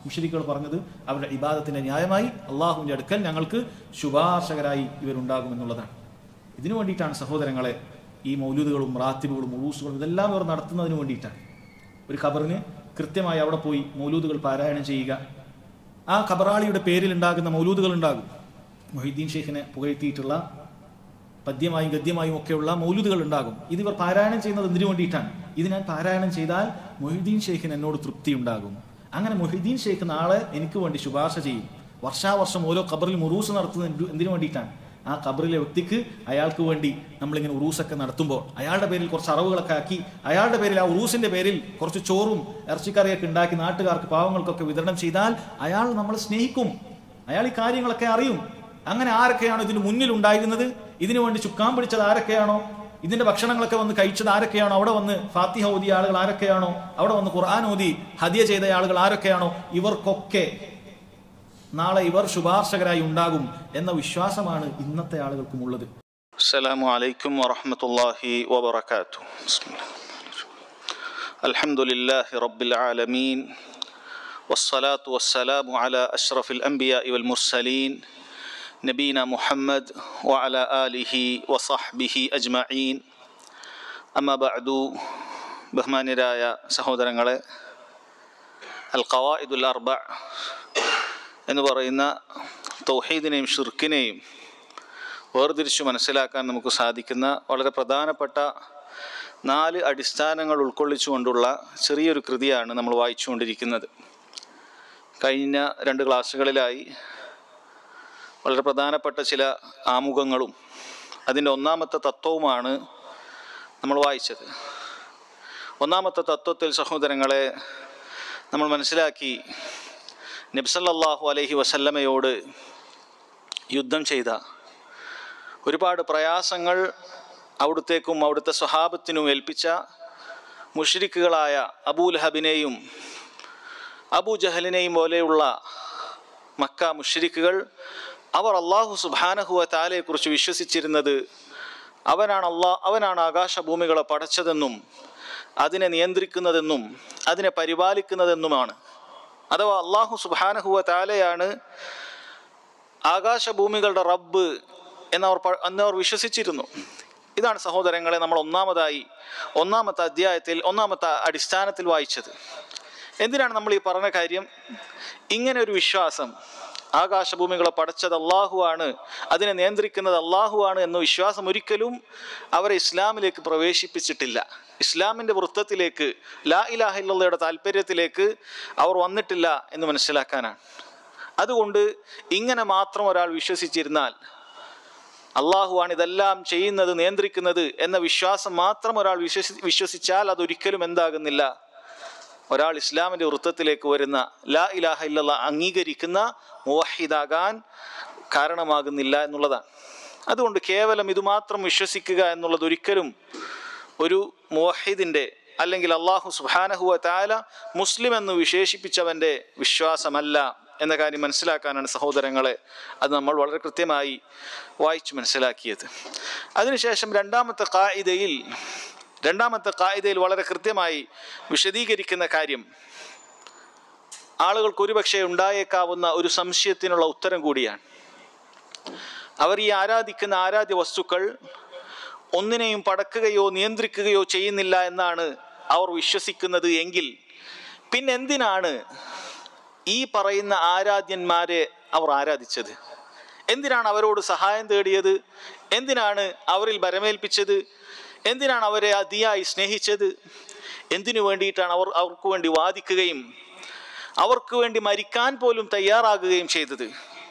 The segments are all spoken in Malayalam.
മുഷരിക്കുകൾ പറഞ്ഞത് അവരുടെ ഇബാദത്തിന്റെ ന്യായമായി അള്ളാഹുവിന്റെ അടുക്കൽ ഞങ്ങൾക്ക് ശുപാർശകരായി ഇവരുണ്ടാകുമെന്നുള്ളതാണ് ഇതിനു വേണ്ടിയിട്ടാണ് സഹോദരങ്ങളെ ഈ മൗലൂദുകളും റാത്തിബുകളും ഉറൂസുകളും ഇതെല്ലാം ഇവർ നടത്തുന്നതിന് വേണ്ടിയിട്ടാണ് ഒരു ഖബറിന് കൃത്യമായി അവിടെ പോയി മൗലൂദുകൾ പാരായണം ചെയ്യുക ആ ഖബറാളിയുടെ പേരിൽ ഉണ്ടാകുന്ന മൗലൂദുകൾ ഉണ്ടാകും മൊഹീദ്ദീൻ ഷെയ്ഖിനെ പുകഴ്ത്തിയിട്ടുള്ള പദ്യമായും ഗദ്യമായും ഒക്കെയുള്ള മൗലൂദുകൾ ഉണ്ടാകും ഇത് ഇവർ പാരായണം ചെയ്യുന്നത് എന്തിനു വേണ്ടിയിട്ടാണ് ഇത് ഞാൻ പാരായണം ചെയ്താൽ മൊഹീദ്ദീൻ ഷെയ്ഖിന് എന്നോട് തൃപ്തി ഉണ്ടാകും അങ്ങനെ മൊഹീദ്ദീൻ ഷെയ്ഖ് നാളെ എനിക്ക് വേണ്ടി ശുപാർശ ചെയ്യും വർഷാവർഷം ഓരോ ഖബറിൽ മുറൂസ് നടത്തുന്നത് എന്തിനു- എന്തിനു വേണ്ടിയിട്ടാണ് ആ ഖബറിലെ വ്യക്തിക്ക് അയാൾക്ക് വേണ്ടി നമ്മളിങ്ങനെ ഉറൂസൊക്കെ നടത്തുമ്പോൾ അയാളുടെ പേരിൽ കുറച്ച് അറവുകളൊക്കെ ആക്കി അയാളുടെ പേരിൽ ആ ഉറൂസിന്റെ പേരിൽ കുറച്ച് ചോറും ഇറച്ചിക്കറിയൊക്കെ ഉണ്ടാക്കി നാട്ടുകാർക്ക് പാവങ്ങൾക്കൊക്കെ വിതരണം ചെയ്താൽ അയാൾ നമ്മളെ സ്നേഹിക്കും അയാൾ ഈ കാര്യങ്ങളൊക്കെ അറിയും അങ്ങനെ ആരൊക്കെയാണോ ഇതിന് മുന്നിൽ ഉണ്ടായിരുന്നത് ഇതിനു വേണ്ടി ചുക്കാൻ പിടിച്ചത് ആരൊക്കെയാണോ ഇതിന്റെ ഭക്ഷണങ്ങളൊക്കെ വന്ന് കഴിച്ചത് ആരൊക്കെയാണോ അവിടെ വന്ന് ഫാത്തിഹ ഓതിയ ആളുകൾ ആരൊക്കെയാണോ അവിടെ വന്ന് ഖുർആൻ ഓതി ഹദിയ ചെയ്ത ആളുകൾ ആരൊക്കെയാണോ ഇവർക്കൊക്കെ നാളെ ഇവർ ശുപാർശകരായി ഉണ്ടാകും എന്ന വിശ്വാസമാണ് ഇന്നത്തെ ആളുകൾക്കും ഉള്ളത് السلام عليكم ورحمة الله وبركاته بسم الله الحمد لله رب العالمين والصلاة والسلام على أشرف الأنبياء والمرسلين نبينا محمد وعلى آله وصحبه أجمعين أما بعد ബഹ്മാന്യരായ സഹോദരങ്ങളെ അൽ ഖവായിദുൽ അർബ എന്ന് പറയുന്ന തൗഹീദിനെയും ഷിർക്കിനെയും വേർതിരിച്ച് മനസ്സിലാക്കാൻ നമുക്ക് സാധിക്കുന്ന വളരെ പ്രധാനപ്പെട്ട നാല് അടിസ്ഥാനങ്ങൾ ഉൾക്കൊള്ളിച്ചുകൊണ്ടുള്ള ചെറിയൊരു കൃതിയാണ് നമ്മൾ വായിച്ചുകൊണ്ടിരിക്കുന്നത് കഴിഞ്ഞ രണ്ട് ക്ലാസ്സുകളിലായി വളരെ പ്രധാനപ്പെട്ട ചില ആമുഖങ്ങളും അതിൻ്റെ ഒന്നാമത്തെ തത്വവുമാണ് നമ്മൾ വായിച്ചത് ഒന്നാമത്തെ തത്വത്തിൽ സഹോദരങ്ങളെ നമ്മൾ മനസ്സിലാക്കി നബ്സല്ലാഹു അലൈഹി വസല്ലമയോട് യുദ്ധം ചെയ്ത ഒരുപാട് പ്രയാസങ്ങൾ അവിടുത്തേക്കും അവിടുത്തെ സ്വഹാബത്തിനും ഏൽപ്പിച്ച മുഷ്രിക്കുകളായ അബൂലഹബിനെയും അബൂ ജഹലിനെയും പോലെയുള്ള മക്ക മുഷ്രിക്കുകൾ അവർ അള്ളാഹു സുബാനഹുവ താലയെക്കുറിച്ച് വിശ്വസിച്ചിരുന്നത് അവനാണ് അള്ളാ അവനാണ് ആകാശഭൂമികളെ പടച്ചതെന്നും അതിനെ നിയന്ത്രിക്കുന്നതെന്നും അതിനെ പരിപാലിക്കുന്നതെന്നുമാണ് അഥവാ അള്ളാഹു സുബാനഹുവ താലയാണ് ആകാശഭൂമികളുടെ റബ്ബ് എന്നവർ പ- എന്നവർ വിശ്വസിച്ചിരുന്നു ഇതാണ് സഹോദരങ്ങളെ നമ്മൾ ഒന്നാമതായി ഒന്നാമത്തെ അധ്യായത്തിൽ ഒന്നാമത്തെ അടിസ്ഥാനത്തിൽ വായിച്ചത് എന്തിനാണ് നമ്മൾ ഈ പറഞ്ഞ കാര്യം ഇങ്ങനെ ഒരു വിശ്വാസം ആകാശഭൂമികളെ പടച്ചത് അള്ളാഹു ആണ് അതിനെ നിയന്ത്രിക്കുന്നത് അള്ളാഹു ആണ് എന്ന വിശ്വാസം ഒരിക്കലും അവരെ ഇസ്ലാമിലേക്ക് പ്രവേശിപ്പിച്ചിട്ടില്ല ഇസ്ലാമിൻ്റെ വൃത്തത്തിലേക്ക് ലാ ഇലാഹില്ലയുടെ താല്പര്യത്തിലേക്ക് അവർ വന്നിട്ടില്ല എന്ന് മനസ്സിലാക്കാനാണ് അതുകൊണ്ട് ഇങ്ങനെ മാത്രം ഒരാൾ വിശ്വസിച്ചിരുന്നാൽ അള്ളാഹുവാണ് ഇതെല്ലാം ചെയ്യുന്നത് നിയന്ത്രിക്കുന്നത് എന്ന വിശ്വാസം മാത്രം ഒരാൾ വിശ്വസി വിശ്വസിച്ചാൽ അതൊരിക്കലും എന്താകുന്നില്ല ഒരാൾ ഇസ്ലാമിൻ്റെ വൃത്തത്തിലേക്ക് വരുന്ന ലാ ഇലാഹ ഇല്ലല്ല അംഗീകരിക്കുന്ന മുവഹിദാകാൻ കാരണമാകുന്നില്ല എന്നുള്ളതാണ് അതുകൊണ്ട് കേവലം ഇത് മാത്രം വിശ്വസിക്കുക എന്നുള്ളത് ഒരിക്കലും ഒരു മുവഹിദിൻ്റെ അല്ലെങ്കിൽ അള്ളാഹു സുബാനഹുവ താല മുസ്ലിം എന്ന് വിശേഷിപ്പിച്ചവൻ്റെ വിശ്വാസമല്ല എന്ന കാര്യം മനസ്സിലാക്കാനാണ് സഹോദരങ്ങളെ അത് നമ്മൾ വളരെ കൃത്യമായി വായിച്ചു മനസ്സിലാക്കിയത് അതിനുശേഷം രണ്ടാമത്തെ കായികയിൽ രണ്ടാമത്തെ കായികയിൽ വളരെ കൃത്യമായി വിശദീകരിക്കുന്ന കാര്യം ആളുകൾക്ക് ഒരുപക്ഷെ ഉണ്ടായേക്കാവുന്ന ഒരു സംശയത്തിനുള്ള ഉത്തരം കൂടിയാണ് അവർ ഈ ആരാധിക്കുന്ന ആരാധ്യ വസ്തുക്കൾ ഒന്നിനെയും പടക്കുകയോ നിയന്ത്രിക്കുകയോ ചെയ്യുന്നില്ല എന്നാണ് അവർ വിശ്വസിക്കുന്നത് എങ്കിൽ പിന്നെന്തിനാണ് ഈ പറയുന്ന ആരാധ്യന്മാരെ അവർ ആരാധിച്ചത് എന്തിനാണ് അവരോട് സഹായം തേടിയത് എന്തിനാണ് അവരിൽ ബരമേൽപ്പിച്ചത് എന്തിനാണ് അവരെ അതിയായി സ്നേഹിച്ചത് എന്തിനു വേണ്ടിയിട്ടാണ് അവർ അവർക്ക് വേണ്ടി വാദിക്കുകയും അവർക്ക് വേണ്ടി മരിക്കാൻ പോലും തയ്യാറാകുകയും ചെയ്തത്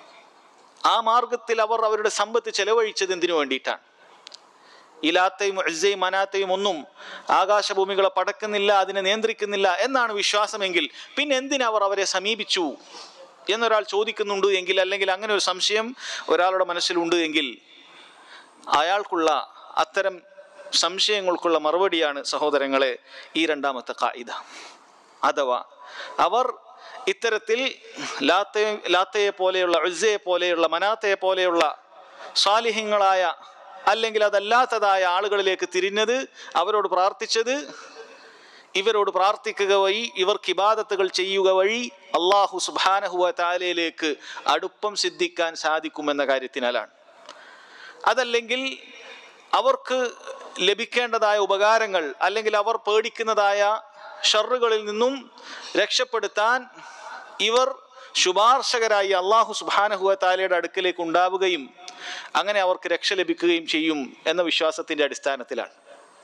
ആ മാർഗത്തിൽ അവർ അവരുടെ സമ്പത്ത് ചെലവഴിച്ചത് എന്തിനു വേണ്ടിയിട്ടാണ് ഇലാത്തയും ഇസയും മനാത്തയും ഒന്നും ആകാശഭൂമികളെ പടക്കുന്നില്ല അതിനെ നിയന്ത്രിക്കുന്നില്ല എന്നാണ് വിശ്വാസമെങ്കിൽ പിന്നെ എന്തിനു അവർ അവരെ സമീപിച്ചു എന്നൊരാൾ ചോദിക്കുന്നുണ്ട് എങ്കിൽ അല്ലെങ്കിൽ അങ്ങനെ ഒരു സംശയം ഒരാളുടെ മനസ്സിലുണ്ട് എങ്കിൽ അയാൾക്കുള്ള അത്തരം സംശയങ്ങൾക്കുള്ള മറുപടിയാണ് സഹോദരങ്ങളെ ഈ രണ്ടാമത്തെ കായിക അഥവാ അവർ ഇത്തരത്തിൽ ലാത്തയെ ലാത്തയെ പോലെയുള്ള ഉസ്സയെ പോലെയുള്ള മനാത്തയെ പോലെയുള്ള സ്വാലിഹ്യങ്ങളായ അല്ലെങ്കിൽ അതല്ലാത്തതായ ആളുകളിലേക്ക് തിരിഞ്ഞത് അവരോട് പ്രാർത്ഥിച്ചത് ഇവരോട് പ്രാർത്ഥിക്കുക വഴി ഇവർക്ക് ഇബാദത്തുകൾ ചെയ്യുക വഴി അള്ളാഹു സുബാനഹുവ താലയിലേക്ക് അടുപ്പം സിദ്ധിക്കാൻ സാധിക്കുമെന്ന കാര്യത്തിനാലാണ് അതല്ലെങ്കിൽ അവർക്ക് ലഭിക്കേണ്ടതായ ഉപകാരങ്ങൾ അല്ലെങ്കിൽ അവർ പേടിക്കുന്നതായ ഷറുകളിൽ നിന്നും രക്ഷപ്പെടുത്താൻ ഇവർ ശുപാർശകരായി അള്ളാഹു സുബാനഹുവ താലയുടെ അടുക്കലേക്ക് ഉണ്ടാവുകയും അങ്ങനെ അവർക്ക് രക്ഷ ലഭിക്കുകയും ചെയ്യും എന്ന വിശ്വാസത്തിന്റെ അടിസ്ഥാനത്തിലാണ്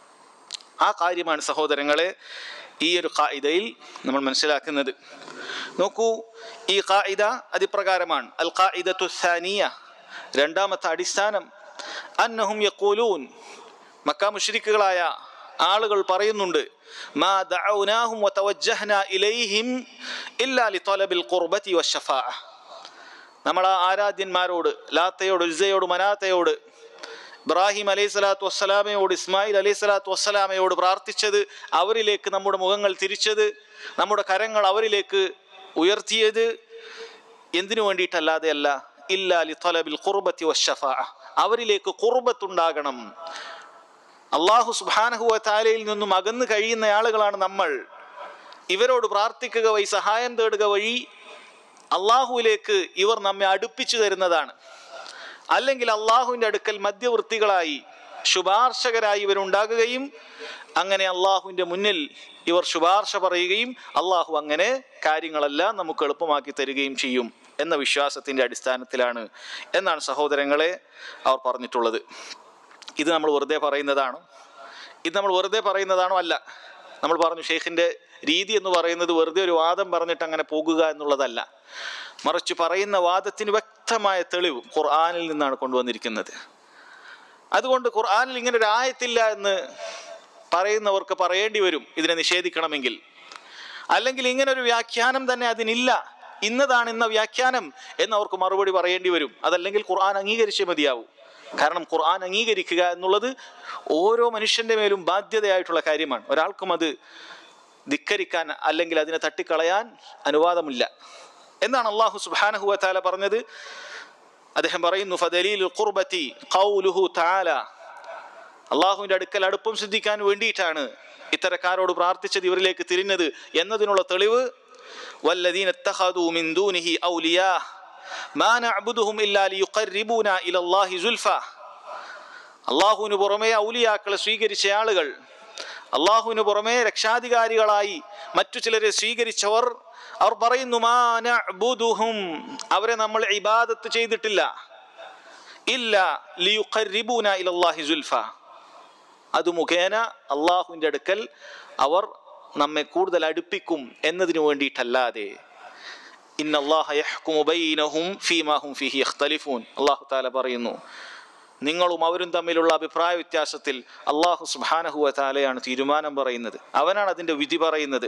ആ കാര്യമാണ് സഹോദരങ്ങളെ ഈ ഒരു കായിദയിൽ നമ്മൾ മനസ്സിലാക്കുന്നത് നോക്കൂ ഈ കായിദ അതിപ്രകാരമാണ് അൽ കായിദത്തു സാനിയ രണ്ടാമത്തെ അടിസ്ഥാനം അന്നഹും യക്കൂലൂൻ മക്ക മുഷ്രിക്കുകളായ ആളുകൾ പറയുന്നുണ്ട് മാ ദഅൗനാഹും വതവജ്ജഹ്ന ഇലൈഹിം ഇല്ലാ ലിതലബിൽ ഖുർബതി വശഫാഅ നമ്മൾ ആ ആരാധ്യന്മാരോട് ലാത്തയോട് ഉൽസയോട് മനാത്തയോട് ഇബ്രാഹിം അലൈഹി സ്വലാത്തു വസ്സലാമയോട് ഇസ്മായിൽ അലൈഹി സ്വലാത്തു വസ്സലാമയോട് പ്രാർത്ഥിച്ചത് അവരിലേക്ക് നമ്മുടെ മുഖങ്ങൾ തിരിച്ചത് നമ്മുടെ കരങ്ങൾ അവരിലേക്ക് ഉയർത്തിയത് എന്തിനു വേണ്ടിയിട്ടല്ലാതെ അല്ല ഇല്ലാ ലിതലബിൽ ഖുർബത്തി വശഫാഅ അവരിലേക്ക് ഖുർബത്തുണ്ടാകണം അള്ളാഹു സുബാനഹുവ താലയിൽ നിന്നും അകന്നു കഴിയുന്ന ആളുകളാണ് നമ്മൾ ഇവരോട് പ്രാർത്ഥിക്കുക വഴി സഹായം തേടുക വഴി അള്ളാഹുവിലേക്ക് ഇവർ നമ്മെ അടുപ്പിച്ചു തരുന്നതാണ് അല്ലെങ്കിൽ അള്ളാഹുവിൻ്റെ അടുക്കൽ മധ്യവൃത്തികളായി ശുപാർശകരായി ഇവരുണ്ടാകുകയും അങ്ങനെ അള്ളാഹുവിൻ്റെ മുന്നിൽ ഇവർ ശുപാർശ പറയുകയും അള്ളാഹു അങ്ങനെ കാര്യങ്ങളെല്ലാം നമുക്ക് എളുപ്പമാക്കി തരികയും ചെയ്യും എന്ന വിശ്വാസത്തിൻ്റെ അടിസ്ഥാനത്തിലാണ് എന്നാണ് സഹോദരങ്ങളെ അവർ പറഞ്ഞിട്ടുള്ളത് ഇത് നമ്മൾ വെറുതെ പറയുന്നതാണോ ഇത് നമ്മൾ വെറുതെ പറയുന്നതാണോ അല്ല നമ്മൾ പറഞ്ഞു ഷെയ്ഖിൻ്റെ രീതി എന്ന് പറയുന്നത് വെറുതെ ഒരു വാദം പറഞ്ഞിട്ട് അങ്ങനെ പോകുക എന്നുള്ളതല്ല മറിച്ച് പറയുന്ന വാദത്തിന് വ്യക്തമായ തെളിവ് ഖുർആാനിൽ നിന്നാണ് കൊണ്ടുവന്നിരിക്കുന്നത് അതുകൊണ്ട് ഖുർആാനിൽ ഇങ്ങനെ ഒരു ആയത്തില്ല എന്ന് പറയുന്നവർക്ക് പറയേണ്ടി വരും ഇതിനെ നിഷേധിക്കണമെങ്കിൽ അല്ലെങ്കിൽ ഇങ്ങനെ ഒരു വ്യാഖ്യാനം തന്നെ അതിനില്ല ഇന്നതാണ് ഇന്ന വ്യാഖ്യാനം എന്ന് അവർക്ക് മറുപടി പറയേണ്ടി വരും അതല്ലെങ്കിൽ ഖുർആൻ അംഗീകരിച്ചേ മതിയാവൂ കാരണം ഖുർആൻ അംഗീകരിക്കുക എന്നുള്ളത് ഓരോ മനുഷ്യന്റെ മേലും ബാധ്യതയായിട്ടുള്ള കാര്യമാണ് ഒരാൾക്കും അത് ധിക്കരിക്കാൻ അല്ലെങ്കിൽ അതിനെ തട്ടിക്കളയാൻ അനുവാദമില്ല എന്നാണ് അള്ളാഹു സുബാനഹുവ താല പറഞ്ഞത് അദ്ദേഹം പറയുന്നു ഫദലീൽ ഖുർബത്തി ഖൗലുഹു തആല അള്ളാഹുവിൻ്റെ അടുക്കൽ അടുപ്പം സിദ്ധിക്കാൻ വേണ്ടിയിട്ടാണ് ഇത്തരക്കാരോട് പ്രാർത്ഥിച്ചത് ഇവരിലേക്ക് തിരിഞ്ഞത് എന്നതിനുള്ള തെളിവ് والذين اتخذوا من دونه أولياء ما نعبدهم إلا ليقربونا إلى الله زلفى അള്ളാഹുവിന് പുറമെ ഔലിയാക്കളെ സ്വീകരിച്ച ആളുകൾ അള്ളാഹുവിന് പുറമെ രക്ഷാധികാരികളായി മറ്റു ചിലരെ സ്വീകരിച്ചവർ അവർ പറയുന്നു മാ നഅ്ബുദുഹും അവരെ നമ്മൾ ഇബാദത്ത് ചെയ്തിട്ടില്ല ഇല്ല ലിയുഖർരിബൂന ഇലല്ലാഹി സുൽഫ അത് മുഖേന അള്ളാഹുവിൻ്റെ അടുക്കൽ അവർ നമ്മെ കൂടുതൽ അടുപ്പിക്കും എന്നതിനു വേണ്ടിയിട്ടല്ലാതെ അള്ളാഹു താല പറയുന്നു നിങ്ങളും അവരും തമ്മിലുള്ള അഭിപ്രായ വ്യത്യാസത്തിൽ അള്ളാഹു സുബാനഹുവ താലയാണ് തീരുമാനം പറയുന്നത് അവനാണ് അതിൻ്റെ വിധി പറയുന്നത്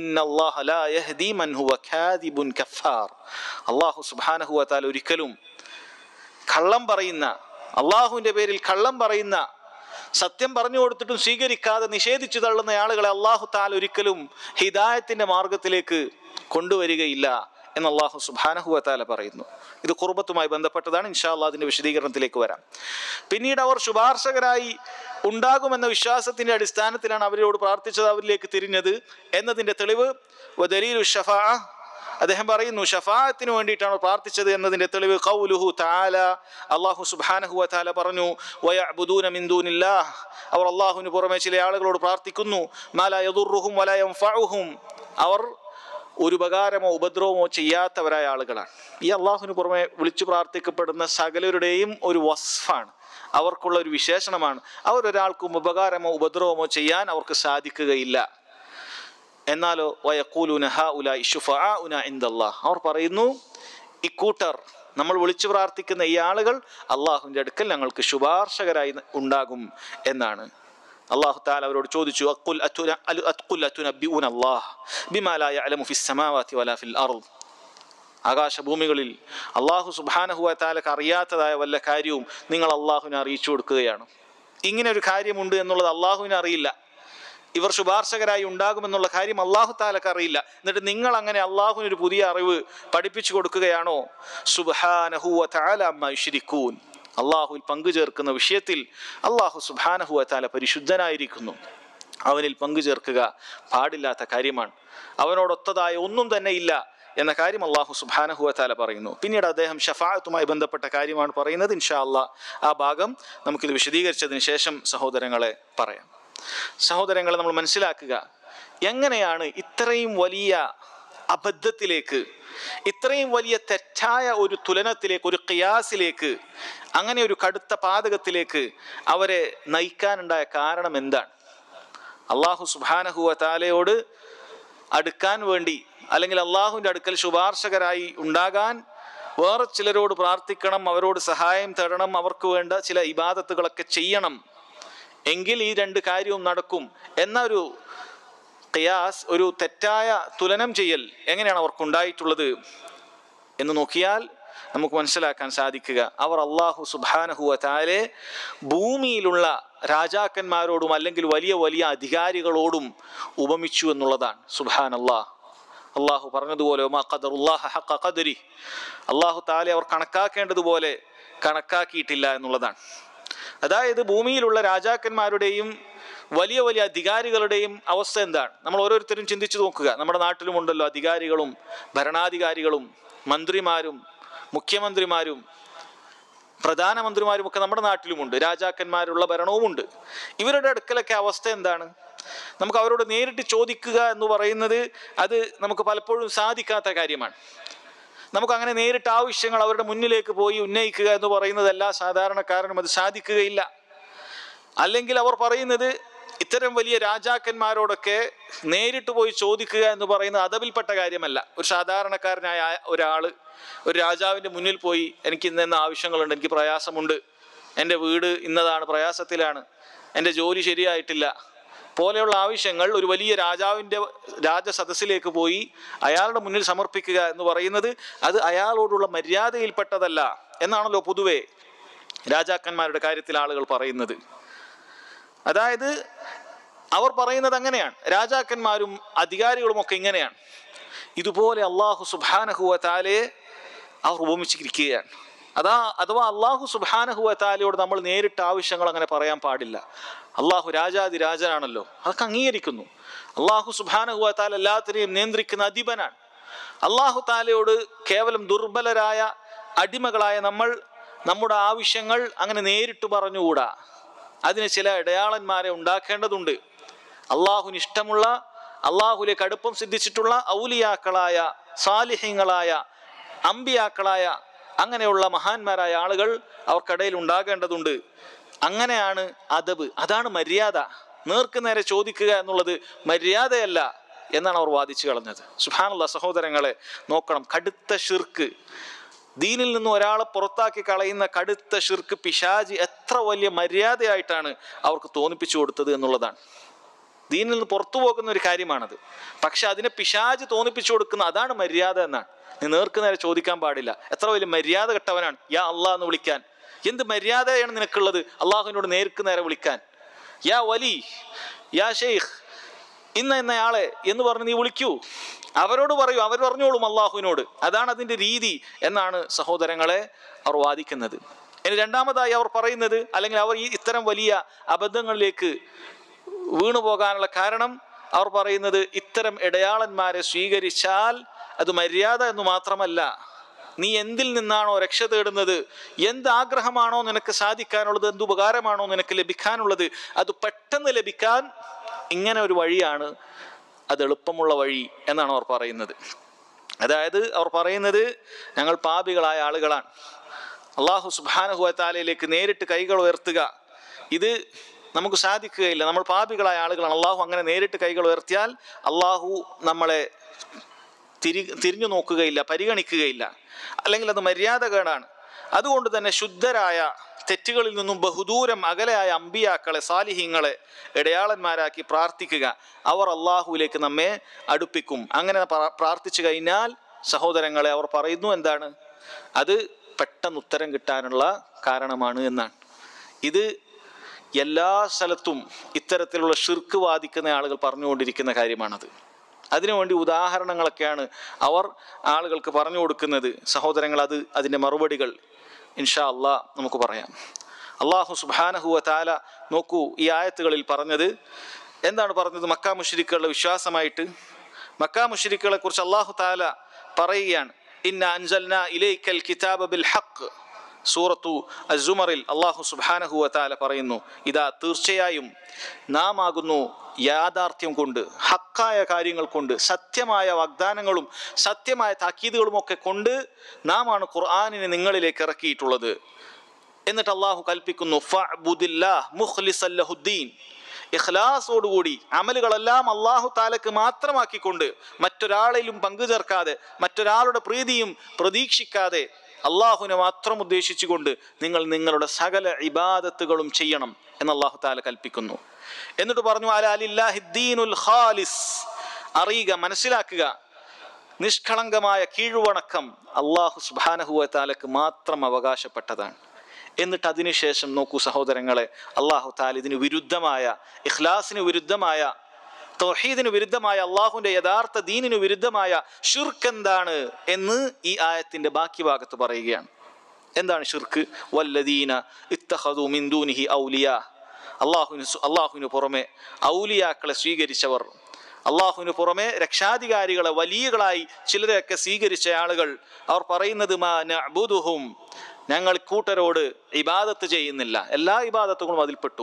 അള്ളാഹു സുബാനഹുവ താല ഒരിക്കലും കള്ളം പറയുന്ന അള്ളാഹുവിൻ്റെ പേരിൽ കള്ളം പറയുന്ന സത്യം പറഞ്ഞു കൊടുത്തിട്ടും സ്വീകരിക്കാതെ നിഷേധിച്ചു തള്ളുന്ന ആളുകളെ അള്ളാഹു താൽ ഒരിക്കലും ഹിദായത്തിന്റെ മാർഗത്തിലേക്ക് കൊണ്ടുവരികയില്ല എന്ന് അള്ളാഹു സുബാനഹുവ താല പറയുന്നു ഇത് കുർബത്തുമായി ബന്ധപ്പെട്ടതാണ് ഇൻഷാ അള്ളാഹ് അതിന്റെ വിശദീകരണത്തിലേക്ക് വരാം പിന്നീട് അവർ ശുപാർശകരായി ഉണ്ടാകുമെന്ന വിശ്വാസത്തിന്റെ അടിസ്ഥാനത്തിലാണ് അവരോട് പ്രാർത്ഥിച്ചത് അവരിലേക്ക് തിരിഞ്ഞത് എന്നതിന്റെ തെളിവ് ദലീലു ഷഫാ അദ്ദേഹം പറയുന്നു ഷഫാത്തിന് വേണ്ടിയിട്ടാണ് പ്രാർത്ഥിച്ചത് എന്നതിന്റെ തെളിവ് ഖൗലുഹു തആല അല്ലാഹു സുബ്ഹാനഹു വ തആല പറഞ്ഞു വയഅബുദൂന മിൻ ദൂനില്ലാഹ് അവർ അല്ലാഹുവിന് പുറമെ ചില ആളുകളോട് പ്രാർത്ഥിക്കുന്നു മാല യദുറുഹും വല യൻഫഉഹും അവർ ഒരു ഉപകാരമോ ഉപദ്രവമോ ചെയ്യാത്തവരായ ആളുകളാണ് ഈ അള്ളാഹുവിന് പുറമെ വിളിച്ചു പ്രാർത്ഥിക്കപ്പെടുന്ന സകലരുടെയും ഒരു വസ്ഫാണ് അവർക്കുള്ള ഒരു വിശേഷണമാണ് അവർ ഒരാൾക്കും ഉപകാരമോ ഉപദ്രവമോ ചെയ്യാൻ അവർക്ക് സാധിക്കുകയില്ല എന്നാലോ വയക്കൂലുന ഹ ഉല ഇഷുഫാ ഉന ഇന്ദല്ലാഹ് അവർ പറയുന്നു ഇക്കൂട്ടർ നമ്മൾ വിളിച്ചു പ്രാർത്ഥിക്കുന്ന ഈ ആളുകൾ അള്ളാഹുവിൻ്റെ അടുക്കൽ ഞങ്ങൾക്ക് ശുപാർശകരായി ഉണ്ടാകും എന്നാണ് അള്ളാഹു താല അവരോട് ചോദിച്ചു അക്കുൽ അത്തുന അത്തുനബിഊന അല്ലാഹ് ബിമാ ലാ യഅലമു ഫിസ് സമാവാതി വലാ ഫിൽ അർദ് ആകാശഭൂമികളിൽ അള്ളാഹു സുബാനഹുവ താലക്ക് അറിയാത്തതായ വല്ല കാര്യവും നിങ്ങൾ അള്ളാഹുവിനെ അറിയിച്ചു കൊടുക്കുകയാണ് ഇങ്ങനെ ഒരു കാര്യമുണ്ട് എന്നുള്ളത് അള്ളാഹുവിനെ അറിയില്ല ഇവർ ശുപാർശകരായി ഉണ്ടാകുമെന്നുള്ള കാര്യം അള്ളാഹു താലക്ക് അറിയില്ല എന്നിട്ട് നിങ്ങൾ അങ്ങനെ അള്ളാഹുവിന് ഒരു പുതിയ അറിവ് പഠിപ്പിച്ചു കൊടുക്കുകയാണോ സുബാനഹുവ താലൂൻ അള്ളാഹുവിൽ പങ്കുചേർക്കുന്ന വിഷയത്തിൽ അള്ളാഹു സുബാനഹുവ താല പരിശുദ്ധനായിരിക്കുന്നു അവനിൽ പങ്കു ചേർക്കുക പാടില്ലാത്ത കാര്യമാണ് അവനോടൊത്തതായ ഒന്നും തന്നെ ഇല്ല എന്ന കാര്യം അള്ളാഹു സുബാനഹുവ താല പറയുന്നു പിന്നീട് അദ്ദേഹം ഷഫായത്തുമായി ബന്ധപ്പെട്ട കാര്യമാണ് പറയുന്നത് ഇൻഷാ അള്ളാ ആ ഭാഗം നമുക്കിത് വിശദീകരിച്ചതിന് ശേഷം സഹോദരങ്ങളെ പറയാം സഹോദരങ്ങളെ നമ്മൾ മനസ്സിലാക്കുക എങ്ങനെയാണ് ഇത്രയും വലിയ അബദ്ധത്തിലേക്ക് ഇത്രയും വലിയ തെറ്റായ ഒരു തുലനത്തിലേക്ക് ഒരു ഖിയാസിലേക്ക് അങ്ങനെ ഒരു കടുത്ത പാതകത്തിലേക്ക് അവരെ നയിക്കാനുണ്ടായ കാരണം എന്താണ് അള്ളാഹു സുബാനഹുവ താലയോട് അടുക്കാൻ വേണ്ടി അല്ലെങ്കിൽ അള്ളാഹുവിൻ്റെ അടുക്കൽ ശുപാർശകരായി ഉണ്ടാകാൻ വേറെ ചിലരോട് പ്രാർത്ഥിക്കണം അവരോട് സഹായം തേടണം അവർക്ക് വേണ്ട ചില ഇബാദത്തുകളൊക്കെ ചെയ്യണം എങ്കിൽ ഈ രണ്ട് കാര്യവും നടക്കും എന്ന ഒരു ഖിയാസ് ഒരു തെറ്റായ തുലനം ചെയ്യൽ എങ്ങനെയാണ് അവർക്കുണ്ടായിട്ടുള്ളത് എന്ന് നോക്കിയാൽ നമുക്ക് മനസ്സിലാക്കാൻ സാധിക്കുക അവർ അള്ളാഹു സുബാനഹുവ താലെ ഭൂമിയിലുള്ള രാജാക്കന്മാരോടും അല്ലെങ്കിൽ വലിയ വലിയ അധികാരികളോടും ഉപമിച്ചു എന്നുള്ളതാണ് സുബാൻ അള്ളാഹ് അള്ളാഹു പറഞ്ഞതുപോലെ ഒമാ ഖദറുല്ലാഹ ഹഖ ഖദരി അള്ളാഹു താലെ അവർ കണക്കാക്കേണ്ടതുപോലെ കണക്കാക്കിയിട്ടില്ല എന്നുള്ളതാണ് അതായത് ഭൂമിയിലുള്ള രാജാക്കന്മാരുടെയും വലിയ വലിയ അധികാരികളുടെയും അവസ്ഥ എന്താണ് നമ്മൾ ഓരോരുത്തരും ചിന്തിച്ചു നോക്കുക നമ്മുടെ നാട്ടിലുമുണ്ടല്ലോ അധികാരികളും ഭരണാധികാരികളും മന്ത്രിമാരും മുഖ്യമന്ത്രിമാരും പ്രധാനമന്ത്രിമാരും ഒക്കെ നമ്മുടെ നാട്ടിലുമുണ്ട് രാജാക്കന്മാരുള്ള ഭരണവുമുണ്ട് ഇവരുടെ അടുക്കലൊക്കെ അവസ്ഥ എന്താണ് നമുക്ക് അവരോട് നേരിട്ട് ചോദിക്കുക എന്ന് പറയുന്നത് അത് നമുക്ക് പലപ്പോഴും സാധിക്കാത്ത കാര്യമാണ് നമുക്ക് അങ്ങനെ നേരിട്ട് ആവശ്യങ്ങൾ അവരുടെ മുന്നിലേക്ക് പോയി ഉന്നയിക്കുക എന്ന് പറയുന്നത് എല്ലാ സാധാരണക്കാരനും അത് സാധിക്കുകയില്ല അല്ലെങ്കിൽ അവർ പറയുന്നത് ഇത്തരം വലിയ രാജാക്കന്മാരോടൊക്കെ നേരിട്ട് പോയി ചോദിക്കുക എന്ന് പറയുന്നത് അതവിൽപ്പെട്ട കാര്യമല്ല ഒരു സാധാരണക്കാരനായ ഒരാൾ ഒരു രാജാവിൻ്റെ മുന്നിൽ പോയി എനിക്ക് ഇന്ന ഇന്ന ആവശ്യങ്ങളുണ്ട് എനിക്ക് പ്രയാസമുണ്ട് എൻ്റെ വീട് ഇന്നതാണ് പ്രയാസത്തിലാണ് എൻ്റെ ജോലി ശരിയായിട്ടില്ല പോലെയുള്ള ആവശ്യങ്ങൾ ഒരു വലിയ രാജാവിൻ്റെ രാജസദസ്സിലേക്ക് പോയി അയാളുടെ മുന്നിൽ സമർപ്പിക്കുക എന്ന് പറയുന്നത് അത് അയാളോടുള്ള മര്യാദയിൽപ്പെട്ടതല്ല എന്നാണല്ലോ പൊതുവെ രാജാക്കന്മാരുടെ കാര്യത്തിൽ ആളുകൾ പറയുന്നത് അതായത് അവർ പറയുന്നത് അങ്ങനെയാണ് രാജാക്കന്മാരും അധികാരികളും ഒക്കെ ഇങ്ങനെയാണ് ഇതുപോലെ അള്ളാഹു സുബാനഹുവ താലയെ അവർ ഉപമിച്ചിരിക്കുകയാണ് അതാ അഥവാ അള്ളാഹു സുബാനഹുവ താലയോട് നമ്മൾ നേരിട്ട് ആവശ്യങ്ങൾ അങ്ങനെ പറയാൻ പാടില്ല അള്ളാഹു രാജാതി രാജനാണല്ലോ അതൊക്കെ അംഗീകരിക്കുന്നു അള്ളാഹു സുബാനഹുവ താല എല്ലാത്തിനെയും നിയന്ത്രിക്കുന്ന അധിപനാണ് അള്ളാഹു താലയോട് കേവലം ദുർബലരായ അടിമകളായ നമ്മൾ നമ്മുടെ ആവശ്യങ്ങൾ അങ്ങനെ നേരിട്ട് പറഞ്ഞുകൂടാ അതിന് ചില ഇടയാളന്മാരെ ഉണ്ടാക്കേണ്ടതുണ്ട് അള്ളാഹുവിന് ഇഷ്ടമുള്ള അള്ളാഹുലേക്ക് അടുപ്പം സിദ്ധിച്ചിട്ടുള്ള ഔലിയാക്കളായ സാലിഹ്യങ്ങളായ അമ്പിയാക്കളായ അങ്ങനെയുള്ള മഹാന്മാരായ ആളുകൾ അവർക്കിടയിൽ ഉണ്ടാകേണ്ടതുണ്ട് അങ്ങനെയാണ് അതബ് അതാണ് മര്യാദ നേർക്ക് നേരെ ചോദിക്കുക എന്നുള്ളത് മര്യാദയല്ല എന്നാണ് അവർ വാദിച്ചു കളഞ്ഞത് സുഹാനുള്ള സഹോദരങ്ങളെ നോക്കണം കടുത്ത ഷിർക്ക് ദീനിൽ നിന്ന് ഒരാളെ പുറത്താക്കി കളയുന്ന കടുത്ത ഷിർക്ക് പിശാജി എത്ര വലിയ മര്യാദയായിട്ടാണ് അവർക്ക് തോന്നിപ്പിച്ചു കൊടുത്തത് എന്നുള്ളതാണ് ദീനിൽ നിന്ന് പുറത്തു പോകുന്ന ഒരു കാര്യമാണത് പക്ഷെ അതിനെ പിശാജ് തോന്നിപ്പിച്ചു കൊടുക്കുന്ന അതാണ് മര്യാദ എന്നാണ് നീ നേർക്ക് നേരെ ചോദിക്കാൻ പാടില്ല എത്ര വലിയ മര്യാദ കെട്ടവനാണ് യാ അള്ളാഹ് എന്ന് വിളിക്കാൻ എന്ത് മര്യാദയാണ് നിനക്കുള്ളത് അള്ളാഹുവിനോട് നേർക്ക് നേരെ വിളിക്കാൻ യാ വലി യാ ഷെയ്ഖ് ഇന്ന എന്നയാളെ എന്ന് പറഞ്ഞ് നീ വിളിക്കൂ അവരോട് പറയൂ അവർ പറഞ്ഞോളും അള്ളാഹുവിനോട് അതാണ് അതിൻ്റെ രീതി എന്നാണ് സഹോദരങ്ങളെ അവർ വാദിക്കുന്നത് ഇനി രണ്ടാമതായി അവർ പറയുന്നത് അല്ലെങ്കിൽ അവർ ഈ ഇത്തരം വലിയ അബദ്ധങ്ങളിലേക്ക് വീണു പോകാനുള്ള കാരണം അവർ പറയുന്നത് ഇത്തരം ഇടയാളന്മാരെ സ്വീകരിച്ചാൽ അത് മര്യാദ എന്ന് മാത്രമല്ല നീ എന്തിൽ നിന്നാണോ രക്ഷ തേടുന്നത് എന്ത് ആഗ്രഹമാണോ നിനക്ക് സാധിക്കാനുള്ളത് എന്ത് ഉപകാരമാണോ നിനക്ക് ലഭിക്കാനുള്ളത് അത് പെട്ടെന്ന് ലഭിക്കാൻ ഇങ്ങനെ ഒരു വഴിയാണ് അത് എളുപ്പമുള്ള വഴി എന്നാണ് അവർ പറയുന്നത് അതായത് അവർ പറയുന്നത് ഞങ്ങൾ പാപികളായ ആളുകളാണ് അള്ളാഹു സുബാനുഹുവത്താലയിലേക്ക് നേരിട്ട് കൈകൾ ഉയർത്തുക ഇത് നമുക്ക് സാധിക്കുകയില്ല നമ്മൾ പാപികളായ ആളുകളാണ് അള്ളാഹു അങ്ങനെ നേരിട്ട് കൈകൾ ഉയർത്തിയാൽ അള്ളാഹു നമ്മളെ തിരി തിരിഞ്ഞു നോക്കുകയില്ല പരിഗണിക്കുകയില്ല അല്ലെങ്കിൽ അത് മര്യാദകേടാണ് അതുകൊണ്ട് തന്നെ ശുദ്ധരായ തെറ്റുകളിൽ നിന്നും ബഹുദൂരം അകലെയായ അമ്പിയാക്കളെ സാലിഹ്യങ്ങളെ ഇടയാളന്മാരാക്കി പ്രാർത്ഥിക്കുക അവർ അള്ളാഹുവിലേക്ക് നമ്മെ അടുപ്പിക്കും അങ്ങനെ പ്ര- പ്രാർത്ഥിച്ചു കഴിഞ്ഞാൽ സഹോദരങ്ങളെ അവർ പറയുന്നു എന്താണ് അത് പെട്ടെന്ന് ഉത്തരം കിട്ടാനുള്ള കാരണമാണ് എന്നാണ് ഇത് എല്ലാ സ്ഥലത്തും ഇത്തരത്തിലുള്ള ഷിർക്ക് വാദിക്കുന്ന ആളുകൾ പറഞ്ഞുകൊണ്ടിരിക്കുന്ന കാര്യമാണത് അതിനുവേണ്ടി ഉദാഹരണങ്ങളൊക്കെയാണ് അവർ ആളുകൾക്ക് പറഞ്ഞു കൊടുക്കുന്നത് സഹോദരങ്ങൾ അത് അതിൻ്റെ മറുപടികൾ ഇൻഷാ അള്ളാ നമുക്ക് പറയാം അള്ളാഹു സുബാനഹുവ താല നോക്കൂ ഈ ആയത്തുകളിൽ പറഞ്ഞത് എന്താണ് പറഞ്ഞത് മക്കാ മുഷരിക്കുകളുടെ വിശ്വാസമായിട്ട് മക്കാ മുഷരിക്കുകളെ കുറിച്ച് അള്ളാഹു താല പറയുകയാണ് ഇന്ന അൻസൽന ഇലൈക്കൽ കിതാബ ബിൽ ഹഖ് സൂറത്തു അസുമറിൽ അള്ളാഹു സുബാനഹുവ താല പറയുന്നു ഇതാ തീർച്ചയായും നാം ആകുന്നു യാഥാർത്ഥ്യം കൊണ്ട് ഹക്കായ കാര്യങ്ങൾ കൊണ്ട് സത്യമായ വാഗ്ദാനങ്ങളും സത്യമായ താക്കീതുകളും ഒക്കെ കൊണ്ട് നാം ആണ് ഖുർആാനിനെ നിങ്ങളിലേക്ക് ഇറക്കിയിട്ടുള്ളത് എന്നിട്ട് അള്ളാഹു കൽപ്പിക്കുന്നു ഫഅ്ബുദില്ലാഹ് മുഖ്ലിസൻ ലഹുദ്ദീൻ ഇഖ്ലാസോടുകൂടി അമലുകളെല്ലാം അള്ളാഹു താലക്ക് മാത്രമാക്കിക്കൊണ്ട് മറ്റൊരാളിലും പങ്കു ചേർക്കാതെ മറ്റൊരാളുടെ പ്രീതിയും പ്രതീക്ഷിക്കാതെ അള്ളാഹുവിനെ മാത്രം ഉദ്ദേശിച്ചുകൊണ്ട് നിങ്ങൾ നിങ്ങളുടെ സകല ഇബാദത്തുകളും ചെയ്യണം എന്ന് അള്ളാഹു താല കൽപ്പിക്കുന്നു എന്നിട്ട് പറഞ്ഞു അല അലില്ലാഹിദ്ദീനുൽ ഖാലിസ് അറിയുക മനസ്സിലാക്കുക നിഷ്കളങ്കമായ കീഴ്വണക്കം അള്ളാഹു സുബാനഹുവ താലക്ക് മാത്രം അവകാശപ്പെട്ടതാണ് എന്നിട്ട് അതിനുശേഷം നോക്കൂ സഹോദരങ്ങളെ അള്ളാഹു താല ഇതിന് വിരുദ്ധമായ ഇഖ്ലാസിന് വിരുദ്ധമായ തൗഹീദിന് വിരുദ്ധമായ അള്ളാഹുവിന്റെ യഥാർത്ഥ ദീനിന് വിരുദ്ധമായ ഷിർക്ക് എന്താണ് എന്ന് ഈ ആയത്തിന്റെ ബാക്കി ഭാഗത്ത് പറയുകയാണ് എന്താണ് ഷിർക്ക് വല്ലദീന ഇത്തഹദു മിന്ദൂനിഹി ഔലിയ അള്ളാഹുവിന് സു- അള്ളാഹുവിന് പുറമെ ഔലിയാക്കളെ സ്വീകരിച്ചവർ അള്ളാഹുവിന് പുറമെ രക്ഷാധികാരികളെ വലിയകളായി ചിലരെയൊക്കെ സ്വീകരിച്ച ആളുകൾ അവർ പറയുന്നത് മാ നഅ്ബുദുഹും ഞങ്ങൾ കൂട്ടരോട് ഇബാദത്ത് ചെയ്യുന്നില്ല എല്ലാ ഇബാദത്തുകളും അതിൽപ്പെട്ടു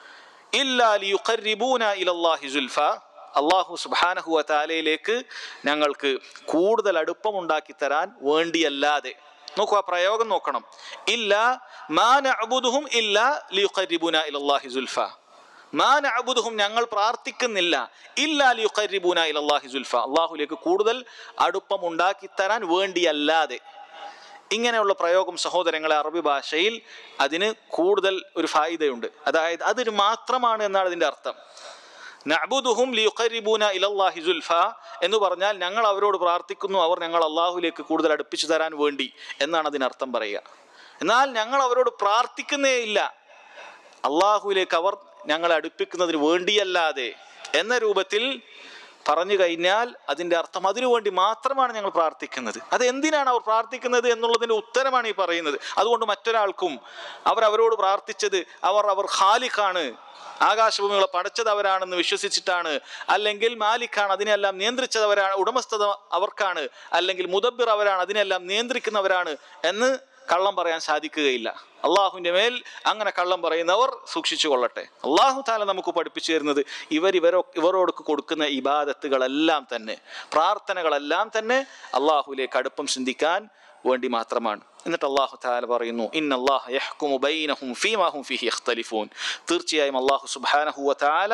ഇല്ലാ ലിയുഖർരിബൂന ഇലല്ലാഹി സുൽഫ അള്ളാഹു സുബ്ഹാനഹു വ തആലയിലേക്ക് ഞങ്ങൾക്ക് കൂടുതൽ അടുപ്പമുണ്ടാക്കി തരാൻ വേണ്ടിയല്ലാതെ നോക്കൂ ആ പ്രയോഗം നോക്കണം ഇല്ല മാ നഅ്ബുദുഹും ഇല്ല ലിയുഖർരിബൂന ഇലല്ലാഹി സുൽഫ മാ നഅ്ബുദുഹും ഞങ്ങൾ പ്രാർത്ഥിക്കുന്നില്ല ഇല്ലാ ലിയുഖർരിബൂന ഇലല്ലാഹി സുൽഫ അള്ളാഹുലേക്ക് കൂടുതൽ അടുപ്പം ഉണ്ടാക്കി തരാൻ വേണ്ടിയല്ലാതെ ഇങ്ങനെയുള്ള പ്രയോഗം സഹോദരങ്ങളെ അറബി ഭാഷയിൽ അതിന് കൂടുതൽ ഒരു ഫായിദയുണ്ട് അതായത് അതിന് മാത്രമാണ് എന്നാണ് അതിൻ്റെ അർത്ഥം നഅബുദുഹും ലിയുഖരിബൂന ഇലല്ലാഹി സുൽഫ എന്ന് പറഞ്ഞാൽ ഞങ്ങൾ അവരോട് പ്രാർത്ഥിക്കുന്നു അവർ ഞങ്ങൾ അള്ളാഹുലേക്ക് കൂടുതൽ അടുപ്പിച്ചു തരാൻ വേണ്ടി എന്നാണ് അതിനർത്ഥം പറയുക എന്നാൽ ഞങ്ങൾ അവരോട് പ്രാർത്ഥിക്കുന്നേ ഇല്ല അള്ളാഹുവിലേക്ക് അവർ ഞങ്ങളെ അടുപ്പിക്കുന്നതിന് വേണ്ടിയല്ലാതെ എന്ന രൂപത്തിൽ പറഞ്ഞു കഴിഞ്ഞാൽ അതിൻ്റെ അർത്ഥം അതിനു വേണ്ടി മാത്രമാണ് ഞങ്ങൾ പ്രാർത്ഥിക്കുന്നത് അത് എന്തിനാണ് അവർ പ്രാർത്ഥിക്കുന്നത് എന്നുള്ളതിൻ്റെ ഉത്തരമാണ് ഈ പറയുന്നത് അതുകൊണ്ട് മറ്റൊരാൾക്കും അവർ അവരോട് പ്രാർത്ഥിച്ചത് അവർ അവർ ഖാലിഖാണ് ആകാശഭൂമികളെ പടച്ചത് അവരാണെന്ന് വിശ്വസിച്ചിട്ടാണ് അല്ലെങ്കിൽ മാലിക്കാണ് അതിനെല്ലാം നിയന്ത്രിച്ചത് അവരാണ് ഉടമസ്ഥത അവർക്കാണ് അല്ലെങ്കിൽ മുദബ്ബിർ അവരാണ് അതിനെല്ലാം നിയന്ത്രിക്കുന്നവരാണ് എന്ന് കള്ളം പറയാൻ സാധിക്കുകയില്ല അള്ളാഹുവിൻ്റെ മേൽ അങ്ങനെ കള്ളം പറയുന്നവർ സൂക്ഷിച്ചു കൊള്ളട്ടെ അള്ളാഹു താല നമുക്ക് പഠിപ്പിച്ചു തരുന്നത് ഇവർ ഇവരോ ഇവരോട് കൊടുക്കുന്ന ഇബാദത്തുകളെല്ലാം തന്നെ പ്രാർത്ഥനകളെല്ലാം തന്നെ അള്ളാഹുവിലേക്ക് അടുപ്പം ചിന്തിക്കാൻ വേണ്ടി മാത്രമാണ് എന്നിട്ട് അള്ളാഹു താല പറയുന്നു ഇൻ അള്ളാഹു യഹ്കുമു ബൈനഹും ഫീമാഹും ഫിഹി യഖ്തലിഫൂൻ തീർച്ചയായും അള്ളാഹു സുബ്ഹാനഹു വ തആല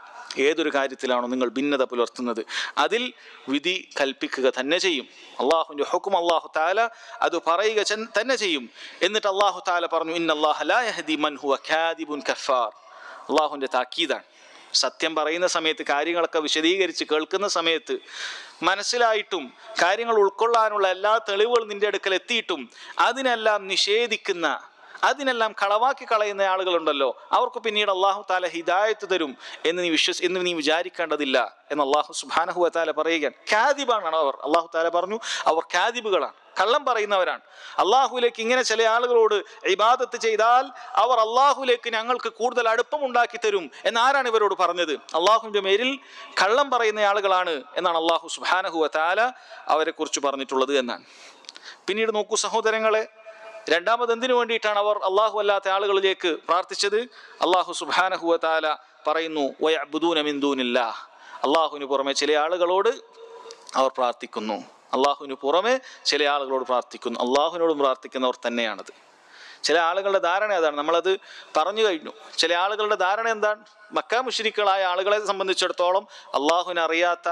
ഏതൊരു കാര്യത്തിലാണോ നിങ്ങൾ ഭിന്നത പുലർത്തുന്നത് അതിൽ വിധി കൽപ്പിക്കുക തന്നെ ചെയ്യും അള്ളാഹുവിൻ്റെ ഹുക്കും അള്ളാഹു താല അത് പറയുക ചെ- തന്നെ ചെയ്യും എന്നിട്ട് അള്ളാഹു താല പറഞ്ഞു ഇൻ അള്ളാഹി മൻ ഹുവ ഖാദിബുൻ കഫാർ അള്ളാഹുവിൻ്റെ താക്കീതാണ് സത്യം പറയുന്ന സമയത്ത് കാര്യങ്ങളൊക്കെ വിശദീകരിച്ച് കേൾക്കുന്ന സമയത്ത് മനസ്സിലായിട്ടും കാര്യങ്ങൾ ഉൾക്കൊള്ളാനുള്ള എല്ലാ തെളിവുകളും നിന്റെ അടുക്കൽ എത്തിയിട്ടും അതിനെല്ലാം നിഷേധിക്കുന്ന അതിനെല്ലാം കളവാക്കി കളയുന്ന ആളുകളുണ്ടല്ലോ അവർക്ക് പിന്നീട് അള്ളാഹു താല ഹിദായത്ത് തരും എന്ന് നീ വിശ്വസ് എന്ന് നീ വിചാരിക്കേണ്ടതില്ല എന്ന് അള്ളാഹു സുബാനഹു താല പറയുകയാണ് ഖാദിബാണ് അവർ അള്ളാഹു താല പറഞ്ഞു അവർ ഖാദിബുകളാണ് കള്ളം പറയുന്നവരാണ് അള്ളാഹുലേക്ക് ഇങ്ങനെ ചില ആളുകളോട് ഇബാദത്ത് ചെയ്താൽ അവർ അള്ളാഹുലേക്ക് ഞങ്ങൾക്ക് കൂടുതൽ അടുപ്പമുണ്ടാക്കി തരും എന്നാരാണ് ഇവരോട് പറഞ്ഞത് അള്ളാഹുവിൻ്റെ മേലിൽ കള്ളം പറയുന്ന ആളുകളാണ് എന്നാണ് അള്ളാഹു സുബാനഹു താല അവരെ കുറിച്ച് പറഞ്ഞിട്ടുള്ളത് എന്നാണ് പിന്നീട് നോക്കൂ സഹോദരങ്ങളെ രണ്ടാമത് എന്തിനു വേണ്ടിയിട്ടാണ് അവർ അള്ളാഹു അല്ലാത്ത ആളുകളിലേക്ക് പ്രാർത്ഥിച്ചത് അള്ളാഹു സുബാനഹുവ താല പറയുന്നു വയബുദൂനമിന്ദൂനില്ല അള്ളാഹുവിന് പുറമെ ചില ആളുകളോട് അവർ പ്രാർത്ഥിക്കുന്നു അള്ളാഹുവിന് പുറമെ ചില ആളുകളോട് പ്രാർത്ഥിക്കുന്നു അള്ളാഹുവിനോടും പ്രാർത്ഥിക്കുന്നവർ തന്നെയാണത് ചില ആളുകളുടെ ധാരണ അതാണ് നമ്മളത് പറഞ്ഞു കഴിഞ്ഞു ചില ആളുകളുടെ ധാരണ എന്താണ് മക്ക മുഷിരിക്കളായ ആളുകളെ സംബന്ധിച്ചിടത്തോളം അള്ളാഹുവിനെ അറിയാത്ത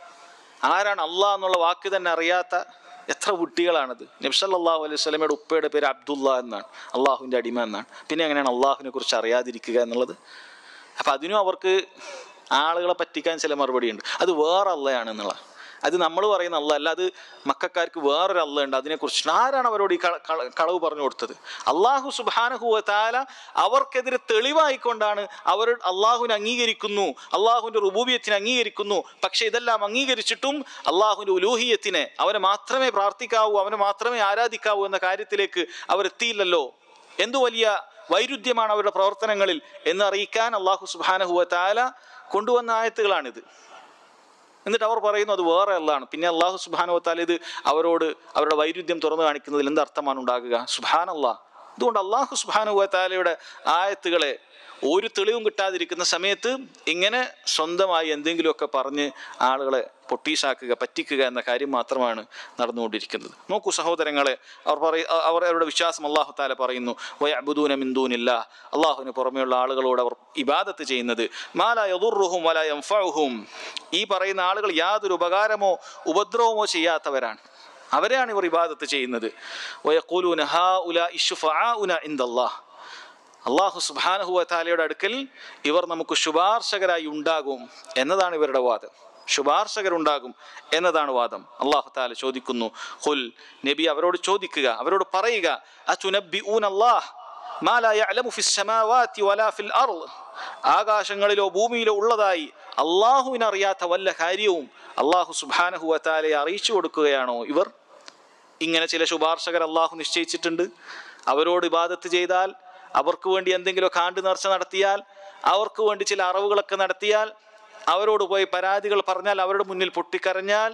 ആരാണ് അള്ളാഹ് എന്നുള്ള വാക്ക് തന്നെ അറിയാത്ത എത്ര കുട്ടികളാണത് നബ്സല്ലാഹു അലൈഹി സ്വലമയുടെ ഉപ്പയുടെ പേര് അബ്ദുള്ള എന്നാണ് അള്ളാഹുവിൻ്റെ അടിമ എന്നാണ് പിന്നെ എങ്ങനെയാണ് അള്ളാഹുവിനെ കുറിച്ച് അറിയാതിരിക്കുക എന്നുള്ളത് അപ്പം അതിനും അവർക്ക് ആളുകളെ പറ്റിക്കാൻ ചില മറുപടിയുണ്ട് അത് വേറെ അള്ളയാണ് എന്നുള്ളത് അത് നമ്മൾ പറയുന്ന അല്ല അല്ല അത് മക്കാർക്ക് വേറൊരു അല്ല ഉണ്ട് അതിനെക്കുറിച്ച് ആരാണ് അവരോട് ഈ കള- കള- കളവ് പറഞ്ഞു കൊടുത്തത് അള്ളാഹു സുബാനഹുവ താല അവർക്കെതിരെ തെളിവായിക്കൊണ്ടാണ് അവർ അള്ളാഹുവിനെ അംഗീകരിക്കുന്നു അള്ളാഹുവിൻ്റെ റുബൂബിയത്തിനെ അംഗീകരിക്കുന്നു പക്ഷെ ഇതെല്ലാം അംഗീകരിച്ചിട്ടും അള്ളാഹുവിൻ്റെ ഉലൂഹിയത്തിനെ അവനെ മാത്രമേ പ്രാർത്ഥിക്കാവൂ അവനെ മാത്രമേ ആരാധിക്കാവൂ എന്ന കാര്യത്തിലേക്ക് അവരെത്തിയില്ലല്ലോ എന്തു വലിയ വൈരുദ്ധ്യമാണ് അവരുടെ പ്രവർത്തനങ്ങളിൽ എന്ന് അറിയിക്കാൻ അള്ളാഹു സുബാനഹുവ താല കൊണ്ടുവന്ന ആയത്തുകളാണിത് എന്നിട്ട് അവർ പറയുന്നു അത് വേറെ അല്ലാണ് പിന്നെ അള്ളാഹു സുബാനുവത്താൽ ഇത് അവരോട് അവരുടെ വൈരുദ്ധ്യം തുറന്നു കാണിക്കുന്നതിൽ എന്ത് അർത്ഥമാണ് ഉണ്ടാകുക സുബാൻ അള്ളാഹ് അതുകൊണ്ട് അള്ളാഹു സുബാനുവത്താലയുടെ ആയത്തുകളെ ഒരു തെളിവും കിട്ടാതിരിക്കുന്ന സമയത്ത് ഇങ്ങനെ സ്വന്തമായി എന്തെങ്കിലുമൊക്കെ പറഞ്ഞ് ആളുകളെ പൊട്ടീസാക്കുക പറ്റിക്കുക എന്ന കാര്യം മാത്രമാണ് നടന്നുകൊണ്ടിരിക്കുന്നത് നോക്കൂ സഹോദരങ്ങളെ അവർ പറയ അവർ അവരുടെ വിശ്വാസം അള്ളാഹു താല പറയുന്നു വയബുദൂന മിന്ദൂനില്ല അള്ളാഹുവിന് പുറമെയുള്ള ആളുകളോട് അവർ ഇബാദത്ത് ചെയ്യുന്നത് മാല യദുറുഹും വല യംഫഉഹും ഈ പറയുന്ന ആളുകൾ യാതൊരു ഉപകാരമോ ഉപദ്രവമോ ചെയ്യാത്തവരാണ് അവരെയാണ് ഇവർ ഇബാദത്ത് ചെയ്യുന്നത് വയഖൂലൂന ഹാ ഉല ഇഷുഫാഉന ഇൻദല്ലാഹ് അള്ളാഹു സുബാനഹുവ താലയുടെ അടുക്കൽ ഇവർ നമുക്ക് ശുപാർശകരായി ഉണ്ടാകും എന്നതാണ് ഇവരുടെ വാദം ശുപാർശകരുണ്ടാകും എന്നതാണ് വാദം അള്ളാഹു താല ചോദിക്കുന്നു ഹുൽ നബി അവരോട് ചോദിക്കുക അവരോട് പറയുക അച്ചുനബിഊൻ അല്ലാഹ് മാ ലാ യഅലമു ഫിസ് സമാവാതി വലാ ഫിൽ അർള് ആകാശങ്ങളിലോ ഭൂമിയിലോ ഉള്ളതായി അള്ളാഹുവിന് അറിയാത്ത വല്ല കാര്യവും അള്ളാഹു സുബാനഹുവ താലയെ അറിയിച്ചു കൊടുക്കുകയാണോ ഇവർ ഇങ്ങനെ ചില ശുപാർശകർ അള്ളാഹു നിശ്ചയിച്ചിട്ടുണ്ട് അവരോട് ഇബാദത്ത് ചെയ്താൽ അവർക്ക് വേണ്ടി എന്തെങ്കിലും കാണ്ടു നേർച്ച നടത്തിയാൽ അവർക്ക് വേണ്ടി ചില അറിവുകളൊക്കെ നടത്തിയാൽ അവരോട് പോയി പരാതികൾ പറഞ്ഞാൽ അവരുടെ മുന്നിൽ പൊട്ടിക്കരഞ്ഞാൽ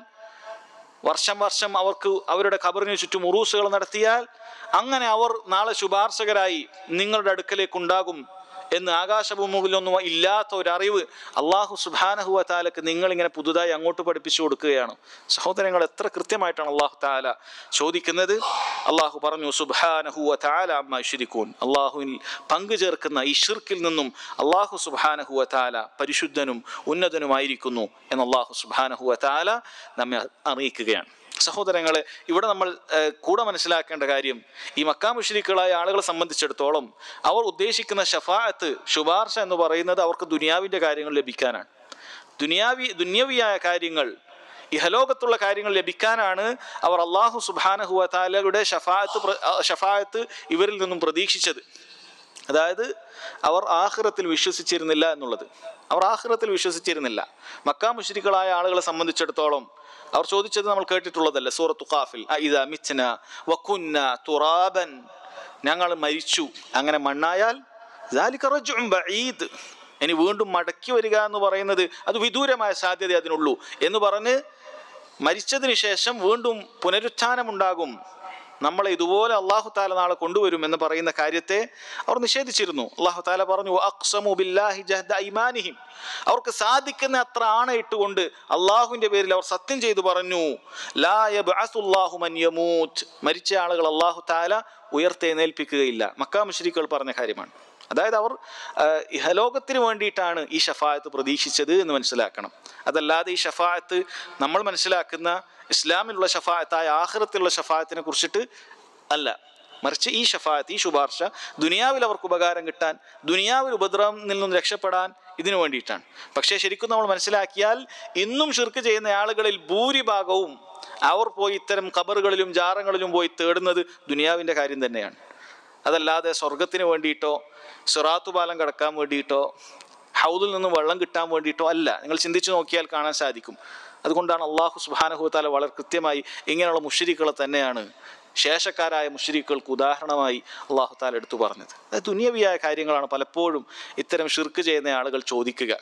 വർഷം വർഷം അവർക്ക് അവരുടെ ഖബറിന് ചുറ്റും ഉറൂസുകൾ നടത്തിയാൽ അങ്ങനെ അവർ നാളെ ശുപാർശകരായി നിങ്ങളുടെ അടുക്കലേക്ക് ഉണ്ടാകും എന്ന് ആകാശഭൂമിയിലൊന്നും ഇല്ലാത്ത ഒരു അറിവ് അള്ളാഹു സുബാനഹുവ താലക്ക് നിങ്ങളിങ്ങനെ പുതുതായി അങ്ങോട്ട് പഠിപ്പിച്ചു കൊടുക്കുകയാണ് സഹോദരങ്ങൾ എത്ര കൃത്യമായിട്ടാണ് അള്ളാഹു താല ചോദിക്കുന്നത് അള്ളാഹു പറഞ്ഞു സുബാനഹുവ താല അമ്മ ഇഷിരിക്കൂൻ അള്ളാഹുവിൽ പങ്കു ചേർക്കുന്ന ഈ ഷിർക്കിൽ നിന്നും അള്ളാഹു സുബാനഹുവ താല പരിശുദ്ധനും ഉന്നതനുമായിരിക്കുന്നു എന്ന് അള്ളാഹു സുബാനഹുവ താല നമ്മെ അറിയിക്കുകയാണ് സഹോദരങ്ങളെ ഇവിടെ നമ്മൾ ഏഹ്, കൂടെ മനസ്സിലാക്കേണ്ട കാര്യം ഈ മക്കാ മുഷരിക്കുകളായ ആളുകളെ സംബന്ധിച്ചിടത്തോളം അവർ ഉദ്ദേശിക്കുന്ന ഷഫാഅത്ത് ശുപാർശ എന്ന് പറയുന്നത് അവർക്ക് ദുനിയാവിൻ്റെ കാര്യങ്ങൾ ലഭിക്കാനാണ് ദുനിയാവി ദുന്യവിയായ കാര്യങ്ങൾ ഇഹലോകത്തുള്ള കാര്യങ്ങൾ ലഭിക്കാനാണ് അവർ അള്ളാഹു സുബാനഹുവ താലയുടെ ഷഫാഅത്ത് പ്ര- ആ, ഷഫാഅത്ത് ഇവരിൽ നിന്നും പ്രതീക്ഷിച്ചത് അതായത് അവർ ആഹ്റത്തിൽ വിശ്വസിച്ചിരുന്നില്ല എന്നുള്ളത് അവർ ആഹ്റത്തിൽ വിശ്വസിച്ചിരുന്നില്ല മക്കാ മുശ്രിക്കളായ ആളുകളെ സംബന്ധിച്ചിടത്തോളം അവർ ചോദിച്ചത് നമ്മൾ കേട്ടിട്ടുള്ളതല്ലേ സൂറത്തു ഖാഫിൽ ഇത മിച്ചന വക്കുന്ന തുറാബൻ ഞങ്ങൾ മരിച്ചു അങ്ങനെ മണ്ണായാൽ ذلك رجع بعيد. ഇനി വീണ്ടും മടക്കി വരിക എന്ന് പറയുന്നത് അത് വിദൂരമായ സാധ്യത അതിനുള്ളൂ എന്ന് പറഞ്ഞ് മരിച്ചതിന് ശേഷം വീണ്ടും പുനരുത്ഥാനമുണ്ടാകും നമ്മളെ ഇതുപോലെ അള്ളാഹു താല നാളെ കൊണ്ടുവരും എന്ന് പറയുന്ന കാര്യത്തെ അവർ നിഷേധിച്ചിരുന്നു അള്ളാഹു താല പറഞ്ഞു അക്സമു ബില്ലാഹി ജഹ്ദ ഐമാനിഹിം അവർക്ക് സാധിക്കുന്ന അത്ര ആണയിട്ടുകൊണ്ട് അള്ളാഹുവിന്റെ പേരിൽ അവർ സത്യം ചെയ്തു പറഞ്ഞു ലാ യബ്അസുല്ലാഹു മൻ യമൂത്ത് മരിച്ച ആളുകൾ അള്ളാഹു താല ഉയർത്തെഴുന്നേൽപ്പിക്കുകയില്ല മക്കാ മുശ്രിക്കുകൾ പറഞ്ഞ കാര്യമാണ് അതായത് അവർ ആ, ഇഹലോകത്തിന് വേണ്ടിയിട്ടാണ് ഈ ഷഫായത്ത് പ്രതീക്ഷിച്ചത് എന്ന് മനസ്സിലാക്കണം അതല്ലാതെ ഈ ഷഫായത്ത് നമ്മൾ മനസ്സിലാക്കുന്ന ഇസ്ലാമിലുള്ള ഷഫായത്തായ ആഹ്റത്തിലുള്ള ഷഫായത്തിനെ കുറിച്ചിട്ട് അല്ല മറിച്ച് ഈ ഷഫായത്ത് ഈ ശുപാർശ ദുനിയാവിൽ അവർക്ക് ഉപകാരം കിട്ടാൻ ദുനിയാവിൽ ഉപദ്രവത്തിൽ നിന്നും രക്ഷപ്പെടാൻ ഇതിനു വേണ്ടിയിട്ടാണ് പക്ഷേ ശരിക്കും നമ്മൾ മനസ്സിലാക്കിയാൽ ഇന്നും ഷിർക്ക് ചെയ്യുന്ന ആളുകളിൽ ഭൂരിഭാഗവും അവർ പോയി ഇത്തരം ഖബറുകളിലും ജാറങ്ങളിലും പോയി തേടുന്നത് ദുനിയാവിൻ്റെ കാര്യം തന്നെയാണ് അതല്ലാതെ സ്വർഗത്തിന് വേണ്ടിയിട്ടോ സിറാത്തു പാലം കടക്കാൻ വേണ്ടിയിട്ടോ ഹൗദിൽ നിന്ന് വെള്ളം കിട്ടാൻ വേണ്ടിയിട്ടോ അല്ല നിങ്ങൾ ചിന്തിച്ചു നോക്കിയാൽ കാണാൻ സാധിക്കും അതുകൊണ്ടാണ് അള്ളാഹു സുബാനഹുത്താല വളരെ കൃത്യമായി ഇങ്ങനെയുള്ള മുഷരിക്കുകളെ തന്നെയാണ് ശേഷക്കാരായ മുഷരിക്കുകൾക്ക് ഉദാഹരണമായി അള്ളാഹു താല എടുത്തു പറഞ്ഞത് അതായത് ദുനിയവിയായ കാര്യങ്ങളാണ് പലപ്പോഴും ഇത്തരം ഷിർക്ക് ചെയ്യുന്ന ആളുകൾ ചോദിക്കുക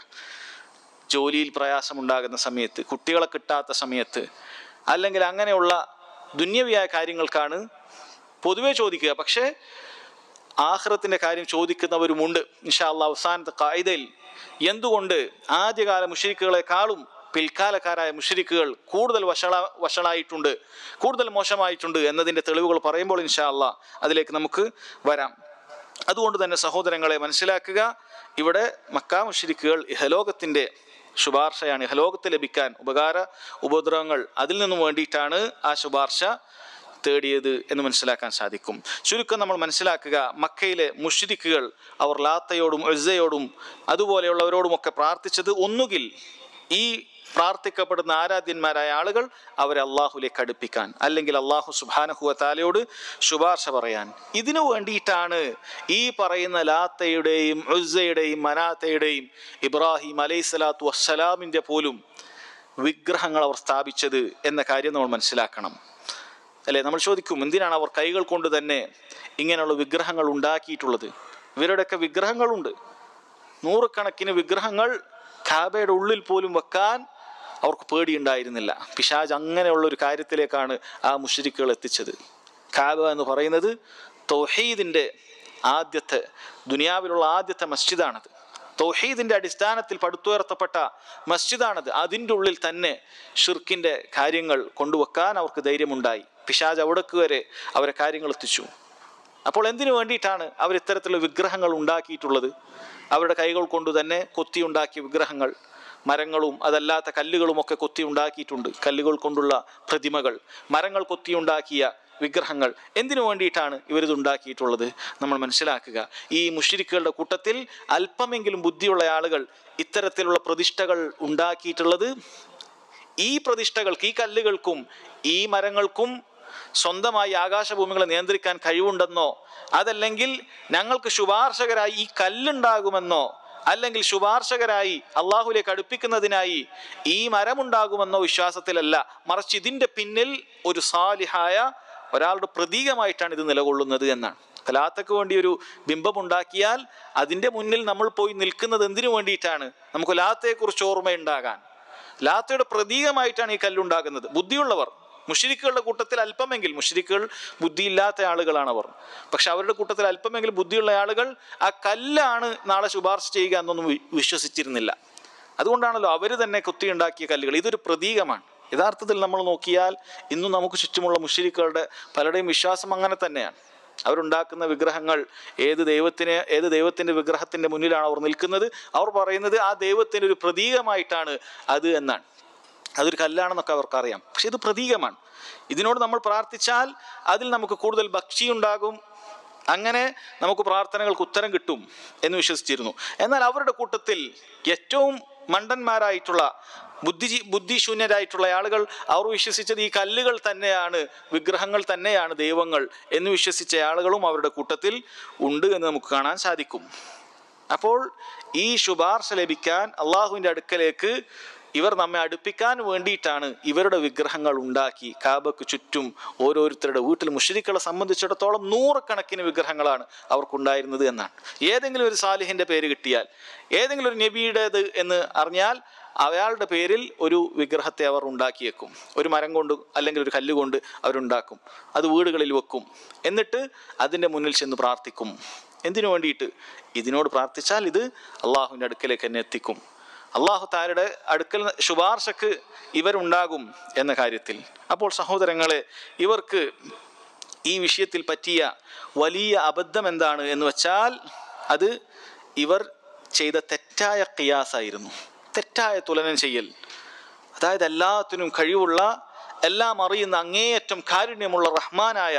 ജോലിയിൽ പ്രയാസമുണ്ടാകുന്ന സമയത്ത് കുട്ടികളെ കിട്ടാത്ത സമയത്ത് അല്ലെങ്കിൽ അങ്ങനെയുള്ള ദുന്യവിയായ കാര്യങ്ങൾക്കാണ് പൊതുവെ ചോദിക്കുക പക്ഷേ ആഹ്റത്തിൻ്റെ കാര്യം ചോദിക്കുന്നവരുമുണ്ട് ഇൻഷാ അള്ളാഹ് അവസാനത്തെ കായികയിൽ എന്തുകൊണ്ട് ആദ്യകാല മുഷരിക്കുകളെക്കാളും പിൽക്കാലക്കാരായ മുഷരിക്കുകൾ കൂടുതൽ വഷള വഷളായിട്ടുണ്ട് കൂടുതൽ മോശമായിട്ടുണ്ട് എന്നതിൻ്റെ തെളിവുകൾ പറയുമ്പോൾ ഇൻഷാ അള്ളാഹ് അതിലേക്ക് നമുക്ക് വരാം അതുകൊണ്ട് തന്നെ സഹോദരങ്ങളെ മനസ്സിലാക്കുക ഇവിടെ മക്കാ മുഷരിക്കുകൾ ഇഹലോകത്തിൻ്റെ ശുപാർശയാണ് ഇഹലോകത്ത് ലഭിക്കാൻ ഉപകാര ഉപദ്രവങ്ങൾ അതിൽ നിന്നും വേണ്ടിയിട്ടാണ് ആ ശുപാർശ തേടിയത് എന്ന് മനസ്സിലാക്കാൻ സാധിക്കും ചുരുക്കം നമ്മൾ മനസ്സിലാക്കുക മക്കയിലെ മുഷ്രിക്കുകൾ അവർ ലാത്തയോടും എഴ്സയോടും അതുപോലെയുള്ളവരോടുമൊക്കെ പ്രാർത്ഥിച്ചത് ഒന്നുകിൽ ഈ പ്രാർത്ഥിക്കപ്പെടുന്ന ആരാധ്യന്മാരായ ആളുകൾ അവരെ അള്ളാഹുലേക്ക് അടുപ്പിക്കാൻ അല്ലെങ്കിൽ അള്ളാഹു സുബാനഹുവ താലയോട് ശുപാർശ പറയാൻ ഇതിനു വേണ്ടിയിട്ടാണ് ഈ പറയുന്ന ലാത്തയുടെയും ഉസ്സയുടെയും മനാത്തയുടെയും ഇബ്രാഹിം അലൈഹി സ്വലാത്തു വസ്സലാമിൻ്റെ പോലും വിഗ്രഹങ്ങൾ അവർ സ്ഥാപിച്ചത് എന്ന കാര്യം നമ്മൾ മനസ്സിലാക്കണം അല്ലേ നമ്മൾ ചോദിക്കും എന്തിനാണ് അവർ കൈകൾ കൊണ്ട് തന്നെ ഇങ്ങനെയുള്ള വിഗ്രഹങ്ങൾ ഉണ്ടാക്കിയിട്ടുള്ളത് ഇവരുടെയൊക്കെ വിഗ്രഹങ്ങളുണ്ട് നൂറുകണക്കിന് വിഗ്രഹങ്ങൾ കാബയുടെ ഉള്ളിൽ പോലും വെക്കാൻ അവർക്ക് പേടിയുണ്ടായിരുന്നില്ല പിശാജ് അങ്ങനെയുള്ള ഒരു കാര്യത്തിലേക്കാണ് ആ മുഷരിക്കുകൾ എത്തിച്ചത് കാബ എന്ന് പറയുന്നത് തൗഹീദിൻ്റെ ആദ്യത്തെ ദുനിയാവിലുള്ള ആദ്യത്തെ മസ്ജിദാണത് തൗഹീദിൻ്റെ അടിസ്ഥാനത്തിൽ പടുത്തുയർത്തപ്പെട്ട മസ്ജിദാണത് അതിൻ്റെ ഉള്ളിൽ തന്നെ ഷിർക്കിൻ്റെ കാര്യങ്ങൾ കൊണ്ടുവെക്കാൻ അവർക്ക് ധൈര്യമുണ്ടായി പിശാജ് അവിടേക്ക് വരെ അവരെ കാര്യങ്ങൾ എത്തിച്ചു അപ്പോൾ എന്തിനു വേണ്ടിയിട്ടാണ് അവർ ഇത്തരത്തിലുള്ള വിഗ്രഹങ്ങൾ ഉണ്ടാക്കിയിട്ടുള്ളത് അവരുടെ കൈകൾ കൊണ്ട് തന്നെ കൊത്തിയുണ്ടാക്കിയ വിഗ്രഹങ്ങൾ മരങ്ങളും അതല്ലാത്ത കല്ലുകളുമൊക്കെ കൊത്തി ഉണ്ടാക്കിയിട്ടുണ്ട് കല്ലുകൾ കൊണ്ടുള്ള പ്രതിമകൾ മരങ്ങൾ കൊത്തിയുണ്ടാക്കിയ വിഗ്രഹങ്ങൾ എന്തിനു വേണ്ടിയിട്ടാണ് ഇവരിത് ഉണ്ടാക്കിയിട്ടുള്ളത് നമ്മൾ മനസ്സിലാക്കുക ഈ മുഷിരിക്കുകളുടെ കൂട്ടത്തിൽ അല്പമെങ്കിലും ബുദ്ധിയുള്ള ആളുകൾ ഇത്തരത്തിലുള്ള പ്രതിഷ്ഠകൾ ഉണ്ടാക്കിയിട്ടുള്ളത് ഈ പ്രതിഷ്ഠകൾക്ക് ഈ കല്ലുകൾക്കും ഈ മരങ്ങൾക്കും സ്വന്തമായി ആകാശഭൂമികളെ നിയന്ത്രിക്കാൻ കഴിവുണ്ടെന്നോ അതല്ലെങ്കിൽ ഞങ്ങൾക്ക് ശുപാർശകരായി ഈ കല്ലുണ്ടാകുമെന്നോ അല്ലെങ്കിൽ ശുപാർശകരായി അള്ളാഹുലേക്ക് അടുപ്പിക്കുന്നതിനായി ഈ മരമുണ്ടാകുമെന്നോ വിശ്വാസത്തിലല്ല മറിച്ച് ഇതിൻ്റെ പിന്നിൽ ഒരു സാലിഹായ ഒരാളുടെ പ്രതീകമായിട്ടാണ് ഇത് നിലകൊള്ളുന്നത് എന്നാണ് കലാത്തക്ക് വേണ്ടി ഒരു ബിംബം ഉണ്ടാക്കിയാൽ അതിൻ്റെ മുന്നിൽ നമ്മൾ പോയി നിൽക്കുന്നത് എന്തിനു വേണ്ടിയിട്ടാണ് നമുക്ക് ലാത്തയെക്കുറിച്ച് ഓർമ്മയുണ്ടാകാൻ ലാത്തയുടെ പ്രതീകമായിട്ടാണ് ഈ കല്ലുണ്ടാകുന്നത് ബുദ്ധിയുള്ളവർ മുഷിരിക്കുകളുടെ കൂട്ടത്തിൽ അല്പമെങ്കിൽ മുഷിരിക്കുകൾ ബുദ്ധിയില്ലാത്ത ആളുകളാണ് അവർ പക്ഷെ അവരുടെ കൂട്ടത്തിൽ അല്പമെങ്കിലും ബുദ്ധിയുള്ള ആളുകൾ ആ കല്ലാണ് നാളെ ശുപാർശ ചെയ്യുക എന്നൊന്നും വി- വിശ്വസിച്ചിരുന്നില്ല അതുകൊണ്ടാണല്ലോ അവർ തന്നെ കുത്തിയുണ്ടാക്കിയ കല്ലുകൾ ഇതൊരു പ്രതീകമാണ് യഥാർത്ഥത്തിൽ നമ്മൾ നോക്കിയാൽ ഇന്നും നമുക്ക് ചുറ്റുമുള്ള മുഷിരിക്കുകളുടെ പലരുടെയും വിശ്വാസം അങ്ങനെ തന്നെയാണ് അവരുണ്ടാക്കുന്ന വിഗ്രഹങ്ങൾ ഏത് ദൈവത്തിന് ഏത് ദൈവത്തിൻ്റെ വിഗ്രഹത്തിൻ്റെ മുന്നിലാണ് അവർ നിൽക്കുന്നത് അവർ പറയുന്നത് ആ ദൈവത്തിൻ്റെ ഒരു പ്രതീകമായിട്ടാണ് അത് എന്നാണ് അതൊരു കല്ലാണെന്നൊക്കെ അവർക്കറിയാം പക്ഷെ ഇത് പ്രതീകമാണ് ഇതിനോട് നമ്മൾ പ്രാർത്ഥിച്ചാൽ അതിൽ നമുക്ക് കൂടുതൽ ഭക്ഷി ഉണ്ടാകും അങ്ങനെ നമുക്ക് പ്രാർത്ഥനകൾക്ക് ഉത്തരം കിട്ടും എന്ന് വിശ്വസിച്ചിരുന്നു എന്നാൽ അവരുടെ കൂട്ടത്തിൽ ഏറ്റവും മണ്ടന്മാരായിട്ടുള്ള ബുദ്ധി ബുദ്ധിശൂന്യരായിട്ടുള്ള ആളുകൾ അവർ വിശ്വസിച്ചത് ഈ കല്ലുകൾ തന്നെയാണ് വിഗ്രഹങ്ങൾ തന്നെയാണ് ദൈവങ്ങൾ എന്ന് വിശ്വസിച്ച ആളുകളും അവരുടെ കൂട്ടത്തിൽ ഉണ്ട് എന്ന് നമുക്ക് കാണാൻ സാധിക്കും അപ്പോൾ ഈ ശുപാർശ ലഭിക്കാൻ അള്ളാഹുവിൻ്റെ അടുക്കലേക്ക് ഇവർ നമ്മെ അടുപ്പിക്കാൻ വേണ്ടിയിട്ടാണ് ഇവരുടെ വിഗ്രഹങ്ങൾ ഉണ്ടാക്കി കാബക്ക് ചുറ്റും ഓരോരുത്തരുടെ വീട്ടിൽ മുഷരിക്കളെ സംബന്ധിച്ചിടത്തോളം നൂറുകണക്കിന് വിഗ്രഹങ്ങളാണ് അവർക്കുണ്ടായിരുന്നത് എന്നാണ് ഏതെങ്കിലും ഒരു സാലിഹിൻ്റെ പേര് കിട്ടിയാൽ ഏതെങ്കിലും ഒരു നബിയുടേത് എന്ന് അറിഞ്ഞാൽ അയാളുടെ പേരിൽ ഒരു വിഗ്രഹത്തെ അവർ ഉണ്ടാക്കിയേക്കും ഒരു മരം കൊണ്ട് അല്ലെങ്കിൽ ഒരു കല്ല് കൊണ്ട് അവരുണ്ടാക്കും അത് വീടുകളിൽ വെക്കും എന്നിട്ട് അതിൻ്റെ മുന്നിൽ ചെന്ന് പ്രാർത്ഥിക്കും എന്തിനു വേണ്ടിയിട്ട് ഇതിനോട് പ്രാർത്ഥിച്ചാൽ ഇത് അള്ളാഹുവിൻ്റെ അടുക്കലേക്ക് എന്നെ എത്തിക്കും അള്ളാഹു താരുടെ അടുക്കൽ ശുപാർശക്ക് ഇവരുണ്ടാകും എന്ന കാര്യത്തിൽ അപ്പോൾ സഹോദരങ്ങളെ ഇവർക്ക് ഈ വിഷയത്തിൽ പറ്റിയ വലിയ അബദ്ധം എന്താണ് എന്ന് വെച്ചാൽ അത് ഇവർ ചെയ്ത തെറ്റായ കിയാസായിരുന്നു തെറ്റായ തുലനം ചെയ്യൽ അതായത് എല്ലാത്തിനും കഴിവുള്ള എല്ലാം അറിയുന്ന അങ്ങേയറ്റം കാരുണ്യമുള്ള റഹ്മാനായ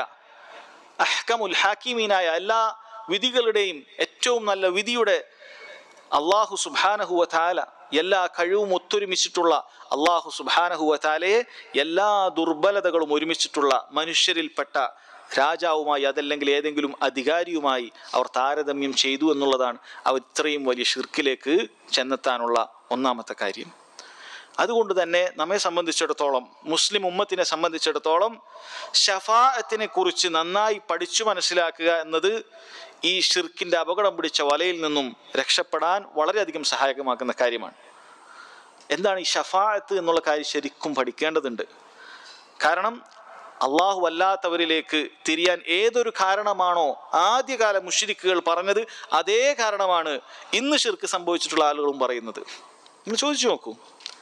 അഹ്കമുൽ ഹാക്കിമീനായ എല്ലാ വിധികളുടെയും ഏറ്റവും നല്ല വിധിയുടെ അള്ളാഹു സുബാനഹുവ താല എല്ലാ കഴിവും ഒത്തൊരുമിച്ചിട്ടുള്ള അള്ളാഹു സുബാനഹുവ താലയെ എല്ലാ ദുർബലതകളും ഒരുമിച്ചിട്ടുള്ള മനുഷ്യരിൽപ്പെട്ട രാജാവുമായി അതല്ലെങ്കിൽ ഏതെങ്കിലും അധികാരിയുമായി അവർ താരതമ്യം ചെയ്തു എന്നുള്ളതാണ് അവർ ഇത്രയും വലിയ ഷിർക്കിലേക്ക് ചെന്നെത്താനുള്ള ഒന്നാമത്തെ കാര്യം അതുകൊണ്ട് തന്നെ നമ്മെ സംബന്ധിച്ചിടത്തോളം മുസ്ലിം ഉമ്മത്തിനെ സംബന്ധിച്ചിടത്തോളം ഷഫാഅത്തിനെ കുറിച്ച് നന്നായി പഠിച്ചു മനസ്സിലാക്കുക എന്നത് ഈ ഷിർക്കിൻ്റെ അപകടം പിടിച്ച വലയിൽ നിന്നും രക്ഷപ്പെടാൻ വളരെയധികം സഹായകമാക്കുന്ന കാര്യമാണ് എന്താണ് ഈ ഷഫാഅത്ത് എന്നുള്ള കാര്യം ശരിക്കും പഠിക്കേണ്ടതുണ്ട് കാരണം അള്ളാഹു അല്ലാത്തവരിലേക്ക് തിരിയാൻ ഏതൊരു കാരണമാണോ ആദ്യകാല മുഷിരിക്കുകൾ പറഞ്ഞത് അതേ കാരണമാണ് ഇന്ന് ഷിർക്ക് സംഭവിച്ചിട്ടുള്ള ആളുകളും പറയുന്നത് നിങ്ങൾ ചോദിച്ചു നോക്കൂ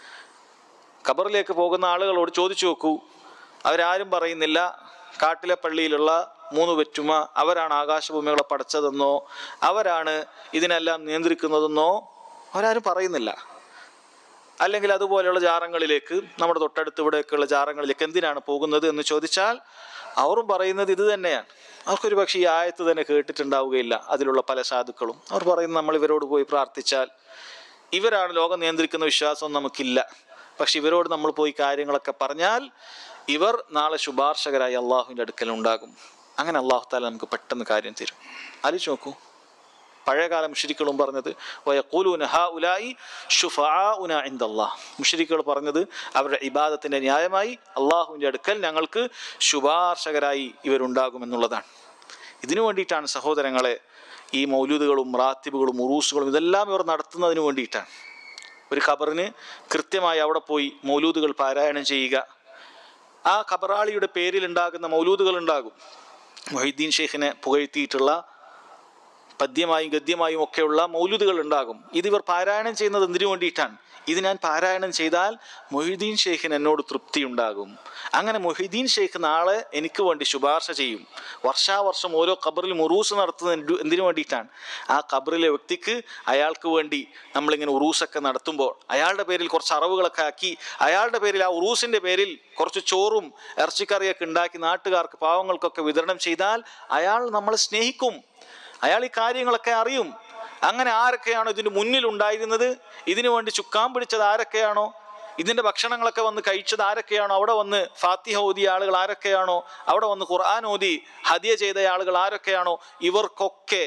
ഖബറിലേക്ക് പോകുന്ന ആളുകളോട് ചോദിച്ചു നോക്കൂ അവരാരും പറയുന്നില്ല കാട്ടിലെ പള്ളിയിലുള്ള മൂന്ന് വെറ്റുമ അവരാണ് ആകാശഭൂമികളെ പടച്ചതെന്നോ അവരാണ് ഇതിനെല്ലാം നിയന്ത്രിക്കുന്നതെന്നോ അവരാരും പറയുന്നില്ല അല്ലെങ്കിൽ അതുപോലെയുള്ള ജാറങ്ങളിലേക്ക് നമ്മുടെ തൊട്ടടുത്ത് ഇവിടെയൊക്കെയുള്ള ജാറങ്ങളിലേക്ക് എന്തിനാണ് പോകുന്നത് എന്ന് ചോദിച്ചാൽ അവരും പറയുന്നത് ഇത് തന്നെയാണ് അവർക്കൊരു പക്ഷേ ഈ ആയത്ത് തന്നെ കേട്ടിട്ടുണ്ടാവുകയില്ല അതിലുള്ള പല സാധുക്കളും അവർ പറയുന്നത് നമ്മൾ ഇവരോട് പോയി പ്രാർത്ഥിച്ചാൽ ഇവരാണ് ലോകം നിയന്ത്രിക്കുന്ന വിശ്വാസം നമുക്കില്ല പക്ഷെ ഇവരോട് നമ്മൾ പോയി കാര്യങ്ങളൊക്കെ പറഞ്ഞാൽ ഇവർ നാളെ ശുപാർശകരായി അള്ളാഹുവിൻ്റെ അടുക്കൽ ഉണ്ടാകും അങ്ങനെ അള്ളാഹു താല നമുക്ക് പെട്ടെന്ന് കാര്യം തരും ആലോചിച്ച് നോക്കൂ പഴയകാല മുഷരിക്കളും പറഞ്ഞത് വയക്കൂലൂന ഹ ഉലായി ഷുഫാഉന ഇന്ദല്ലാഹ് മുഷരിക്കുകൾ പറഞ്ഞത് അവരുടെ ഇബാദത്തിൻ്റെ ന്യായമായി അള്ളാഹുവിൻ്റെ അടുക്കൽ ഞങ്ങൾക്ക് ശുപാർശകരായി ഇവരുണ്ടാകുമെന്നുള്ളതാണ് ഇതിനു വേണ്ടിയിട്ടാണ് സഹോദരങ്ങളെ ഈ മൗലൂദുകളും റാത്തിബുകളും ഉറൂസുകളും ഇതെല്ലാം ഇവർ നടത്തുന്നതിന് വേണ്ടിയിട്ടാണ് ഒരു ഖബറിന് കൃത്യമായി അവിടെ പോയി മൗലൂദുകൾ പാരായണം ചെയ്യുക ആ ഖബറാളിയുടെ പേരിൽ ഉണ്ടാകുന്ന മൗലൂദുകൾ ഉണ്ടാകും മൊഹീദ്ദീൻ ഷെയ്ഖിനെ പുകഴ്ത്തിയിട്ടുള്ള പദ്യമായും ഗദ്യമായും ഒക്കെയുള്ള മൗലൂദുകൾ ഉണ്ടാകും ഇതിവർ പാരായണം ചെയ്യുന്നത് എന്തിനു വേണ്ടിയിട്ടാണ് ഇത് ഞാൻ പാരായണം ചെയ്താൽ മൊഹീദ്ദീൻ ഷെയ്ഖിന് എന്നോട് തൃപ്തി ഉണ്ടാകും അങ്ങനെ മൊഹീദ്ദീൻ ഷെയ്ഖ് നാളെ എനിക്ക് വേണ്ടി ശുപാർശ ചെയ്യും വർഷാവർഷം ഓരോ ഖബറിൽ മുറൂസ് നടത്തുന്നത് എന്തു- എന്തിനു വേണ്ടിയിട്ടാണ് ആ ഖബറിലെ വ്യക്തിക്ക് അയാൾക്ക് വേണ്ടി നമ്മളിങ്ങനെ ഉറൂസൊക്കെ നടത്തുമ്പോൾ അയാളുടെ പേരിൽ കുറച്ച് അറിവുകളൊക്കെ ആക്കി അയാളുടെ പേരിൽ ആ ഉറൂസിൻ്റെ പേരിൽ കുറച്ച് ചോറും ഇറച്ചിക്കറിയൊക്കെ ഉണ്ടാക്കി നാട്ടുകാർക്ക് പാവങ്ങൾക്കൊക്കെ വിതരണം ചെയ്താൽ അയാൾ നമ്മളെ സ്നേഹിക്കും അയാൾ ഈ കാര്യങ്ങളൊക്കെ അറിയും അങ്ങനെ ആരൊക്കെയാണോ ഇതിന് മുന്നിൽ ഉണ്ടായിരുന്നത് ഇതിനു വേണ്ടി ചുക്കാൻ പിടിച്ചത് ആരൊക്കെയാണോ ഇതിന്റെ ഭക്ഷണങ്ങളൊക്കെ വന്ന് കഴിച്ചത് ആരൊക്കെയാണോ അവിടെ വന്ന് ഫാത്തിഹ ഓതിയ ആളുകൾ ആരൊക്കെയാണോ അവിടെ വന്ന് ഖുർആൻ ഓതി ഹദിയ ചെയ്ത ആളുകൾ ആരൊക്കെയാണോ ഇവർക്കൊക്കെ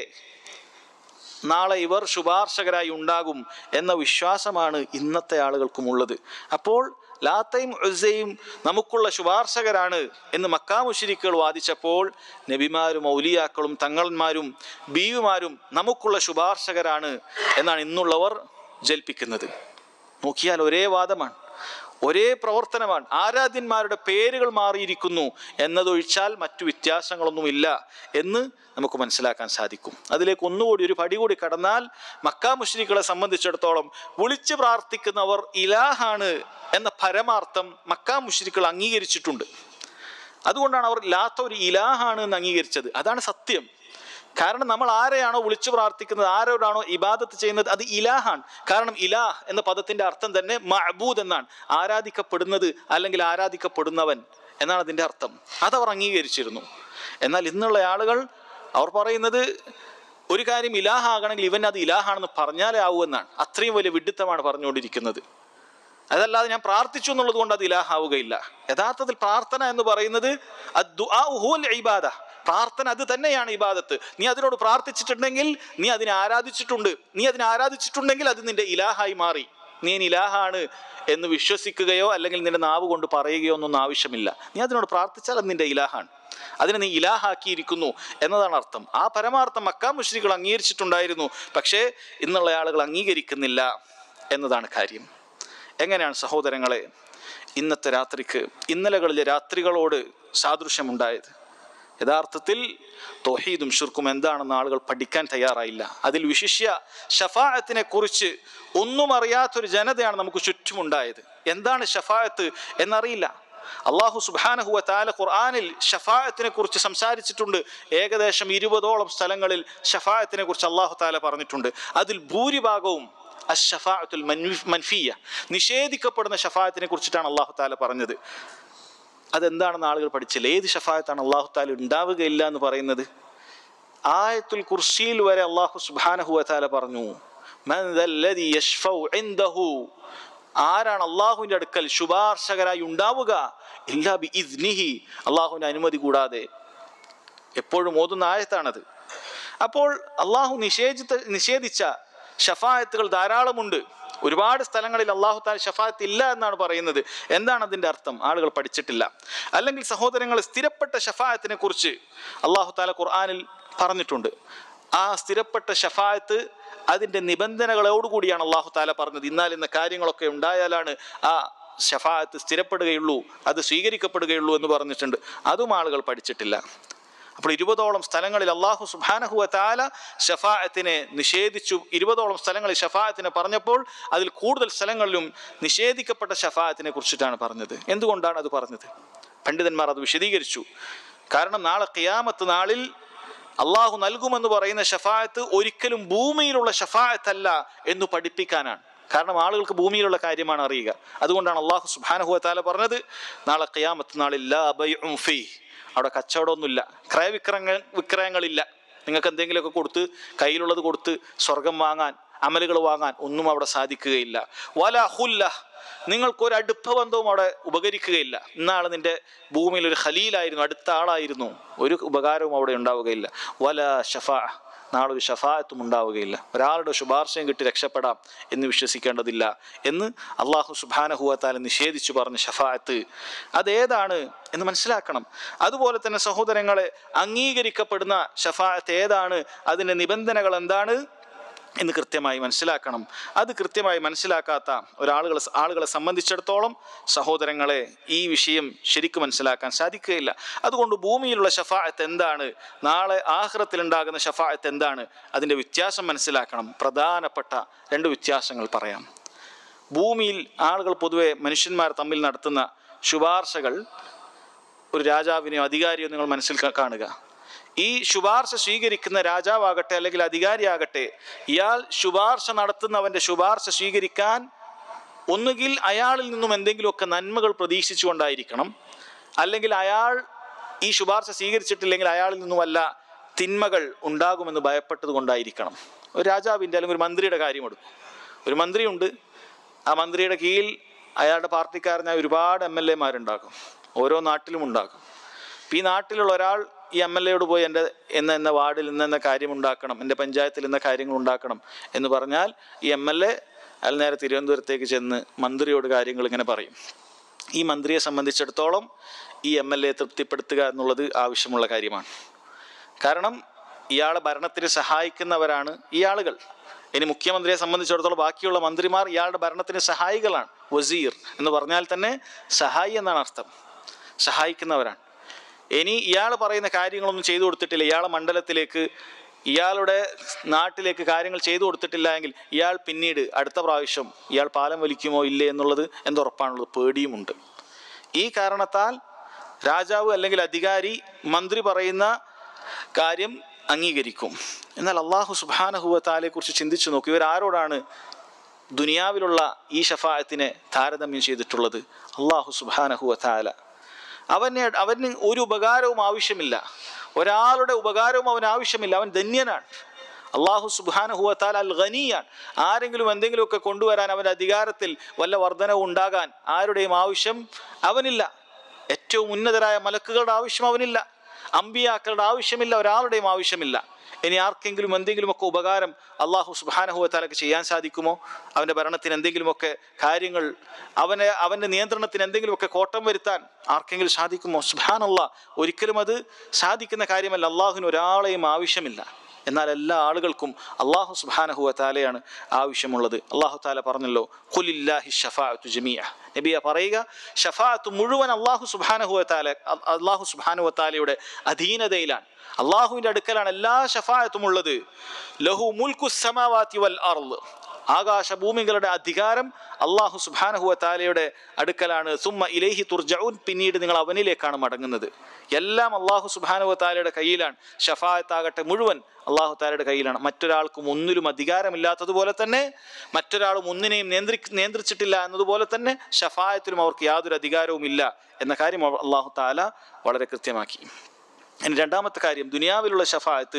നാളെ ഇവർ ശുപാർശകരായി ഉണ്ടാകും എന്ന വിശ്വാസമാണ് ഇന്നത്തെ ആളുകൾക്കുമുള്ളത് അപ്പോൾ ലാത്തയും ഉസയും നമുക്കുള്ള ശുപാർശകരാണ് എന്ന് മക്കാ മുഷിരിക്കുകൾ വാദിച്ചപ്പോൾ നബിമാരും ഔലിയാക്കളും തങ്ങന്മാരും ബീവിമാരും നമുക്കുള്ള ശുപാർശകരാണ് എന്നാണ് ഇന്നുള്ളവർ ജൽപ്പിക്കുന്നത് നോക്കിയാൽ ഒരേ വാദമാണ് ഒരേ പ്രവർത്തനമാണ് ആരാധ്യന്മാരുടെ പേരുകൾ മാറിയിരിക്കുന്നു എന്നതൊഴിച്ചാൽ മറ്റു വ്യത്യാസങ്ങളൊന്നുമില്ല എന്ന് നമുക്ക് മനസ്സിലാക്കാൻ സാധിക്കും അതിലേക്ക് ഒന്നുകൂടി ഒരു പടി കൂടി കടന്നാൽ മക്കാ മുഷ്രിഖുകളെ സംബന്ധിച്ചിടത്തോളം വിളിച്ചു പ്രാർത്ഥിക്കുന്നവർ ഇലാഹാണ് എന്ന പരമാർത്ഥം മക്കാ മുഷ്രിഖുകൾ അംഗീകരിച്ചിട്ടുണ്ട് അതുകൊണ്ടാണ് അവർ ലാത്ത ഒരു ഇലാഹാണ് എന്ന് അംഗീകരിച്ചത് അതാണ് സത്യം കാരണം നമ്മൾ ആരെയാണോ വിളിച്ചു പ്രാർത്ഥിക്കുന്നത് ആരോടാണോ ഇബാദത്ത് ചെയ്യുന്നത് അത് ഇലാഹാണ് കാരണം ഇലാഹ് എന്ന പദത്തിന്റെ അർത്ഥം തന്നെ മഅബൂദ് എന്നാണ് ആരാധിക്കപ്പെടുന്നത് അല്ലെങ്കിൽ ആരാധിക്കപ്പെടുന്നവൻ എന്നാണ് അതിന്റെ അർത്ഥം അതവർ അംഗീകരിച്ചിരുന്നു എന്നാൽ ഇന്നുള്ള ആളുകൾ അവർ പറയുന്നത് ഒരു കാര്യം ഇലാഹാകണമെങ്കിൽ ഇവൻ അത് ഇലാഹാണെന്ന് പറഞ്ഞാലേ ആവൂ എന്നാണ് അത്രയും വലിയ വിഡിത്തമാണ് പറഞ്ഞുകൊണ്ടിരിക്കുന്നത് അതല്ലാതെ ഞാൻ പ്രാർത്ഥിച്ചു എന്നുള്ളത് കൊണ്ട് അത് ഇലാഹാവുകയില്ല യഥാർത്ഥത്തിൽ പ്രാർത്ഥന എന്ന് പറയുന്നത് അദ്ദുആഉ ഹുവൽ ഇബാദ പ്രാർത്ഥന അത് തന്നെയാണ് ഇബാദത്ത് നീ അതിനോട് പ്രാർത്ഥിച്ചിട്ടുണ്ടെങ്കിൽ നീ അതിനെ ആരാധിച്ചിട്ടുണ്ട് നീ അതിനെ ആരാധിച്ചിട്ടുണ്ടെങ്കിൽ അത് നിന്റെ ഇലാഹായി മാറി നീ ഇനി ഇലാഹാണ് എന്ന് വിശ്വസിക്കുകയോ അല്ലെങ്കിൽ നിന്റെ നാവ് കൊണ്ട് പറയുകയോ ഒന്നും ആവശ്യമില്ല നീ അതിനോട് പ്രാർത്ഥിച്ചാൽ അത് നിന്റെ ഇലാഹാണ് അതിനെ നീ ഇലാഹാക്കിയിരിക്കുന്നു എന്നതാണ് അർത്ഥം ആ പരമാർത്ഥം മക്കാ മുഷ്രികൾ അംഗീകരിച്ചിട്ടുണ്ടായിരുന്നു പക്ഷേ ഇന്നുള്ള ആളുകൾ അംഗീകരിക്കുന്നില്ല എന്നതാണ് കാര്യം എങ്ങനെയാണ് സഹോദരങ്ങളെ ഇന്നത്തെ രാത്രിക്ക് ഇന്നലകളിലെ രാത്രികളോട് സാദൃശ്യമുണ്ടായത് യഥാർത്ഥത്തിൽ തൊഹീദും ഷിർക്കും എന്താണെന്ന് ആളുകൾ പഠിക്കാൻ തയ്യാറായില്ല അതിൽ വിശിഷ്യ ഷഫായത്തിനെ കുറിച്ച് ഒന്നും അറിയാത്തൊരു ജനതയാണ് നമുക്ക് ചുറ്റുമുണ്ടായത് എന്താണ് ഷഫായത്ത് എന്നറിയില്ല അള്ളാഹു സുബാനഹുവ താല ഖുർആാനിൽ ഷഫായത്തിനെ കുറിച്ച് സംസാരിച്ചിട്ടുണ്ട് ഏകദേശം ഇരുപതോളം സ്ഥലങ്ങളിൽ ഷഫായത്തിനെ കുറിച്ച് അള്ളാഹു താല പറഞ്ഞിട്ടുണ്ട് അതിൽ ഭൂരിഭാഗവും അഷഫാഅത്തുൽ മൻഫിയ നിഷേധിക്കപ്പെടുന്ന ഷഫായത്തിനെ കുറിച്ചിട്ടാണ് അള്ളാഹു താല പറഞ്ഞത് അതെന്താണെന്ന് ആളുകൾ പഠിച്ചില്ല ഏത് ഷഫായത്താണ് അള്ളാഹു താല ഉണ്ടാവുകയില്ല എന്ന് പറയുന്നത് ആയത്തുൽ കുർസിയിൽ വരെ അള്ളാഹു സുബാനഹു താല പറഞ്ഞു "മൻ ദല്ലദി യശ്ഫഉ ഇൻദഹു?" ആരാണ് അള്ളാഹുവിന്റെ അടുക്കൽ ശുപാർശകരായി ഉണ്ടാവുക ഇല്ലാ ബി ഇദ്നിഹി അള്ളാഹുവിന്റെ അനുമതി കൂടാതെ എപ്പോഴും ഓതുന്ന ആയത്താണത് അപ്പോൾ അള്ളാഹു നിഷേധിച്ച നിഷേധിച്ച ഷഫായത്തുകൾ ധാരാളമുണ്ട് ഒരുപാട് സ്ഥലങ്ങളിൽ അള്ളാഹു താല ഷഫായത്ത് ഇല്ല എന്നാണ് പറയുന്നത് എന്താണ് അതിൻ്റെ അർത്ഥം ആളുകൾ പഠിച്ചിട്ടില്ല അല്ലെങ്കിൽ സഹോദരങ്ങൾ സ്ഥിരപ്പെട്ട ഷഫായത്തിനെ കുറിച്ച് അള്ളാഹു താല ഖുർആാനിൽ പറഞ്ഞിട്ടുണ്ട് ആ സ്ഥിരപ്പെട്ട ഷഫായത്ത് അതിൻ്റെ നിബന്ധനകളോടുകൂടിയാണ് അള്ളാഹു താല പറഞ്ഞത് എന്നാൽ ഇന്ന കാര്യങ്ങളൊക്കെ ഉണ്ടായാലാണ് ആ ഷഫായത്ത് സ്ഥിരപ്പെടുകയുള്ളൂ അത് സ്വീകരിക്കപ്പെടുകയുള്ളൂ എന്ന് പറഞ്ഞിട്ടുണ്ട് അതും ആളുകൾ പഠിച്ചിട്ടില്ല അപ്പോൾ ഇരുപതോളം സ്ഥലങ്ങളിൽ അള്ളാഹു സുബാനഹുവ താല ഷഫായത്തിനെ നിഷേധിച്ചു ഇരുപതോളം സ്ഥലങ്ങളിൽ ഷഫായത്തിനെ പറഞ്ഞപ്പോൾ അതിൽ കൂടുതൽ സ്ഥലങ്ങളിലും നിഷേധിക്കപ്പെട്ട ഷഫായത്തിനെ കുറിച്ചിട്ടാണ് പറഞ്ഞത് എന്തുകൊണ്ടാണ് അത് പറഞ്ഞത് പണ്ഡിതന്മാർ അത് വിശദീകരിച്ചു കാരണം നാളെ ഖിയാമത്ത് നാളിൽ അള്ളാഹു നൽകുമെന്ന് പറയുന്ന ഷഫായത്ത് ഒരിക്കലും ഭൂമിയിലുള്ള ഷഫായത്തല്ല എന്ന് പഠിപ്പിക്കാനാണ് കാരണം ആളുകൾക്ക് ഭൂമിയിലുള്ള കാര്യമാണ് അറിയുക അതുകൊണ്ടാണ് അള്ളാഹു സുബാനഹുവ താല പറഞ്ഞത് നാളെ ഖിയാമത്ത് നാളിൽ ലാ ബൈഉം ഫീ അവിടെ കച്ചവടമൊന്നുമില്ല ക്രയവിക്രയങ്ങൾ വിക്രയങ്ങളില്ല നിങ്ങൾക്ക് എന്തെങ്കിലുമൊക്കെ കൊടുത്ത് കയ്യിലുള്ളത് കൊടുത്ത് സ്വർഗം വാങ്ങാൻ അമലുകൾ വാങ്ങാൻ ഒന്നും അവിടെ സാധിക്കുകയില്ല വല ഹുല്ല നിങ്ങൾക്കൊരു അടുപ്പ ബന്ധവും അവിടെ ഉപകരിക്കുകയില്ല ഇന്നാൾ നിന്റെ ഭൂമിയിൽ ഒരു ഖലീലായിരുന്നു അടുത്ത ആളായിരുന്നു ഒരു ഉപകാരവും അവിടെ ഉണ്ടാവുകയില്ല വല ഷഫാ നാളെ ഒരു ഷഫായത്തും ഉണ്ടാവുകയില്ല ഒരാളുടെ ശുപാർശയും കിട്ടി രക്ഷപ്പെടാം എന്ന് വിശ്വസിക്കേണ്ടതില്ല എന്ന് അള്ളാഹു സുബാനഹുവത്താല നിഷേധിച്ചു പറഞ്ഞ ഷഫായത്ത് അതേതാണ് എന്ന് മനസ്സിലാക്കണം അതുപോലെ തന്നെ സഹോദരങ്ങളെ അംഗീകരിക്കപ്പെടുന്ന ഷഫായത്ത് ഏതാണ് അതിൻ്റെ നിബന്ധനകൾ എന്താണ് എന്ന് കൃത്യമായി മനസ്സിലാക്കണം അത് കൃത്യമായി മനസ്സിലാക്കാത്ത ഒരാളുകളെ ആളുകളെ സംബന്ധിച്ചിടത്തോളം സഹോദരങ്ങളെ ഈ വിഷയം ശരിക്കും മനസ്സിലാക്കാൻ സാധിക്കുകയില്ല അതുകൊണ്ട് ഭൂമിയിലുള്ള ഷഫായത്ത് എന്താണ് നാളെ ആഹ്റത്തിലുണ്ടാകുന്ന ഷഫായത്ത് എന്താണ് അതിൻ്റെ വ്യത്യാസം മനസ്സിലാക്കണം പ്രധാനപ്പെട്ട രണ്ട് വ്യത്യാസങ്ങൾ പറയാം ഭൂമിയിൽ ആളുകൾ പൊതുവെ മനുഷ്യന്മാർ തമ്മിൽ നടത്തുന്ന ശുപാർശകൾ ഒരു രാജാവിനെയോ അധികാരിയോ നിങ്ങൾ മനസ്സിൽ കാ- കാണുക ഈ ശുപാർശ സ്വീകരിക്കുന്ന രാജാവാകട്ടെ അല്ലെങ്കിൽ അധികാരിയാകട്ടെ ഇയാൾ ശുപാർശ നടത്തുന്നവന്റെ ശുപാർശ സ്വീകരിക്കാൻ ഒന്നുകിൽ അയാളിൽ നിന്നും എന്തെങ്കിലുമൊക്കെ നന്മകൾ പ്രതീക്ഷിച്ചുകൊണ്ടായിരിക്കണം അല്ലെങ്കിൽ അയാൾ ഈ ശുപാർശ സ്വീകരിച്ചിട്ടില്ലെങ്കിൽ അയാളിൽ നിന്നും വല്ല തിന്മകൾ ഉണ്ടാകുമെന്ന് ഭയപ്പെട്ടത് കൊണ്ടായിരിക്കണം ഒരു രാജാവിൻ്റെ അല്ലെങ്കിൽ ഒരു മന്ത്രിയുടെ കാര്യം എടുക്കും ഒരു മന്ത്രിയുണ്ട് ആ മന്ത്രിയുടെ കീഴിൽ അയാളുടെ പാർട്ടിക്കാരനായ ഒരുപാട് എം എൽ എമാരുണ്ടാകും ഓരോ നാട്ടിലും ഉണ്ടാകും ഇപ്പം ഈ നാട്ടിലുള്ള ഒരാൾ ഈ എം എൽ എയോട് പോയി എൻ്റെ എന്ന എന്ന വാർഡിൽ ഇന്ന എന്ന കാര്യം ഉണ്ടാക്കണം എൻ്റെ പഞ്ചായത്തിൽ ഇന്ന കാര്യങ്ങൾ ഉണ്ടാക്കണം എന്ന് പറഞ്ഞാൽ ഈ എം എൽ എ അയാൾ നേരെ തിരുവനന്തപുരത്തേക്ക് ചെന്ന് മന്ത്രിയോട് കാര്യങ്ങൾ ഇങ്ങനെ പറയും ഈ മന്ത്രിയെ സംബന്ധിച്ചിടത്തോളം ഈ എം എൽ എ തൃപ്തിപ്പെടുത്തുക എന്നുള്ളത് ആവശ്യമുള്ള കാര്യമാണ് കാരണം ഇയാളെ ഭരണത്തിന് സഹായിക്കുന്നവരാണ് ഈ ആളുകൾ ഇനി മുഖ്യമന്ത്രിയെ സംബന്ധിച്ചിടത്തോളം ബാക്കിയുള്ള മന്ത്രിമാർ ഇയാളുടെ ഭരണത്തിന് സഹായികളാണ് വസീർ എന്ന് പറഞ്ഞാൽ തന്നെ സഹായി എന്നാണ് അർത്ഥം സഹായിക്കുന്നവരാണ് ഇനി ഇയാൾ പറയുന്ന കാര്യങ്ങളൊന്നും ചെയ്തു കൊടുത്തിട്ടില്ല ഇയാളെ മണ്ഡലത്തിലേക്ക് ഇയാളുടെ നാട്ടിലേക്ക് കാര്യങ്ങൾ ചെയ്തു കൊടുത്തിട്ടില്ല എങ്കിൽ ഇയാൾ പിന്നീട് അടുത്ത പ്രാവശ്യം ഇയാൾ പാലം വലിക്കുമോ ഇല്ലേ എന്നുള്ളത് എന്തുറപ്പാണുള്ളത് പേടിയുമുണ്ട് ഈ കാരണത്താൽ രാജാവ് അല്ലെങ്കിൽ അധികാരി മന്ത്രി പറയുന്ന കാര്യം അംഗീകരിക്കും എന്നാൽ അള്ളാഹു സുബാനഹുവത്താലെ കുറിച്ച് ചിന്തിച്ചു നോക്കൂ ഇവരാരോടാണ് ദുനിയാവിലുള്ള ഈ ഷഫായത്തിനെ താരതമ്യം ചെയ്തിട്ടുള്ളത് അള്ളാഹു സുബാനഹുവത്താല അവന് അവന് ഒരു ഉപകാരവും ആവശ്യമില്ല ഒരാളുടെ ഉപകാരവും അവന് ആവശ്യമില്ല അവൻ ധന്യനാണ് അള്ളാഹു സുബാനഹുവത്താൽ അൽ ഖനിയാണ് ആരെങ്കിലും എന്തെങ്കിലുമൊക്കെ കൊണ്ടുവരാൻ അവൻ്റെ അധികാരത്തിൽ വല്ല വർധനവും ഉണ്ടാകാൻ ആരുടെയും ആവശ്യം അവനില്ല ഏറ്റവും ഉന്നതരായ മലക്കുകളുടെ ആവശ്യം അവനില്ല അമ്പിയാക്കളുടെ ആവശ്യമില്ല ഒരാളുടെയും ആവശ്യമില്ല ഇനി ആർക്കെങ്കിലും എന്തെങ്കിലുമൊക്കെ ഉപകാരം അള്ളാഹു സുബാനഹുവത്താലൊക്കെ ചെയ്യാൻ സാധിക്കുമോ അവൻ്റെ ഭരണത്തിന് എന്തെങ്കിലുമൊക്കെ കാര്യങ്ങൾ അവനെ അവൻ്റെ നിയന്ത്രണത്തിന് എന്തെങ്കിലുമൊക്കെ കോട്ടം വരുത്താൻ ആർക്കെങ്കിലും സാധിക്കുമോ സുബാനല്ല ഒരിക്കലും അത് സാധിക്കുന്ന കാര്യമല്ല അള്ളാഹുവിന് ഒരാളെയും ആവശ്യമില്ല എന്നാൽ എല്ലാ ആളുകൾക്കും അള്ളാഹു സുബാനഹുവ താലയാണ് ആവശ്യമുള്ളത് അള്ളാഹു താല പറഞ്ഞല്ലോ ഖുലില്ലാഹി ഷഫാഅത്തു ജമിയ നബിയ പറയുക ഷഫാഅത്ത് മുഴുവൻ അള്ളാഹു സുബാനഹുവ താല അള്ളാഹു സുബാനുവ താലയുടെ അധീനതയിലാണ് അള്ളാഹുവിൻ്റെ അടുക്കലാണ് എല്ലാ ഷഫായത്തും ഉള്ളത് ലഹു മുൽക്കു സമാവാത്തി വൽ അർള് ആകാശ ഭൂമികളുടെ അധികാരം അള്ളാഹു സുബാനഹുവ താലയുടെ അടുക്കലാണ് സുമ്മ ഇലേഹി തുർജഊൻ പിന്നീട് നിങ്ങൾ അവനിലേക്കാണ് മടങ്ങുന്നത് എല്ലാം അള്ളാഹു സുബാനുവ താലയുടെ കയ്യിലാണ് ഷഫായത്താകട്ടെ മുഴുവൻ അള്ളാഹു താലയുടെ കയ്യിലാണ് മറ്റൊരാൾക്കും ഒന്നിലും അധികാരമില്ലാത്തതുപോലെ തന്നെ മറ്റൊരാളും ഒന്നിനെയും നിയന്ത്രി നിയന്ത്രിച്ചിട്ടില്ല എന്നതുപോലെ തന്നെ ഷഫായത്തിലും അവർക്ക് യാതൊരു അധികാരവും ഇല്ല എന്ന കാര്യം അള്ളാഹു താല വളരെ കൃത്യമാക്കി ഇനി രണ്ടാമത്തെ കാര്യം ദുനിയാവിലുള്ള ഷഫായത്ത്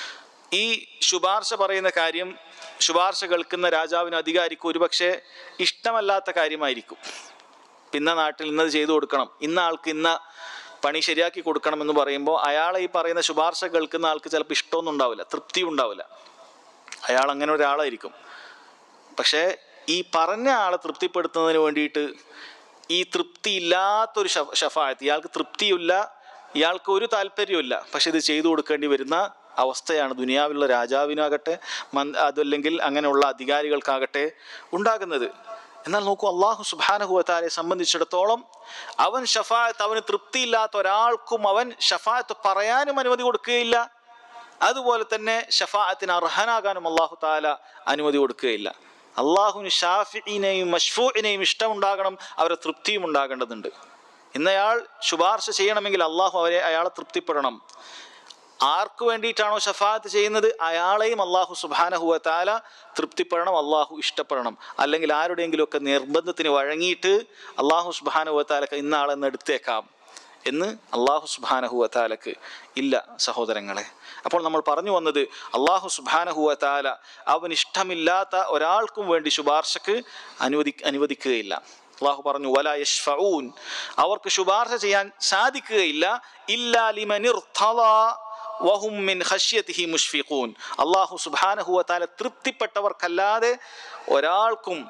ഈ ശുപാർശ പറയുന്ന കാര്യം ശുപാർശ കേൾക്കുന്ന രാജാവിന് അധികാരിക്കും ഒരുപക്ഷെ ഇഷ്ടമല്ലാത്ത കാര്യമായിരിക്കും ഇന്ന നാട്ടിൽ ഇന്നത് ചെയ്തു കൊടുക്കണം ഇന്ന ആൾക്ക് ഇന്ന പണി ശരിയാക്കി കൊടുക്കണം എന്ന് പറയുമ്പോൾ അയാളെ ഈ പറയുന്ന ശുപാർശ കേൾക്കുന്ന ആൾക്ക് ചിലപ്പോൾ ഇഷ്ടമൊന്നും ഉണ്ടാവില്ല തൃപ്തി ഉണ്ടാവില്ല അയാൾ അങ്ങനെ ഒരാളായിരിക്കും പക്ഷേ ഈ പറഞ്ഞ ആളെ തൃപ്തിപ്പെടുത്തുന്നതിന് വേണ്ടിയിട്ട് ഈ തൃപ്തി ഇല്ലാത്തൊരു ഷഫ ഷഫായത്ത് ഇയാൾക്ക് തൃപ്തിയില്ല ഇയാൾക്ക് ഒരു താല്പര്യമില്ല പക്ഷെ ഇത് ചെയ്തു കൊടുക്കേണ്ടി വരുന്ന അവസ്ഥയാണ് ദുനിയാവിലുള്ള രാജാവിനാകട്ടെ മൻ അതല്ലെങ്കിൽ അങ്ങനെയുള്ള അധികാരികൾക്കാകട്ടെ ഉണ്ടാകുന്നത് എന്നാൽ നോക്കൂ അള്ളാഹു സുബാനഹുവത്താരെ സംബന്ധിച്ചിടത്തോളം അവൻ ഷഫായത്ത് അവന് തൃപ്തിയില്ലാത്ത ഒരാൾക്കും അവൻ ഷഫായത്ത് പറയാനും അനുമതി കൊടുക്കുകയില്ല അതുപോലെ തന്നെ ഷഫാഅത്തിന് അർഹനാകാനും അള്ളാഹു താല അനുമതി കൊടുക്കുകയില്ല അള്ളാഹുവിന് ഷാഫിനെയും മഷ്ഫൂഇനെയും ഇഷ്ടമുണ്ടാകണം അവരെ തൃപ്തിയും ഉണ്ടാകേണ്ടതുണ്ട് ഇന്നയാൾ ശുപാർശ ചെയ്യണമെങ്കിൽ അള്ളാഹു അവരെ അയാളെ തൃപ്തിപ്പെടണം ആർക്കു വേണ്ടിയിട്ടാണോ ഷഫാത്ത് ചെയ്യുന്നത് അയാളെയും അള്ളാഹു സുബാനഹുവ താല തൃപ്തിപ്പെടണം അള്ളാഹു ഇഷ്ടപ്പെടണം അല്ലെങ്കിൽ ആരുടെയെങ്കിലുമൊക്കെ നിർബന്ധത്തിന് വഴങ്ങിയിട്ട് അള്ളാഹു സുബാനഹുവ താലക്ക് ഇന്ന ആളെന്ന് എടുത്തേക്കാം എന്ന് അള്ളാഹു സുബാനഹുവ താലക്ക് ഇല്ല സഹോദരങ്ങളെ അപ്പോൾ നമ്മൾ പറഞ്ഞു വന്നത് അള്ളാഹു സുബാനഹുവ താല അവൻ ഇഷ്ടമില്ലാത്ത ഒരാൾക്കും വേണ്ടി ശുപാർശക്ക് അനുവദി അനുവദിക്കുകയില്ല അള്ളാഹു പറഞ്ഞു വല യഷ്ഫഊൻ അവർക്ക് ശുപാർശ ചെയ്യാൻ സാധിക്കുകയില്ല ഇല്ലാ ലിമനിർത്തളാ വഹും മിൻ ഖശ്യതിഹി മുഷ്ഫിഖൂൻ അള്ളാഹു സുബ്ഹാനഹു വതആല തൃപ്തിപ്പെട്ടവർക്കല്ലാതെ ഒരാൾക്കും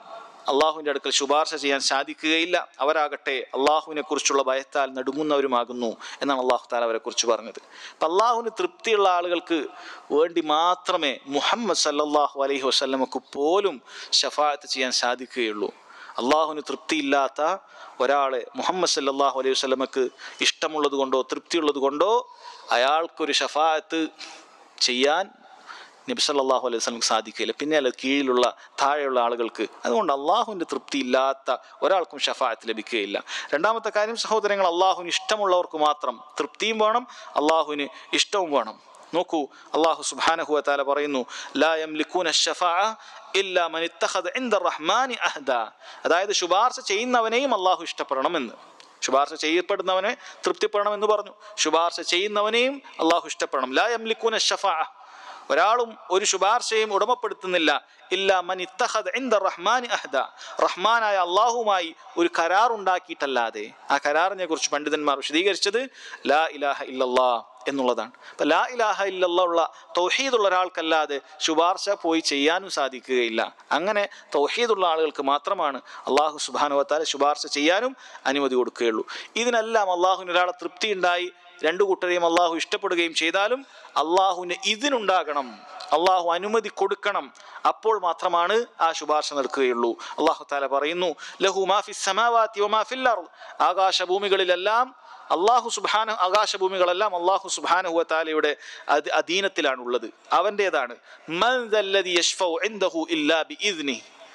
അള്ളാഹുവിൻ്റെ അടുക്കൽ ശുപാർശ ചെയ്യാൻ സാധിക്കുകയില്ല അവരാകട്ടെ അള്ളാഹുവിനെ കുറിച്ചുള്ള ഭയത്താൽ നടുങ്ങുന്നവരുമാകുന്നു എന്നാണ് അള്ളാഹു താല അവരെ കുറിച്ച് പറഞ്ഞത് അപ്പം അള്ളാഹുവിന് തൃപ്തിയുള്ള ആളുകൾക്ക് വേണ്ടി മാത്രമേ മുഹമ്മദ് സല്ലല്ലാഹു അലൈഹി വസല്ലമക്ക് പോലും ഷഫായത്ത് ചെയ്യാൻ സാധിക്കുകയുള്ളൂ അള്ളാഹുവിന് തൃപ്തിയില്ലാത്ത ഒരാളെ മുഹമ്മദ് സല്ലല്ലാഹു അലൈഹി വസല്ലമക്ക് ഇഷ്ടമുള്ളത് കൊണ്ടോ തൃപ്തിയുള്ളത് കൊണ്ടോ അയാൾക്കൊരു ഷഫായത്ത് ചെയ്യാൻ നബി സല്ലല്ലാഹു അലൈഹി വസല്ലമക്ക് സാധിക്കില്ല പിന്നെ അല്ല കീഴിലുള്ള താഴെയുള്ള ആളുകൾക്ക് അതുകൊണ്ട് അള്ളാഹുവിൻ്റെ തൃപ്തി ഇല്ലാത്ത ഒരാൾക്കും ഷഫായത്ത് ലഭിക്കുകയില്ല രണ്ടാമത്തെ കാര്യം സഹോദരങ്ങൾ അള്ളാഹുവിന് ഇഷ്ടമുള്ളവർക്ക് മാത്രം തൃപ്തിയും വേണം അള്ളാഹുവിന് ഇഷ്ടവും വേണം നോക്കൂ അള്ളാഹു സുബ്ഹാനഹു വതആല പറയുന്നു ലാ യംലികൂന ശഫാഅ ഇല്ലാ മൻ ഇത്തഖദ ഇൻദ റഹ്മാനി അഹ്ദ അതായത് ശുപാർശ ചെയ്യുന്നവനെയും അള്ളാഹു ഇഷ്ടപ്പെടണമെന്ന് ശുപാർശ ചെയ്യപ്പെടുന്നവനെ തൃപ്തിപ്പെടണം എന്ന് പറഞ്ഞു ശുപാർശ ചെയ്യുന്നവനെയും അള്ളാഹു ഇഷ്ടപ്പെടണം ലാ യംലികൂന ശഫാഅ ഒരാളും ഒരു ശുപാർശയും ഉടമപ്പെടുത്തുന്നില്ല ഇല്ല മൻ ഇത്തഖദ ഇൻദ റഹ്മാനി അഹ്ദ റഹ്മാനായ അള്ളാഹുമായി ഒരു കരാർ ഉണ്ടാക്കിയിട്ടല്ലാതെ ആ കരാറിനെ കുറിച്ച് പണ്ഡിതന്മാർ വിശദീകരിച്ചത് ലാ ഇലാഹ ഇല്ലല്ലാ എന്നുള്ളതാണ് അപ്പൊ ലാ ഇലാഹ ഇല്ലല്ലാ ഉള്ള തൗഹീദുള്ള ഒരാൾക്കല്ലാതെ ശുപാർശ പോയി ചെയ്യാനും സാധിക്കുകയില്ല അങ്ങനെ തൗഹീദുള്ള ആളുകൾക്ക് മാത്രമാണ് അള്ളാഹു സുബാനുവത്താല ശുപാർശ ചെയ്യാനും അനുമതി കൊടുക്കുകയുള്ളൂ ഇതിനെല്ലാം അള്ളാഹുവിന് ഒരാളെ തൃപ്തി ഉണ്ടായി രണ്ടു കൂട്ടരെയും അള്ളാഹു ഇഷ്ടപ്പെടുകയും ചെയ്താലും അള്ളാഹുവിന് ഇതിനുണ്ടാകണം അള്ളാഹു അനുമതി കൊടുക്കണം അപ്പോൾ മാത്രമാണ് ആ ശുപാർശ നടക്കുകയുള്ളൂ അള്ളാഹു താല പറയുന്നു ലഹു മാഫി സമാവാത്തി വമാഫിൽ ആകാശഭൂമികളിലെല്ലാം അള്ളാഹു സുബാന ആകാശഭൂമികളെല്ലാം അള്ളാഹു സുബാനഹുവ താലയുടെ അത് അധീനത്തിലാണുള്ളത് അവൻ്റേതാണ് മൻ ദല്ലദി യശ്ഫഉ ഇൻദഹു ഇല്ലാ ബിഇദ്നി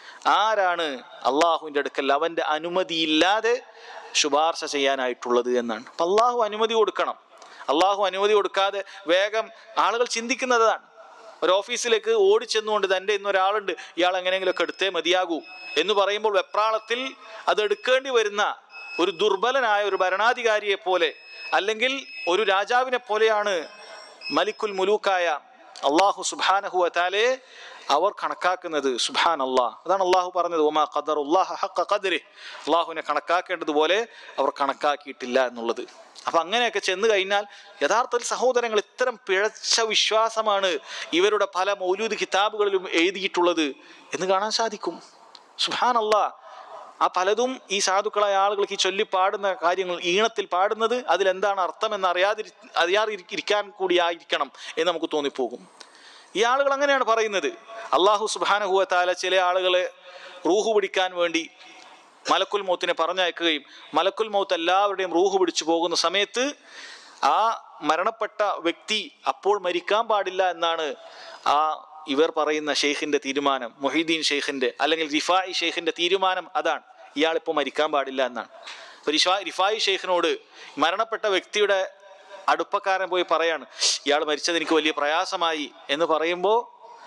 ആരാണ് അള്ളാഹുവിൻ്റെ അടുക്കൽ അവൻ്റെ അനുമതിയില്ലാതെ ശുപാർശ ചെയ്യാനായിട്ടുള്ളത് എന്നാണ് അപ്പം അള്ളാഹു അനുമതി കൊടുക്കണം അള്ളാഹു അനുമതി കൊടുക്കാതെ വേഗം ആളുകൾ ചിന്തിക്കുന്നതാണ് ഒരു ഓഫീസിലേക്ക് ഓടിച്ചെന്നുകൊണ്ട് തൻ്റെ ഇന്ന് ഒരാളുണ്ട് ഇയാൾ എങ്ങനെയെങ്കിലുമൊക്കെ എടുത്തേ മതിയാകൂ എന്ന് പറയുമ്പോൾ വെപ്രാളത്തിൽ അത് എടുക്കേണ്ടി വരുന്ന ഒരു ദുർബലനായ ഒരു ഭരണാധികാരിയെ പോലെ അല്ലെങ്കിൽ ഒരു രാജാവിനെ പോലെയാണ് മലിക്കുൽ മുലൂക്കായ അള്ളാഹു സുബാനഹു അതാലെ അവർ കണക്കാക്കുന്നത് സുബാൻ അള്ളാഹ് അതാണ് അള്ളാഹു പറഞ്ഞത് ഒമാ ഖദർ ഖദരി അള്ളാഹുവിനെ കണക്കാക്കേണ്ടതുപോലെ അവർ കണക്കാക്കിയിട്ടില്ല എന്നുള്ളത് അപ്പൊ അങ്ങനെയൊക്കെ ചെന്ന് കഴിഞ്ഞാൽ യഥാർത്ഥത്തിൽ സഹോദരങ്ങൾ ഇത്തരം പിഴച്ച വിശ്വാസമാണ് ഇവരുടെ പല മൗലൂദ് കിതാബുകളിലും എഴുതിയിട്ടുള്ളത് എന്ന് കാണാൻ സാധിക്കും സുബാൻ അള്ളാഹ് ആ പലതും ഈ സാധുക്കളായ ആളുകൾക്ക് ഈ ചൊല്ലി പാടുന്ന കാര്യങ്ങൾ ഈണത്തിൽ പാടുന്നത് അതിലെന്താണ് അർത്ഥം എന്ന് അറിയാതിരി അറിയാതിരിക്കാൻ കൂടി ആയിരിക്കണം എന്ന് നമുക്ക് തോന്നിപ്പോകും ഈ ആളുകൾ അങ്ങനെയാണ് പറയുന്നത് അള്ളാഹു സുബാനഹുവ താല ചില ആളുകളെ റൂഹു പിടിക്കാൻ വേണ്ടി മലക്കുൽ മൗത്തിനെ പറഞ്ഞയക്കുകയും മലക്കുൽ മൗത്ത് എല്ലാവരുടെയും റൂഹു പിടിച്ചു പോകുന്ന സമയത്ത് ആ മരണപ്പെട്ട വ്യക്തി അപ്പോൾ മരിക്കാൻ പാടില്ല എന്നാണ് ആ ഇവർ പറയുന്ന ഷെയ്ഖിന്റെ തീരുമാനം മൊഹീദ്ദീൻ ഷെയ്ഖിന്റെ അല്ലെങ്കിൽ റിഫായി ഷെയ്ഖിന്റെ തീരുമാനം അതാണ് ഇയാൾ ഇപ്പോൾ മരിക്കാൻ പാടില്ല എന്നാണ് അപ്പൊ റിഫാ റിഫായി ഷെയ്ഖിനോട് മരണപ്പെട്ട വ്യക്തിയുടെ അടുപ്പക്കാരൻ പോയി പറയാണ് ഇയാൾ മരിച്ചത് എനിക്ക് വലിയ പ്രയാസമായി എന്ന് പറയുമ്പോൾ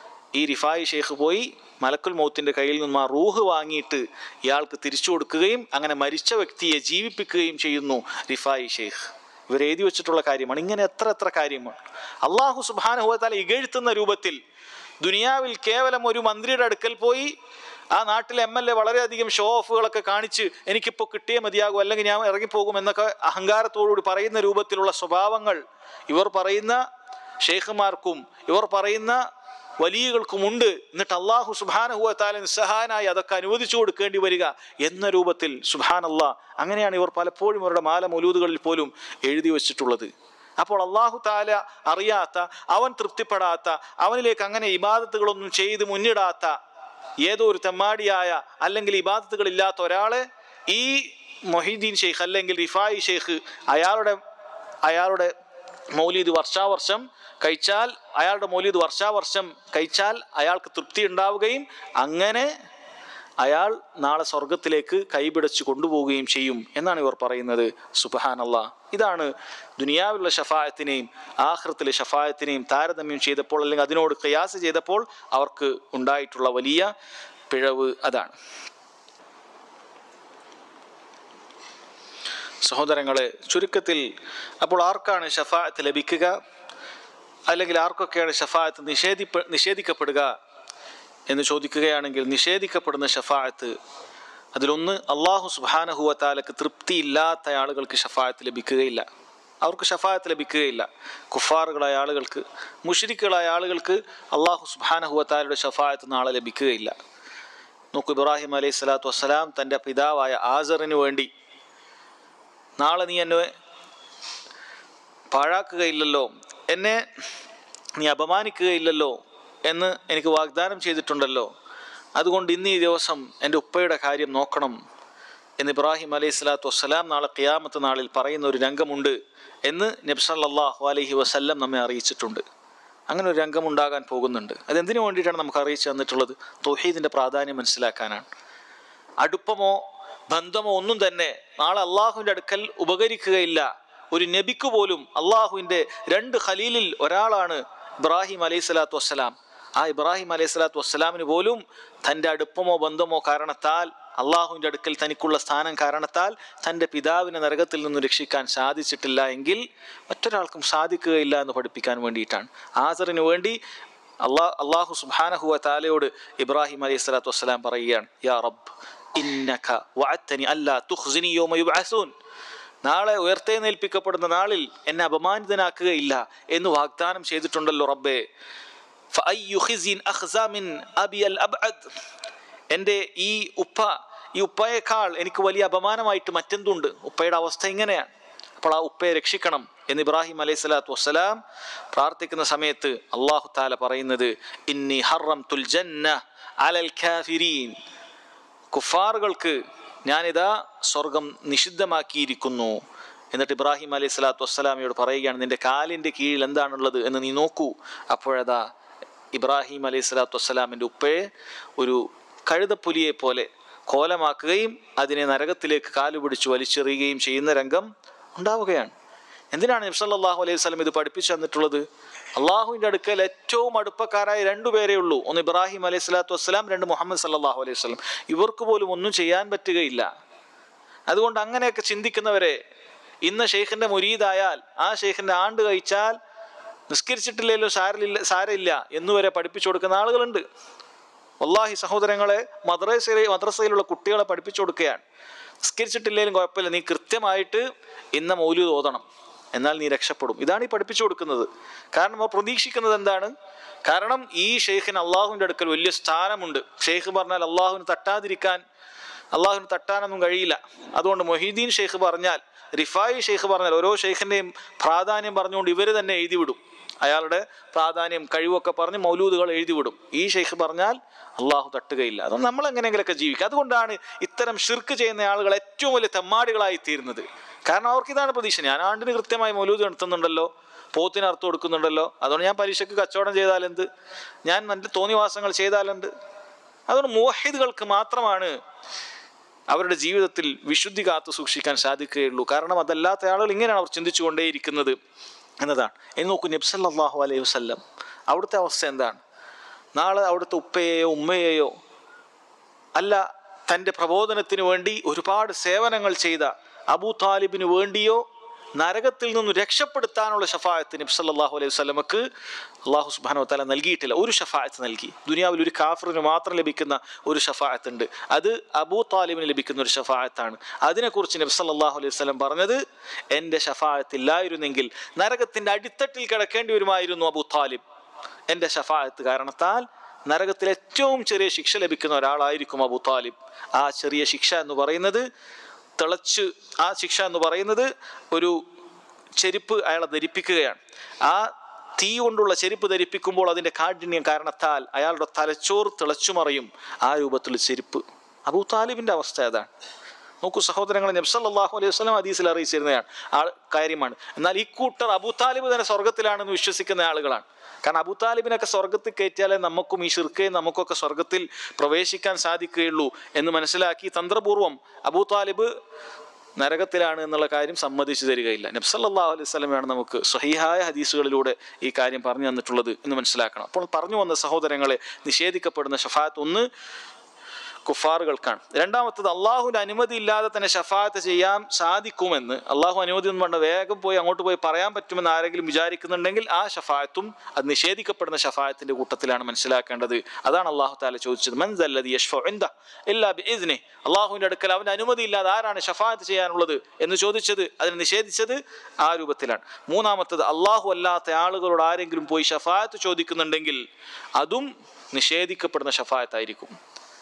ഈ റിഫായി ഷെയ്ഖ് പോയി മലക്കുൽ മൗത്തിന്റെ കയ്യിൽ നിന്നും ആ റൂഹ് വാങ്ങിയിട്ട് ഇയാൾക്ക് തിരിച്ചു കൊടുക്കുകയും അങ്ങനെ മരിച്ച വ്യക്തിയെ ജീവിപ്പിക്കുകയും ചെയ്യുന്നു റിഫായി ഷെയ്ഖ് ഇവർ എഴുതി വെച്ചിട്ടുള്ള കാര്യമാണ് ഇങ്ങനെ എത്ര എത്ര കാര്യമാണ് അള്ളാഹു സുബാനുഹത്താല ഇകഴ്ത്തുന്ന രൂപത്തിൽ ദുനിയാവിൽ കേവലം ഒരു മന്ത്രിയുടെ അടുക്കൽ പോയി ആ നാട്ടിലെ എം എൽ എ വളരെയധികം ഷോ ഓഫുകളൊക്കെ കാണിച്ച് എനിക്കിപ്പോൾ കിട്ടിയേ മതിയാകും അല്ലെങ്കിൽ ഞാൻ ഇറങ്ങിപ്പോകും എന്നൊക്കെ അഹങ്കാരത്തോടുകൂടി പറയുന്ന രൂപത്തിലുള്ള സ്വഭാവങ്ങൾ ഇവർ പറയുന്ന ഷെയ്ഖുമാർക്കും ഇവർ പറയുന്ന വലിയകൾക്കുമുണ്ട് എന്നിട്ട് അള്ളാഹു സുബാനഹുവ താല നിസ്സഹാനായി അതൊക്കെ അനുവദിച്ചു കൊടുക്കേണ്ടി വരിക എന്ന രൂപത്തിൽ സുബാൻ അള്ളാഹ് അങ്ങനെയാണ് ഇവർ പലപ്പോഴും ഇവരുടെ മാല മൊലൂദുകളിൽ പോലും എഴുതി വെച്ചിട്ടുള്ളത് അപ്പോൾ അള്ളാഹു താല അറിയാത്ത അവൻ തൃപ്തിപ്പെടാത്ത അവനിലേക്ക് അങ്ങനെ ഇബാദത്തുകളൊന്നും ചെയ്ത് മുന്നിടാത്ത ഏതോ ഒരു തെമ്മാടിയായ അല്ലെങ്കിൽ ഇബാദത്തുകൾ ഇല്ലാത്ത ഒരാളെ ഈ മൊഹീദ്ദീൻ ഷെയ്ഖ് അല്ലെങ്കിൽ റിഫായി ഷെയ്ഖ് അയാളുടെ അയാളുടെ മൗലീദ് വർഷാവർഷം കഴിച്ചാൽ അയാളുടെ മൗലീദ് വർഷാവർഷം കഴിച്ചാൽ അയാൾക്ക് തൃപ്തി ഉണ്ടാവുകയും അങ്ങനെ അയാൾ നാളെ സ്വർഗത്തിലേക്ക് കൈപിടിച്ച് കൊണ്ടുപോവുകയും ചെയ്യും എന്നാണ് ഇവർ പറയുന്നത് സുബഹാനല്ല ഇതാണ് ദുനിയാവിലുള്ള ഷഫായത്തിനെയും ആഹ്റത്തിലെ ഷഫായത്തിനെയും താരതമ്യം ചെയ്തപ്പോൾ അല്ലെങ്കിൽ അതിനോട് കയാസ് ചെയ്തപ്പോൾ അവർക്ക് ഉണ്ടായിട്ടുള്ള വലിയ പിഴവ് അതാണ് സഹോദരങ്ങളെ ചുരുക്കത്തിൽ അപ്പോൾ ആർക്കാണ് ഷഫായത്ത് ലഭിക്കുക അല്ലെങ്കിൽ ആർക്കൊക്കെയാണ് ഷഫായത്ത് നിഷേധിപ്പ നിഷേധിക്കപ്പെടുക എന്ന് ചോദിക്കുകയാണെങ്കിൽ നിഷേധിക്കപ്പെടുന്ന ഷഫായത്ത് അതിലൊന്ന് അള്ളാഹു സുബാനഹുവ താലക്ക് തൃപ്തിയില്ലാത്ത ആളുകൾക്ക് ഷഫായത്ത് ലഭിക്കുകയില്ല അവർക്ക് ഷഫായത്ത് ലഭിക്കുകയില്ല കുഫാറുകളായ ആളുകൾക്ക് മുഷരിക്കുകളായ ആളുകൾക്ക് അള്ളാഹു സുബാനഹുവ താലയുടെ ഷഫായത്ത് നാളെ ലഭിക്കുകയില്ല നോക്കൂ ഇബ്രാഹിം അലൈഹി സ്വലാത്തു വസ്സലാം തൻ്റെ പിതാവായ ആസറിന് വേണ്ടി നാളെ നീ എന്നെ പാഴാക്കുകയില്ലല്ലോ എന്നെ നീ അപമാനിക്കുകയില്ലല്ലോ എന്ന് എനിക്ക് വാഗ്ദാനം ചെയ്തിട്ടുണ്ടല്ലോ അതുകൊണ്ട് ഇന്ന് ഈ ദിവസം എൻ്റെ ഉപ്പയുടെ കാര്യം നോക്കണം എന്ന് ഇബ്രാഹിം അലൈഹി സ്വലാത്തു വസ്സലാം നാളെ ഖിയാമത്ത് നാളിൽ പറയുന്ന ഒരു രംഗമുണ്ട് എന്ന് നബ്സല്ലാഹു അലൈഹി വസല്ലം നമ്മെ അറിയിച്ചിട്ടുണ്ട് അങ്ങനെ ഒരു രംഗം ഉണ്ടാകാൻ പോകുന്നുണ്ട് അതെന്തിനു വേണ്ടിയിട്ടാണ് നമുക്ക് അറിയിച്ചു തന്നിട്ടുള്ളത് തൊഹീദിൻ്റെ പ്രാധാന്യം മനസ്സിലാക്കാനാണ് അടുപ്പമോ ബന്ധമോ ഒന്നും തന്നെ നാളെ അള്ളാഹുവിൻ്റെ അടുക്കൽ ഉപകരിക്കുകയില്ല ഒരു നബിക്ക് പോലും അള്ളാഹുവിൻ്റെ രണ്ട് ഖലീലിൽ ഒരാളാണ് ഇബ്രാഹിം അലൈഹി സ്വലാത്തു വസ്സലാം ആ ഇബ്രാഹിം അലൈഹി സ്വലാത്തു വസ്സലാമിന് പോലും തൻ്റെ അടുപ്പമോ ബന്ധമോ കാരണത്താൽ അള്ളാഹുവിൻ്റെ അടുക്കൽ തനിക്കുള്ള സ്ഥാനം കാരണത്താൽ തൻ്റെ പിതാവിനെ നരകത്തിൽ നിന്ന് രക്ഷിക്കാൻ സാധിച്ചിട്ടില്ല എങ്കിൽ മറ്റൊരാൾക്കും സാധിക്കുകയില്ല എന്ന് പഠിപ്പിക്കാൻ വേണ്ടിയിട്ടാണ് ആസറിന് വേണ്ടി അള്ളാഹ് അള്ളാഹു സുബാനഹുവ താലയോട് ഇബ്രാഹിം അലൈഹി സ്വലാത്തു വസ്സലാം പറയുകയാണ് യാ റബ്ബ് ഇന്നക വഅത്തനി അല്ലാ തുഖ്സിനി യൗമ യുബ്അസൂൻ നാളെ ഉയർത്തെഴുന്നേൽപ്പിക്കപ്പെടുന്ന നാളിൽ എന്നെ അപമാനിതനാക്കുകയില്ല എന്ന് വാഗ്ദാനം ചെയ്തിട്ടുണ്ടല്ലോ റബ്ബേ ഫഅയ്യു ഖിസിൻ അഖ്സാ മിൻ അബി അൽ അബ്അദ് എൻ്റെ ഈ ഉപ്പ ഈ ഉപ്പയേക്കാൾ എനിക്ക് വലിയ അപമാനമായിട്ട് മറ്റെന്തുണ്ട് ഉപ്പയുടെ അവസ്ഥ ഇങ്ങനെയാണ് അപ്പോൾ ആ ഉപ്പയെ രക്ഷിക്കണം എന്ന് ഇബ്രാഹിം അലൈഹി സ്വലാത്തു വസ്സലാം പ്രാർത്ഥിക്കുന്ന സമയത്ത് അള്ളാഹു താല പറയുന്നത് ഇന്നി ഹറം തുൽ ജന്ന അലൽ കാഫിരീൻ കുഫാറുകൾക്ക് ഞാനിതാ സ്വർഗം നിഷിദ്ധമാക്കിയിരിക്കുന്നു എന്നിട്ട് ഇബ്രാഹിം അലൈഹി സ്വലാത്തു വസ്സലാമിയോട് പറയുകയാണ് നിന്റെ കാലിൻ്റെ കീഴിൽ എന്താണുള്ളത് എന്ന് നീ നോക്കൂ അപ്പോഴതാ ഇബ്രാഹിം അലൈഹി സ്വലാത്തു വസ്സലാമിൻ്റെ ഉപ്പയെ ഒരു കഴുതപ്പുലിയെ പോലെ കോലമാക്കുകയും അതിനെ നരകത്തിലേക്ക് കാലുപിടിച്ച് വലിച്ചെറിയുകയും ചെയ്യുന്ന രംഗം ഉണ്ടാവുകയാണ് എന്തിനാണ് നബ്സല്ലാഹു അലൈഹി വസ്ലം ഇത് പഠിപ്പിച്ചു തന്നിട്ടുള്ളത് അള്ളാഹുവിൻ്റെ അടുക്കൽ ഏറ്റവും അടുപ്പക്കാരായ രണ്ടുപേരേ ഉള്ളൂ ഒന്ന് ഇബ്രാഹിം അലൈഹി സ്വലാത്തു വസ്സലാം രണ്ട് മുഹമ്മദ് സല്ലാഹു അലൈഹി വസ്ലം ഇവർക്ക് പോലും ഒന്നും ചെയ്യാൻ പറ്റുകയില്ല അതുകൊണ്ട് അങ്ങനെയൊക്കെ ചിന്തിക്കുന്നവരെ ഇന്ന് ഷെയ്ഖിന്റെ മുരീദായാൽ ആ ഷെയ്ഖിന്റെ ആണ്ട് കഴിച്ചാൽ നിസ്കരിച്ചിട്ടില്ലെങ്കിലും സാരില്ല സാരമില്ല എന്നുവരെ പഠിപ്പിച്ചു കൊടുക്കുന്ന ആളുകളുണ്ട് വല്ലാഹി സഹോദരങ്ങളെ മദ്രസയിലെ മദ്രസയിലുള്ള കുട്ടികളെ പഠിപ്പിച്ചു കൊടുക്കുകയാണ് നിസ്കരിച്ചിട്ടില്ലെങ്കിലും കുഴപ്പമില്ല നീ കൃത്യമായിട്ട് ഇന്ന മൗല്യം ഓതണം എന്നാൽ നീ രക്ഷപ്പെടും ഇതാണ് ഈ പഠിപ്പിച്ചു കൊടുക്കുന്നത് കാരണം അവർ പ്രതീക്ഷിക്കുന്നത് എന്താണ് കാരണം ഈ ഷെയ്ഖിന് അള്ളാഹുവിൻ്റെ അടുക്കൽ വലിയ സ്ഥാനമുണ്ട് ഷെയ്ഖ് പറഞ്ഞാൽ അള്ളാഹുവിന് തട്ടാതിരിക്കാൻ അള്ളാഹുവിന് തട്ടാനൊന്നും കഴിയില്ല അതുകൊണ്ട് മൊഹീദ്ദീൻ ഷെയ്ഖ് പറഞ്ഞാൽ റിഫായി ഷെയ്ഖ് പറഞ്ഞാൽ ഓരോ ഷെയ്ഖിൻ്റെയും പ്രാധാന്യം പറഞ്ഞുകൊണ്ട് ഇവർ തന്നെ എഴുതി വിടും അയാളുടെ പ്രാധാന്യം കഴിവൊക്കെ പറഞ്ഞ് മൗലൂദുകൾ എഴുതി വിടും ഈ ഷെയ്ഖ് പറഞ്ഞാൽ അള്ളാഹു തട്ടുകയില്ല അത് നമ്മൾ എങ്ങനെയെങ്കിലൊക്കെ ജീവിക്കുക അതുകൊണ്ടാണ് ഇത്തരം ഷിർക്ക് ചെയ്യുന്ന ആളുകൾ ഏറ്റവും വലിയ തെമ്മാടികളായി തീരുന്നത് കാരണം അവർക്ക് ഇതാണ് പ്രതീക്ഷ ഞാൻ ആണ്ടിന് കൃത്യമായി മൗലൂദ് നടത്തുന്നുണ്ടല്ലോ പോത്തിന് അർത്ഥം കൊടുക്കുന്നുണ്ടല്ലോ അതുകൊണ്ട് ഞാൻ പരീക്ഷയ്ക്ക് കച്ചവടം ചെയ്താലെന്ത് ഞാൻ നല്ല തോന്നിവാസങ്ങൾ ചെയ്താലെന്ത് അതുകൊണ്ട് മുവഹിദുകൾക്ക് മാത്രമാണ് അവരുടെ ജീവിതത്തിൽ വിശുദ്ധി കാത്തു സൂക്ഷിക്കാൻ സാധിക്കുകയുള്ളൂ കാരണം അതല്ലാത്ത ആളുകൾ ഇങ്ങനെയാണ് അവർ ചിന്തിച്ചു കൊണ്ടേയിരിക്കുന്നത് എന്നതാണ് ഇനി നോക്കൂ നബ്സല്ലാഹു അലൈഹി വസ്ല്ലം അവിടുത്തെ അവസ്ഥ എന്താണ് നാളെ അവിടുത്തെ ഉപ്പയെയോ ഉമ്മയെയോ അല്ല തൻ്റെ പ്രബോധനത്തിന് വേണ്ടി ഒരുപാട് സേവനങ്ങൾ ചെയ്ത അബൂ താലിബിന് വേണ്ടിയോ നരകത്തിൽ നിന്ന് രക്ഷപ്പെടുത്താനുള്ള ഷഫായത്ത് നബി സല്ലല്ലാഹു അലൈഹി വസല്ലമക്ക് അള്ളാഹു സുബ്ഹാനഹു വതആല നൽകിയിട്ടില്ല ഒരു ഷഫായത്ത് നൽകി ദുനിയാവിൽ ഒരു കാഫറിന് മാത്രം ലഭിക്കുന്ന ഒരു ഷഫായത്ത് ഉണ്ട് അത് അബൂ താലിബിന് ലഭിക്കുന്ന ഒരു ഷഫായത്താണ് അതിനെക്കുറിച്ച് നബി സല്ലല്ലാഹു അലൈഹി വസല്ലം പറഞ്ഞത് എൻ്റെ ഷഫായത്ത് ഇല്ലായിരുന്നെങ്കിൽ നരകത്തിൻ്റെ അടിത്തട്ടിൽ കിടക്കേണ്ടി വരുമായിരുന്നു അബൂ താലിബ് എൻ്റെ ഷഫായത്ത് കാരണത്താൽ നരകത്തിൽ ഏറ്റവും ചെറിയ ശിക്ഷ ലഭിക്കുന്ന ഒരാളായിരിക്കും അബൂ താലിബ് ആ ചെറിയ ശിക്ഷ എന്ന് പറയുന്നത് തിളച്ച് ആ ശിക്ഷ എന്ന് പറയുന്നത് ഒരു ചെരുപ്പ് അയാളെ ധരിപ്പിക്കുകയാണ് ആ തീ കൊണ്ടുള്ള ചെരുപ്പ് ധരിപ്പിക്കുമ്പോൾ അതിൻ്റെ കാഠിന്യം കാരണത്താൽ അയാളുടെ തലച്ചോർ തിളച്ചുമറിയും ആ രൂപത്തിൽ ചെരുപ്പ് അബൂ താലിബിൻ്റെ അവസ്ഥ അതാണ് നോക്കൂ സഹോദരങ്ങളെ നബ്സല്ലാഹു അലൈഹി വസ്ലം ഹദീസിൽ അറിയിച്ചിരുന്നതാണ് ആ കാര്യമാണ് എന്നാൽ ഈ കൂട്ടർ അബൂ താലിബ് തന്നെ സ്വർഗത്തിലാണെന്ന് വിശ്വസിക്കുന്ന ആളുകളാണ് കാരണം അബൂ താലിബിനൊക്കെ സ്വർഗത്തിൽ കയറ്റിയാലേ നമുക്കും ഈ ഷിർക്കയും നമുക്കൊക്കെ സ്വർഗത്തിൽ പ്രവേശിക്കാൻ സാധിക്കുകയുള്ളൂ എന്ന് മനസ്സിലാക്കി തന്ത്രപൂർവം അബൂ താലിബ് നരകത്തിലാണ് എന്നുള്ള കാര്യം സമ്മതിച്ചു തരികയില്ല നബ്സല്ലാഹു അലൈഹി സ്വലമയാണ് നമുക്ക് സ്വഹീഹായ ഹദീസുകളിലൂടെ ഈ കാര്യം പറഞ്ഞു തന്നിട്ടുള്ളത് എന്ന് മനസ്സിലാക്കണം അപ്പോൾ പറഞ്ഞു വന്ന സഹോദരങ്ങളെ നിഷേധിക്കപ്പെടുന്ന ഷഫാത്ത് ഒന്ന് കുഫാറുകൾക്കാണ് രണ്ടാമത്തത് അള്ളാഹുവിൻ്റെ അനുമതി ഇല്ലാതെ തന്നെ ഷഫാത്ത് ചെയ്യാൻ സാധിക്കുമെന്ന് അള്ളാഹു അനുമതി ഒന്നും വേണ്ട വേഗം പോയി അങ്ങോട്ട് പോയി പറയാൻ പറ്റുമെന്ന് ആരെങ്കിലും വിചാരിക്കുന്നുണ്ടെങ്കിൽ ആ ഷഫായത്തും അത് നിഷേധിക്കപ്പെടുന്ന ഷഫായത്തിന്റെ കൂട്ടത്തിലാണ് മനസ്സിലാക്കേണ്ടത് അതാണ് അള്ളാഹു താല ചോദിച്ചത് മൻസല്ലതി യഷ്ഫ എന്താ എല്ലാ ഇതിനെ അള്ളാഹുവിൻ്റെ അടുക്കൽ അവൻ്റെ അനുമതി ഇല്ലാതെ ആരാണ് ഷഫായത്ത് ചെയ്യാനുള്ളത് എന്ന് ചോദിച്ചത് അതിനെ നിഷേധിച്ചത് ആ രൂപത്തിലാണ് മൂന്നാമത്തത് അള്ളാഹു അല്ലാത്ത ആളുകളോട് ആരെങ്കിലും പോയി ഷഫായത്ത് ചോദിക്കുന്നുണ്ടെങ്കിൽ അതും നിഷേധിക്കപ്പെടുന്ന ഷഫായത്തായിരിക്കും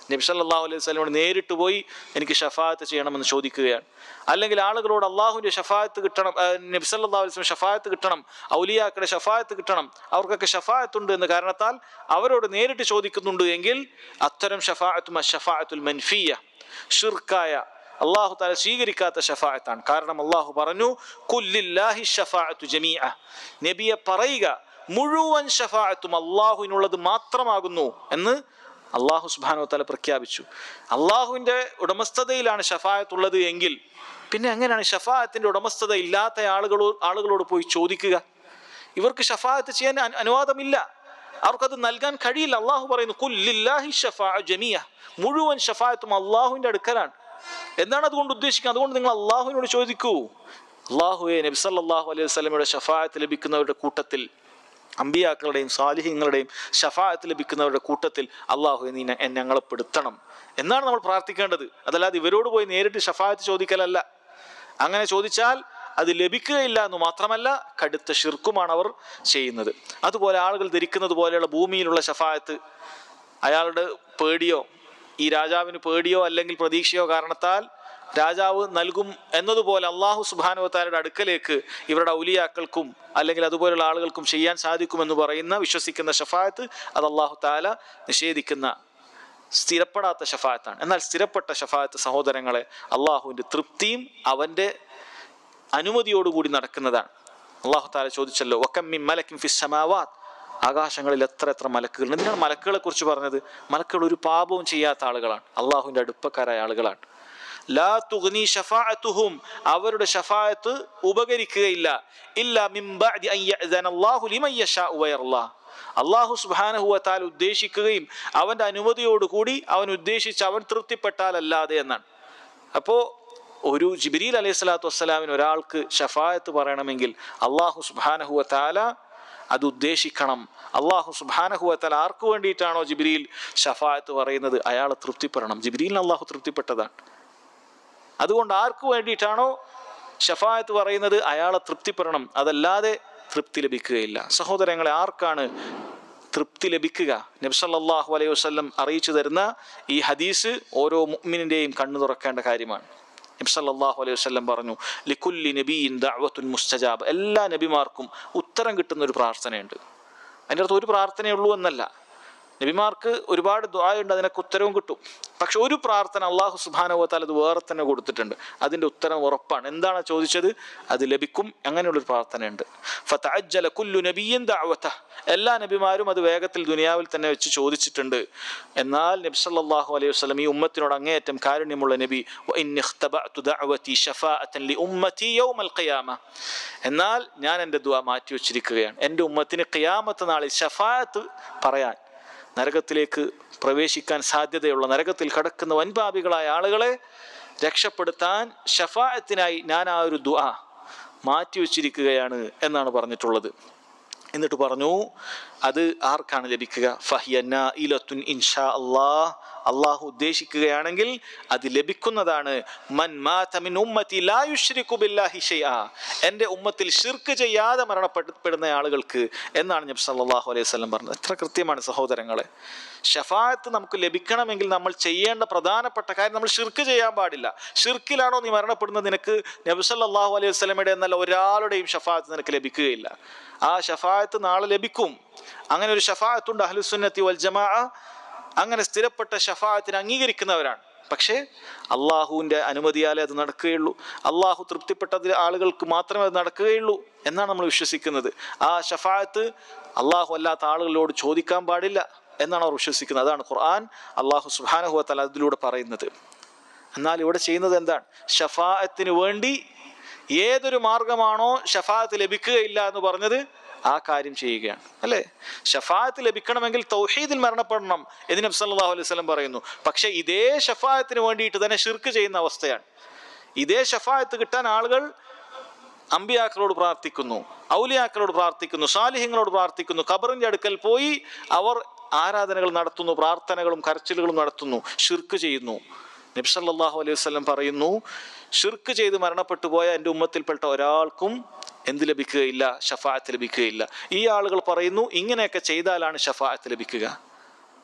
നബി സല്ലല്ലാഹു അലൈഹി വസല്ലമയോട് നേരിട്ട് പോയി എനിക്ക് ഷഫായത്ത് ചെയ്യണമെന്ന് ചോദിക്കുകയാണ് അല്ലെങ്കിൽ ആളുകളോട് അള്ളാഹുവിൻ്റെ ഷഫായത്ത് കിട്ടണം ആ, നബി സല്ലല്ലാഹു അലൈഹി വസല്ലം ഷഫായത്ത് കിട്ടണം ഔലിയാക്കളുടെ ഷഫായത്ത് കിട്ടണം അവർക്കൊക്കെ ഷഫായത്തുണ്ട് എന്ന കാരണത്താൽ അവരോട് നേരിട്ട് ചോദിക്കുന്നുണ്ട് എങ്കിൽ അത്തരം ഷഫായത്തും ഷഫായത്തുൽ മൻഫിയ ഷിർക്കായ അള്ളാഹു താല സ്വീകരിക്കാത്ത ഷഫായത്താണ് കാരണം അള്ളാഹു പറഞ്ഞു കുല്ലില്ലാഹി ഷഫാഅത്തു ജമീഅ നബിയെ പറയുക മുഴുവൻ ഷഫാഅത്തും അള്ളാഹുവിനുള്ളത് മാത്രമാകുന്നു എന്ന് അള്ളാഹു സുബാനു താല പ്രഖ്യാപിച്ചു അള്ളാഹുവിൻ്റെ ഉടമസ്ഥതയിലാണ് ഷഫായത്തുള്ളത് എങ്കിൽ പിന്നെ എങ്ങനെയാണ് ഷഫായത്തിൻ്റെ ഉടമസ്ഥത ഇല്ലാത്ത ആളുകളോട് ആളുകളോട് പോയി ചോദിക്കുക ഇവർക്ക് ഷഫായത്ത് ചെയ്യാൻ അനു- അനുവാദമില്ല അവർക്കത് നൽകാൻ കഴിയില്ല അള്ളാഹു പറയുന്നു കുല്ലില്ലാഹി ഷഫാ ജമിയ മുഴുവൻ ഷഫായത്തും അള്ളാഹുവിൻ്റെ അടുക്കലാണ് എന്താണ് അതുകൊണ്ട് ഉദ്ദേശിക്കുന്നത് അതുകൊണ്ട് നിങ്ങൾ അള്ളാഹുവിനോട് ചോദിക്കൂ അള്ളാഹുവെ നബി സല്ലല്ലാഹു അലൈഹി വസല്ലമയുടെ ഷഫായത്ത് ലഭിക്കുന്നവരുടെ കൂട്ടത്തിൽ അമ്പിയാക്കളുടെയും സാലിഹ്യങ്ങളുടെയും ഷഫായത്ത് ലഭിക്കുന്നവരുടെ കൂട്ടത്തിൽ അള്ളാഹു നീ ന- എന്നെ ഞങ്ങളെ പെടുത്തണം എന്നാണ് നമ്മൾ പ്രാർത്ഥിക്കേണ്ടത് അതല്ലാതെ ഇവരോട് പോയി നേരിട്ട് ഷഫായത്ത് ചോദിക്കലല്ല അങ്ങനെ ചോദിച്ചാൽ അത് ലഭിക്കുകയില്ല എന്ന് മാത്രമല്ല കടുത്ത ഷിർക്കുമാണ് അവർ ചെയ്യുന്നത് അതുപോലെ ആളുകൾ ധരിക്കുന്നത് പോലെയുള്ള ഭൂമിയിലുള്ള ഷഫായത്ത് അയാളുടെ പേടിയോ ഈ രാജാവിന് പേടിയോ അല്ലെങ്കിൽ പ്രതീക്ഷയോ കാരണത്താൽ രാജാവ് നൽകും എന്നതുപോലെ അള്ളാഹു സുബാനുവത്താരുടെ അടുക്കലേക്ക് ഇവരുടെ ഔലിയാക്കൾക്കും അല്ലെങ്കിൽ അതുപോലുള്ള ആളുകൾക്കും ചെയ്യാൻ സാധിക്കുമെന്ന് പറയുന്ന വിശ്വസിക്കുന്ന ഷഫായത്ത് അത് അള്ളാഹു താല നിഷേധിക്കുന്ന സ്ഥിരപ്പെടാത്ത ഷഫായത്താണ് എന്നാൽ സ്ഥിരപ്പെട്ട ഷഫായത്ത് സഹോദരങ്ങളെ അള്ളാഹുവിൻ്റെ തൃപ്തിയും അവൻ്റെ അനുമതിയോടുകൂടി നടക്കുന്നതാണ് അള്ളാഹു താല ചോദിച്ചല്ലോ വക്കമ്മിൻ മലക്കിൻ ഫിസ് സമാവാത്ത് ആകാശങ്ങളിൽ എത്ര എത്ര മലക്കുകൾ എന്തിനാണ് മലക്കുകളെ കുറിച്ച് പറഞ്ഞത് മലക്കുകൾ ഒരു പാപവും ചെയ്യാത്ത ആളുകളാണ് അള്ളാഹുവിൻ്റെ അടുപ്പക്കാരായ ആളുകളാണ് ലാ തുഗ്നി ഷഫാഅത്തുഹും അവരുടെ ഷഫായത്ത് ഉപകരിക്കുകയില്ല ഇല്ല മിൻ ബഅദി അൻ യഅ്ദന അല്ലാഹു ലിമൻ യശാഉ വയർല്ലാഹ് അള്ളാഹു സുബ്ഹാനഹു വതആല ഉദ്ദേശിക്കുകയും അവൻ്റെ അനുമതിയോടുകൂടി അവൻ ഉദ്ദേശിച്ച് അവൻ തൃപ്തിപ്പെട്ടാലല്ലാതെ എന്നാണ് അപ്പോൾ ഒരു ജിബിരിൽ അലൈഹി സ്വലാത്തു വസ്സലാമിന് ഒരാൾക്ക് ഷഫായത്ത് പറയണമെങ്കിൽ അള്ളാഹു സുബ്ഹാനഹു വതആല അത് ഉദ്ദേശിക്കണം അള്ളാഹു സുബ്ഹാനഹു വതആല ആർക്ക് വേണ്ടിയിട്ടാണോ ജിബിരിയിൽ ഷഫായത്ത് പറയുന്നത് അയാളെ തൃപ്തിപ്പെടണം ജിബിരിലിന് അള്ളാഹു തൃപ്തിപ്പെട്ടതാണ് അതുകൊണ്ട് ആർക്ക് വേണ്ടിയിട്ടാണോ ഷഫായത്ത് പറയുന്നത് അയാളെ തൃപ്തിപ്പെടണം അതല്ലാതെ തൃപ്തി ലഭിക്കുകയില്ല സഹോദരങ്ങളെ ആർക്കാണ് തൃപ്തി ലഭിക്കുക നബ്സല്ലാഹു അലൈഹി വസ്ലം അറിയിച്ചു തരുന്ന ഈ ഹദീസ് ഓരോ മുഅ്മിനിൻ്റെയും കണ്ണു തുറക്കേണ്ട കാര്യമാണ് നബ്സല്ലാഹു അലൈഹി വസ്ലം പറഞ്ഞു ലിക്കുല്ലി നബീൻ ദഅവത്തുൻ മുസ്തജാബ് എല്ലാ നബിമാർക്കും ഉത്തരം കിട്ടുന്ന ഒരു പ്രാർത്ഥനയുണ്ട് അതിൻ്റെ അർത്ഥം ഒരു പ്രാർത്ഥനയേ ഉള്ളൂ എന്നല്ല നബിമാർക്ക് ഒരുപാട് ദ്വായുണ്ട് അതിനൊക്കെ ഉത്തരവും കിട്ടും പക്ഷെ ഒരു പ്രാർത്ഥന അള്ളാഹു സുബാനുവത്താൽ അത് വേറെ തന്നെ കൊടുത്തിട്ടുണ്ട് അതിൻ്റെ ഉത്തരം ഉറപ്പാണ് എന്താണ് ചോദിച്ചത് അത് ലഭിക്കും അങ്ങനെയുള്ളൊരു പ്രാർത്ഥനയുണ്ട് ഫതഅജ്ജല കുല്ലു നബിയ്യിൻ ദഅവത എല്ലാ നബിമാരും അത് വേഗത്തിൽ ദുനിയാവിൽ തന്നെ വെച്ച് ചോദിച്ചിട്ടുണ്ട് എന്നാൽ നബി സല്ലല്ലാഹു അലൈഹി വസല്ലം ഈ ഉമ്മത്തിനോട് അങ്ങേയറ്റം കാരുണ്യമുള്ള നബി വഇന്നി ഇഖ്തബഅതു ദഅവതി ശഫാഅത്തൻ ലിഉമ്മതി യൗമൽ ഖിയാമ എന്നാൽ ഞാൻ എൻ്റെ ദുആ മാറ്റി വെച്ചിരിക്കുകയാണ് എൻ്റെ ഉമ്മത്തിന് ഖിയാമത്ത് നാളിൽ ഷഫാഅത്ത് പറയാൻ നരകത്തിലേക്ക് പ്രവേശിക്കാൻ സാധ്യതയുള്ള നരകത്തിൽ കടക്കുന്ന വൻപാപികളായ ആളുകളെ രക്ഷപ്പെടുത്താൻ ഷഫായത്തിനായി ഞാൻ ആ ഒരു ദുആ മാറ്റിവെച്ചിരിക്കുകയാണ് എന്നാണ് പറഞ്ഞിട്ടുള്ളത് എന്നിട്ട് പറഞ്ഞു അത് ആർക്കാണ് ലഭിക്കുക ഫഹിയന്ന ഇലത്തുൻ ഇൻഷാ അള്ളാഹ് അള്ളാഹു ഉദ്ദേശിക്കുകയാണെങ്കിൽ അത് ലഭിക്കുന്നതാണ് മൻ മാത മിൻ ഉമ്മത്തി ലാ യുശ്രികു ബില്ലാഹി ഷൈആ എൻ്റെ ഉമ്മത്തിൽ ഷിർക്ക് ചെയ്യാതെ മരണപ്പെടുന്ന ആളുകൾക്ക് എന്നാണ് നബി സല്ലല്ലാഹു അലൈഹി വസല്ലം പറഞ്ഞത് എത്ര കൃത്യമാണ് സഹോദരങ്ങളെ ഷഫായത്ത് നമുക്ക് ലഭിക്കണമെങ്കിൽ നമ്മൾ ചെയ്യേണ്ട പ്രധാനപ്പെട്ട കാര്യം നമ്മൾ ഷിർക്ക് ചെയ്യാൻ പാടില്ല ഷിർക്കിലാണോ നീ മരണപ്പെടുന്നത് നിനക്ക് നബി സല്ലല്ലാഹു അലൈഹി വസല്ലമയുടെ എന്നല്ല ഒരാളുടെയും ഷഫായത്ത് നിനക്ക് ലഭിക്കുകയില്ല ആ ഷഫായത്ത് നാളെ ലഭിക്കും അങ്ങനെ ഒരു ഷഫായത്തുണ്ട് അഹ്ലുസുന്നത്തി വൽ ജമാ അങ്ങനെ സ്ഥിരപ്പെട്ട ഷഫായത്തിന് അംഗീകരിക്കുന്നവരാണ് പക്ഷേ അള്ളാഹുവിൻ്റെ അനുമതിയാലേ അത് നടക്കുകയുള്ളൂ അള്ളാഹു തൃപ്തിപ്പെട്ട ആളുകൾക്ക് മാത്രമേ അത് നടക്കുകയുള്ളൂ എന്നാണ് നമ്മൾ വിശ്വസിക്കുന്നത് ആ ഷഫായത്ത് അള്ളാഹു അല്ലാത്ത ആളുകളോട് ചോദിക്കാൻ പാടില്ല എന്നാണ് അവർ വിശ്വസിക്കുന്നത് അതാണ് ഖുർആൻ അള്ളാഹു സുബാനഹുവത്തല അതിലൂടെ പറയുന്നത് എന്നാൽ ഇവിടെ ചെയ്യുന്നത് എന്താണ് ഷഫായത്തിന് വേണ്ടി ഏതൊരു മാർഗമാണോ ഷഫായത്ത് ലഭിക്കുകയില്ല എന്ന് പറഞ്ഞത് ആ കാര്യം ചെയ്യുകയാണ് അല്ലേ ഷഫായത്ത് ലഭിക്കണമെങ്കിൽ തൗഹീദിൽ മരണപ്പെടണം എന്ന് നബി സല്ലല്ലാഹു അലൈഹി വസല്ലം പറയുന്നു പക്ഷേ ഇതേ ഷഫായത്തിന് വേണ്ടിയിട്ട് തന്നെ ഷിർക്ക് ചെയ്യുന്ന അവസ്ഥയാണ് ഇതേ ഷഫായത്ത് കിട്ടാൻ ആളുകൾ അമ്പിയാക്കളോട് പ്രാർത്ഥിക്കുന്നു ഔലിയാക്കളോട് പ്രാർത്ഥിക്കുന്നു സാലിഹ്യങ്ങളോട് പ്രാർത്ഥിക്കുന്നു ഖബറിന്റെ അടുക്കൽ പോയി അവർ ആരാധനകൾ നടത്തുന്നു പ്രാർത്ഥനകളും കരച്ചിലുകളും നടത്തുന്നു ഷിർക്ക് ചെയ്യുന്നു നബി സല്ലല്ലാഹു അലൈഹി വസല്ലം പറയുന്നു ഷിർക്ക് ചെയ്ത് മരണപ്പെട്ടു പോയ എൻ്റെ ഉമ്മത്തിൽപ്പെട്ട ഒരാൾക്കും എന്ത് ലഭിക്കുകയില്ല ഷഫായത്ത് ലഭിക്കുകയില്ല ഈ ആളുകൾ പറയുന്നു ഇങ്ങനെയൊക്കെ ചെയ്താലാണ് ഷഫായത്ത് ലഭിക്കുക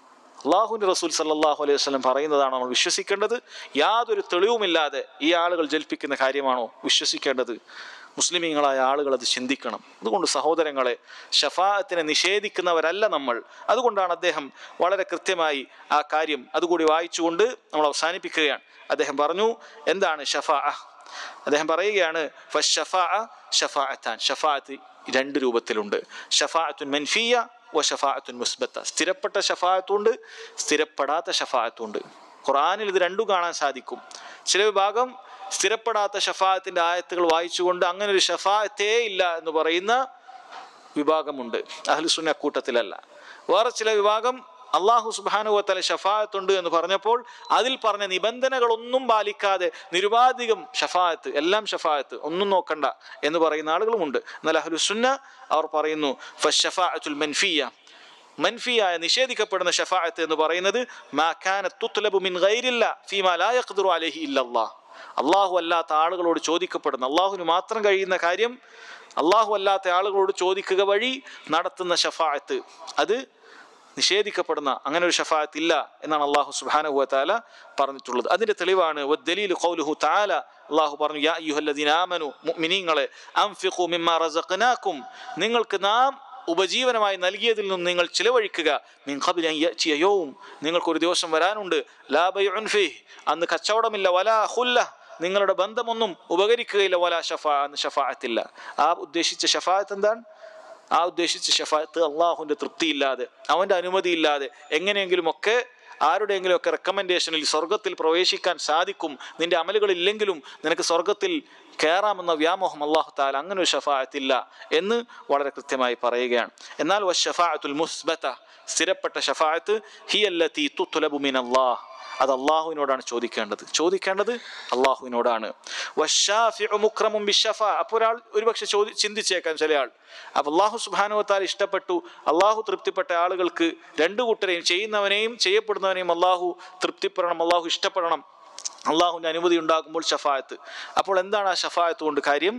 അള്ളാഹുവിൻ്റെ റസൂൽ സല്ലാഹു അലൈഹി വസ്ലം പറയുന്നതാണ് നമ്മൾ വിശ്വസിക്കേണ്ടത് യാതൊരു തെളിവുമില്ലാതെ ഈ ആളുകൾ ജൽപ്പിക്കുന്ന കാര്യമാണോ വിശ്വസിക്കേണ്ടത് മുസ്ലിമീങ്ങളായ ആളുകൾ അത് ചിന്തിക്കണം അതുകൊണ്ട് സഹോദരങ്ങളെ ഷഫാഅത്തിനെ നിഷേധിക്കുന്നവരല്ല നമ്മൾ അതുകൊണ്ടാണ് അദ്ദേഹം വളരെ കൃത്യമായി ആ കാര്യം അതുകൂടി വായിച്ചുകൊണ്ട് നമ്മൾ അവസാനിപ്പിക്കുകയാണ് അദ്ദേഹം പറഞ്ഞു എന്താണ് ഷഫാ അദ്ദേഹം പറയുകയാണ് ഫഷഫാ ഷഫാഅത്താൻ ഷഫാഅത്ത് രണ്ട് രൂപത്തിലുണ്ട് ഷഫാഅത്തുൻ മൻഫിയ വ ഷഫാഅത്തുൻ മുസ്ബത്ത സ്ഥിരപ്പെട്ട ഷഫാഅത്തുണ്ട് സ്ഥിരപ്പെടാത്ത ഷഫാഅത്തുണ്ട് ഖുറാനിൽ ഇത് രണ്ടും കാണാൻ സാധിക്കും ചില വിഭാഗം സ്ഥിരപ്പെടാത്ത ഷഫാഅത്തിന്റെ ആയത്തുകൾ വായിച്ചുകൊണ്ട് അങ്ങനെ ഒരു ഷഫാഅത്തേ ഇല്ല എന്ന് പറയുന്ന വിഭാഗമുണ്ട് അഹ്ലുസുന്ന കൂട്ടത്തിലല്ല വേറെ ചില വിഭാഗം അള്ളാഹു സുബാനുവത്തല ഷഫായത്തുണ്ട് എന്ന് പറഞ്ഞപ്പോൾ അതിൽ പറഞ്ഞ നിബന്ധനകളൊന്നും പാലിക്കാതെ നിരുപാധികം ഷഫായത്ത് എല്ലാം ഷഫായത്ത് ഒന്നും നോക്കണ്ട എന്ന് പറയുന്ന ആളുകളുമുണ്ട് എന്നാൽ അഹ്ലുസുന്ന അവർ പറയുന്നു ഫഷഫാഅത്തുൽ മൻഫിയ മൻഫിയായ നിഷേധിക്കപ്പെടുന്ന ഷഫാഅത്ത് എന്ന് പറയുന്നത് മാ കാനത്ത് തുത്ലബു മിൻ ഗൈരില്ല ഫീമാ ലാ യഖ്ദിറു അലൈഹി ഇല്ലല്ലാഹ് അള്ളാഹു അല്ലാത്ത ആളുകളോട് ചോദിക്കപ്പെടുന്ന അള്ളാഹുവിന് മാത്രം കഴിയുന്ന കാര്യം അള്ളാഹു അല്ലാത്ത ആളുകളോട് ചോദിക്കുക വഴി നടത്തുന്ന ഷഫായത്ത് അത് നിഷേധിക്കപ്പെടുന്ന അങ്ങനെ ഒരു ഷഫായത്ത് ഇല്ല എന്നാണ് അള്ളാഹു സുബാനഹു താല പറഞ്ഞിട്ടുള്ളത് അതിന്റെ തെളിവാണ് വദ്ദലീൽ ഖൗലുഹു താല അള്ളാഹു പറഞ്ഞു യാ അയ്യുഹല്ലദീന ആമനു മുഅ്മിനീങ്ങളെ അൻഫിഖു മിമ്മാ റസഖനാകും നിങ്ങൾക്ക് നാം ഉപജീവനമായി നൽകിയതിൽ നിന്ന് നിങ്ങൾ ചിലവഴിക്കുക മിൻ ഖബ്ലി അൻ യഅ്തിയ യൗം നിങ്ങൾക്ക് ഒരു ദിവസം വരാനുണ്ട് ലാ ബൈഉൻ ഫീഹ് അന്ന് കച്ചവടമില്ല വലാ ഖുല്ല നിങ്ങളുടെ ബന്ധമൊന്നും ഉപകരിക്കുകയില്ല വലാ ഷഫാ അന്ന് ഷഫാഅത്തില്ല ആ ഉദ്ദേശിച്ച ഷഫാഅത്ത് എന്താണ് ആ ഉദ്ദേശിച്ച ഷഫാത്ത് അള്ളാഹുവിൻ്റെ തൃപ്തിയില്ലാതെ അവൻ്റെ അനുമതിയില്ലാതെ എങ്ങനെയെങ്കിലും ഒക്കെ ആരുടെയെങ്കിലും ഒക്കെ റെക്കമെൻഡേഷനിൽ സ്വർഗത്തിൽ പ്രവേശിക്കാൻ സാധിക്കും നിന്റെ അമലുകളില്ലെങ്കിലും നിനക്ക് സ്വർഗത്തിൽ കയറാമെന്ന വ്യാമോഹം അള്ളാഹു താല അങ്ങനെ ഒരു ഷഫായത്തില്ല എന്ന് വളരെ കൃത്യമായി പറയുകയാണ് എന്നാൽ ഷഫാഅത്തുൽ മുസ്ബത്ത സ്ഥിരപ്പെട്ട ഷഫായത്ത് ഹിയല്ലത്തി തുത്തുലബു മിൻ അള്ളാഹ് അത് അള്ളാഹുവിനോടാണ് ചോദിക്കേണ്ടത് ചോദിക്കേണ്ടത് അള്ളാഹുവിനോടാണ് അപ്പോൾ ഒരാൾ ഒരുപക്ഷെ ചോദി ചിന്തിച്ചേക്കാം ചില ആൾ അപ്പൊ അള്ളാഹു സുബാനുവത്താൽ ഇഷ്ടപ്പെട്ടു അള്ളാഹു തൃപ്തിപ്പെട്ട ആളുകൾക്ക് രണ്ടു കൂട്ടരെയും ചെയ്യുന്നവനെയും ചെയ്യപ്പെടുന്നവനെയും അള്ളാഹു തൃപ്തിപ്പെടണം അള്ളാഹു ഇഷ്ടപ്പെടണം അള്ളാഹുവിൻ്റെ അനുമതി ഉണ്ടാകുമ്പോൾ ഷഫായത്ത് അപ്പോൾ എന്താണ് ആ ഷഫായത്ത് കൊണ്ട് കാര്യം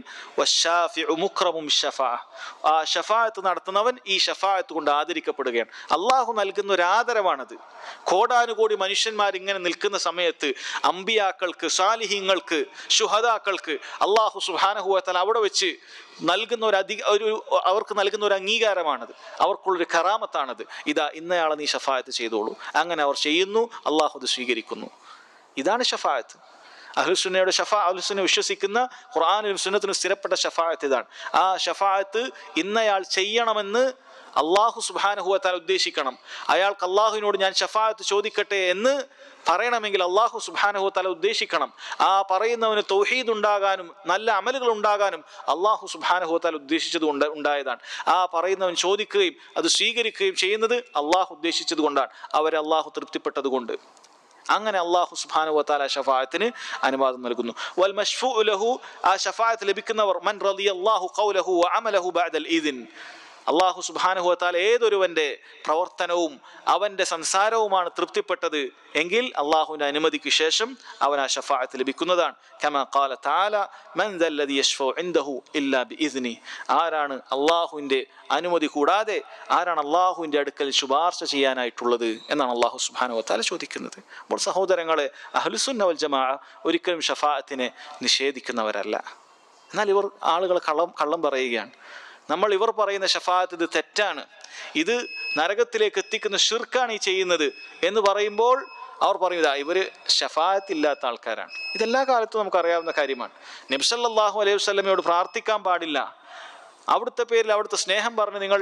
മുക്രമും ഷഫാ ആ ഷഫായത്ത് നടത്തുന്നവൻ ഈ ഷഫായത്ത് കൊണ്ട് ആദരിക്കപ്പെടുകയാണ് അള്ളാഹു നൽകുന്ന ഒരു ആദരവാണത് കോടാനുകോടി മനുഷ്യന്മാർ ഇങ്ങനെ നിൽക്കുന്ന സമയത്ത് അമ്പിയാക്കൾക്ക് സാലിഹ്യങ്ങൾക്ക് ശുഹദാക്കൾക്ക് അള്ളാഹു സുഹാനഹുവത്തൽ അവിടെ വെച്ച് നൽകുന്ന ഒരു അധിക ഒരു അവർക്ക് നൽകുന്ന ഒരു അംഗീകാരമാണത് അവർക്കുള്ളൊരു കറാമത്താണത് ഇതാ ഇന്നയാളെ നീ ഷഫായത്ത് ചെയ്തോളൂ അങ്ങനെ അവർ ചെയ്യുന്നു അള്ളാഹു അത് സ്വീകരിക്കുന്നു ഇതാണ് ഷഫായത്ത് അഹ്ലുസുന്നയുടെ ഷഫാ അഹ്ലുസുന്ന വിശ്വസിക്കുന്ന ഖുർആാനിലും സുന്നത്തിനും സ്ഥിരപ്പെട്ട ഷഫായത്ത് ഇതാണ് ആ ഷഫായത്ത് ഇന്നയാൾ ചെയ്യണമെന്ന് അള്ളാഹു സുബാനഹുവത്താൽ ഉദ്ദേശിക്കണം അയാൾക്ക് അള്ളാഹുവിനോട് ഞാൻ ഷഫായത്ത് ചോദിക്കട്ടെ എന്ന് പറയണമെങ്കിൽ അള്ളാഹു സുബാനഹുത്താല ഉദ്ദേശിക്കണം ആ പറയുന്നവന് തൗഹീദ് ഉണ്ടാകാനും നല്ല അമലുകൾ ഉണ്ടാകാനും അള്ളാഹു സുബാനഹുത്താൽ ഉദ്ദേശിച്ചത് കൊണ്ട് ഉണ്ടായതാണ് ആ പറയുന്നവൻ ചോദിക്കുകയും അത് സ്വീകരിക്കുകയും ചെയ്യുന്നത് അള്ളാഹു ഉദ്ദേശിച്ചത് കൊണ്ടാണ് അവരെ അള്ളാഹു തൃപ്തിപ്പെട്ടത് കൊണ്ട് അങ്ങനെ അള്ളാഹു സുബാനു വത്താല ഷഫായത്തിന് അനുവാദം നൽകുന്നു വൽ മഷ്ഫു ലഹു ആ ഷഫായത്ത് ലഭിക്കുന്നവർ മൻ റളിയ അല്ലാഹു ഖൗലഹു വ അമലഹു ബഅദൽ ഇദിൻ അള്ളാഹു സുബാനഹു വത്താല ഏതൊരുവന്റെ പ്രവർത്തനവും അവന്റെ സംസാരവുമാണ് തൃപ്തിപ്പെട്ടത് എങ്കിൽ അള്ളാഹുവിന്റെ അനുമതിക്ക് ശേഷം അവൻ ആ ഷഫായത്ത് ലഭിക്കുന്നതാണ് കമ ഖാല തആല മൻ ദല്ലദി യശ്ഫഉ ഇൻദഹു ഇല്ലാ ബിഇദ്നി ആരാണ് അള്ളാഹുവിന്റെ അനുമതി കൂടാതെ ആരാണ് അള്ളാഹുവിന്റെ അടുക്കൽ ശുപാർശ ചെയ്യാനായിട്ടുള്ളത് എന്നാണ് അള്ളാഹു സുബാനു വത്താല ചോദിക്കുന്നത് അപ്പോൾ സഹോദരങ്ങളെ അഹ്ലുസുന്ന വൽ ജമാ ഒരിക്കലും ഷഫാഅത്തിനെ നിഷേധിക്കുന്നവരല്ല എന്നാൽ ഇവർ ആളുകൾ കള്ളം കള്ളം പറയുകയാണ് നമ്മൾ ഇവർ പറയുന്ന ഷഫാഅത്ത് ഇത് തെറ്റാണ് ഇത് നരകത്തിലേക്ക് എത്തിക്കുന്ന ഷിർക്കാണ് ഈ ചെയ്യുന്നത് എന്ന് പറയുമ്പോൾ അവർ പറയുന്നത് ഇവര് ഷഫായത്ത് ഇല്ലാത്ത ആൾക്കാരാണ് ഇതെല്ലാ കാലത്തും നമുക്ക് അറിയാവുന്ന കാര്യമാണ് നബ്സല്ലാഹു അലൈഹി വസ്ലമയോട് പ്രാർത്ഥിക്കാൻ പാടില്ല അവിടുത്തെ പേരിൽ അവിടുത്തെ സ്നേഹം പറഞ്ഞ് നിങ്ങൾ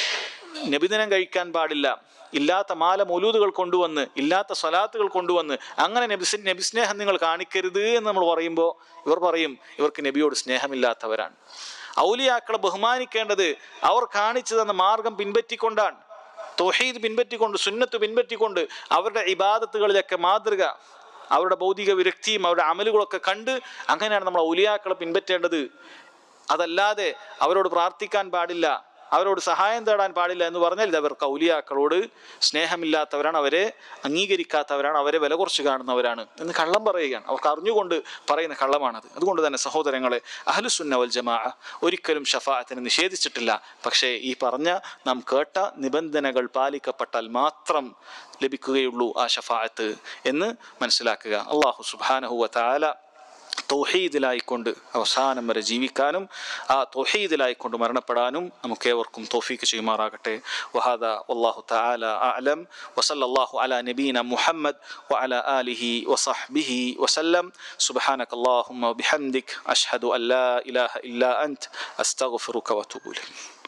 നബിദിനം കഴിക്കാൻ പാടില്ല ഇല്ലാത്ത മാല മൊലൂദുകൾ കൊണ്ടുവന്ന് ഇല്ലാത്ത സ്വലാത്തുകൾ കൊണ്ടുവന്ന് അങ്ങനെ നബി നബി സ്നേഹം നിങ്ങൾ കാണിക്കരുത് എന്ന് നമ്മൾ പറയുമ്പോൾ ഇവർ പറയും ഇവർക്ക് നബിയോട് സ്നേഹമില്ലാത്തവരാണ് ഔലിയാക്കളെ ബഹുമാനിക്കേണ്ടത് അവർ കാണിച്ചു തന്ന മാർഗം പിൻപറ്റിക്കൊണ്ടാണ് തൊഹീദ് പിൻപറ്റിക്കൊണ്ട് സുന്നത്ത് പിൻപറ്റിക്കൊണ്ട് അവരുടെ ഇബാദത്തുകളിലൊക്കെ മാതൃക അവരുടെ ഭൗതിക വിരക്തിയും അവരുടെ അമലുകളൊക്കെ കണ്ട് അങ്ങനെയാണ് നമ്മൾ ഔലിയാക്കളെ പിൻപറ്റേണ്ടത് അതല്ലാതെ അവരോട് പ്രാർത്ഥിക്കാൻ പാടില്ല അവരോട് സഹായം തേടാൻ പാടില്ല എന്ന് പറഞ്ഞാൽ ഇത് അവർ കൗലിയാക്കളോട് സ്നേഹമില്ലാത്തവരാണ് അവരെ അംഗീകരിക്കാത്തവരാണ് അവരെ വില കുറച്ച് കാണുന്നവരാണ് എന്ന് കള്ളം പറയുകയാണ് അവർക്ക് അറിഞ്ഞുകൊണ്ട് പറയുന്ന കള്ളമാണത് അതുകൊണ്ട് തന്നെ സഹോദരങ്ങളെ അഹ്ലുസുന്ന വൽ ജമാ ഒരിക്കലും ഷഫാഅത്തിന് നിഷേധിച്ചിട്ടില്ല പക്ഷേ ഈ പറഞ്ഞ നാം കേട്ട നിബന്ധനകൾ പാലിക്കപ്പെട്ടാൽ മാത്രം ലഭിക്കുകയുള്ളൂ ആ ഷഫാഅത്ത് എന്ന് മനസ്സിലാക്കുക അള്ളാഹു സുബാനഹുവ താല തൗഹീദിലായിക്കൊണ്ട് അവസാനം വരെ ജീവിക്കാനും ആ തൗഹീദിലായിക്കൊണ്ട് മരണപ്പെടാനും നമുക്കേവർക്കും തോഫീക്ക് ചെയ്യുമാറാകട്ടെ വഹാദ വല്ലാഹു തആല അഅലം വസല്ലല്ലാഹു അലാ നബീന മുഹമ്മദ് വഅലാ ആലിഹി വസഹ്ബിഹി വസല്ലം സുബ്ഹാനക അല്ലാഹുമ്മ വബിഹംദിക് അഷ്ഹദു അൻ ലാ ഇലാഹ ഇല്ലാ അൻത് അസ്തഗ്ഫിറുക വഅതൂബു ഇലൈക്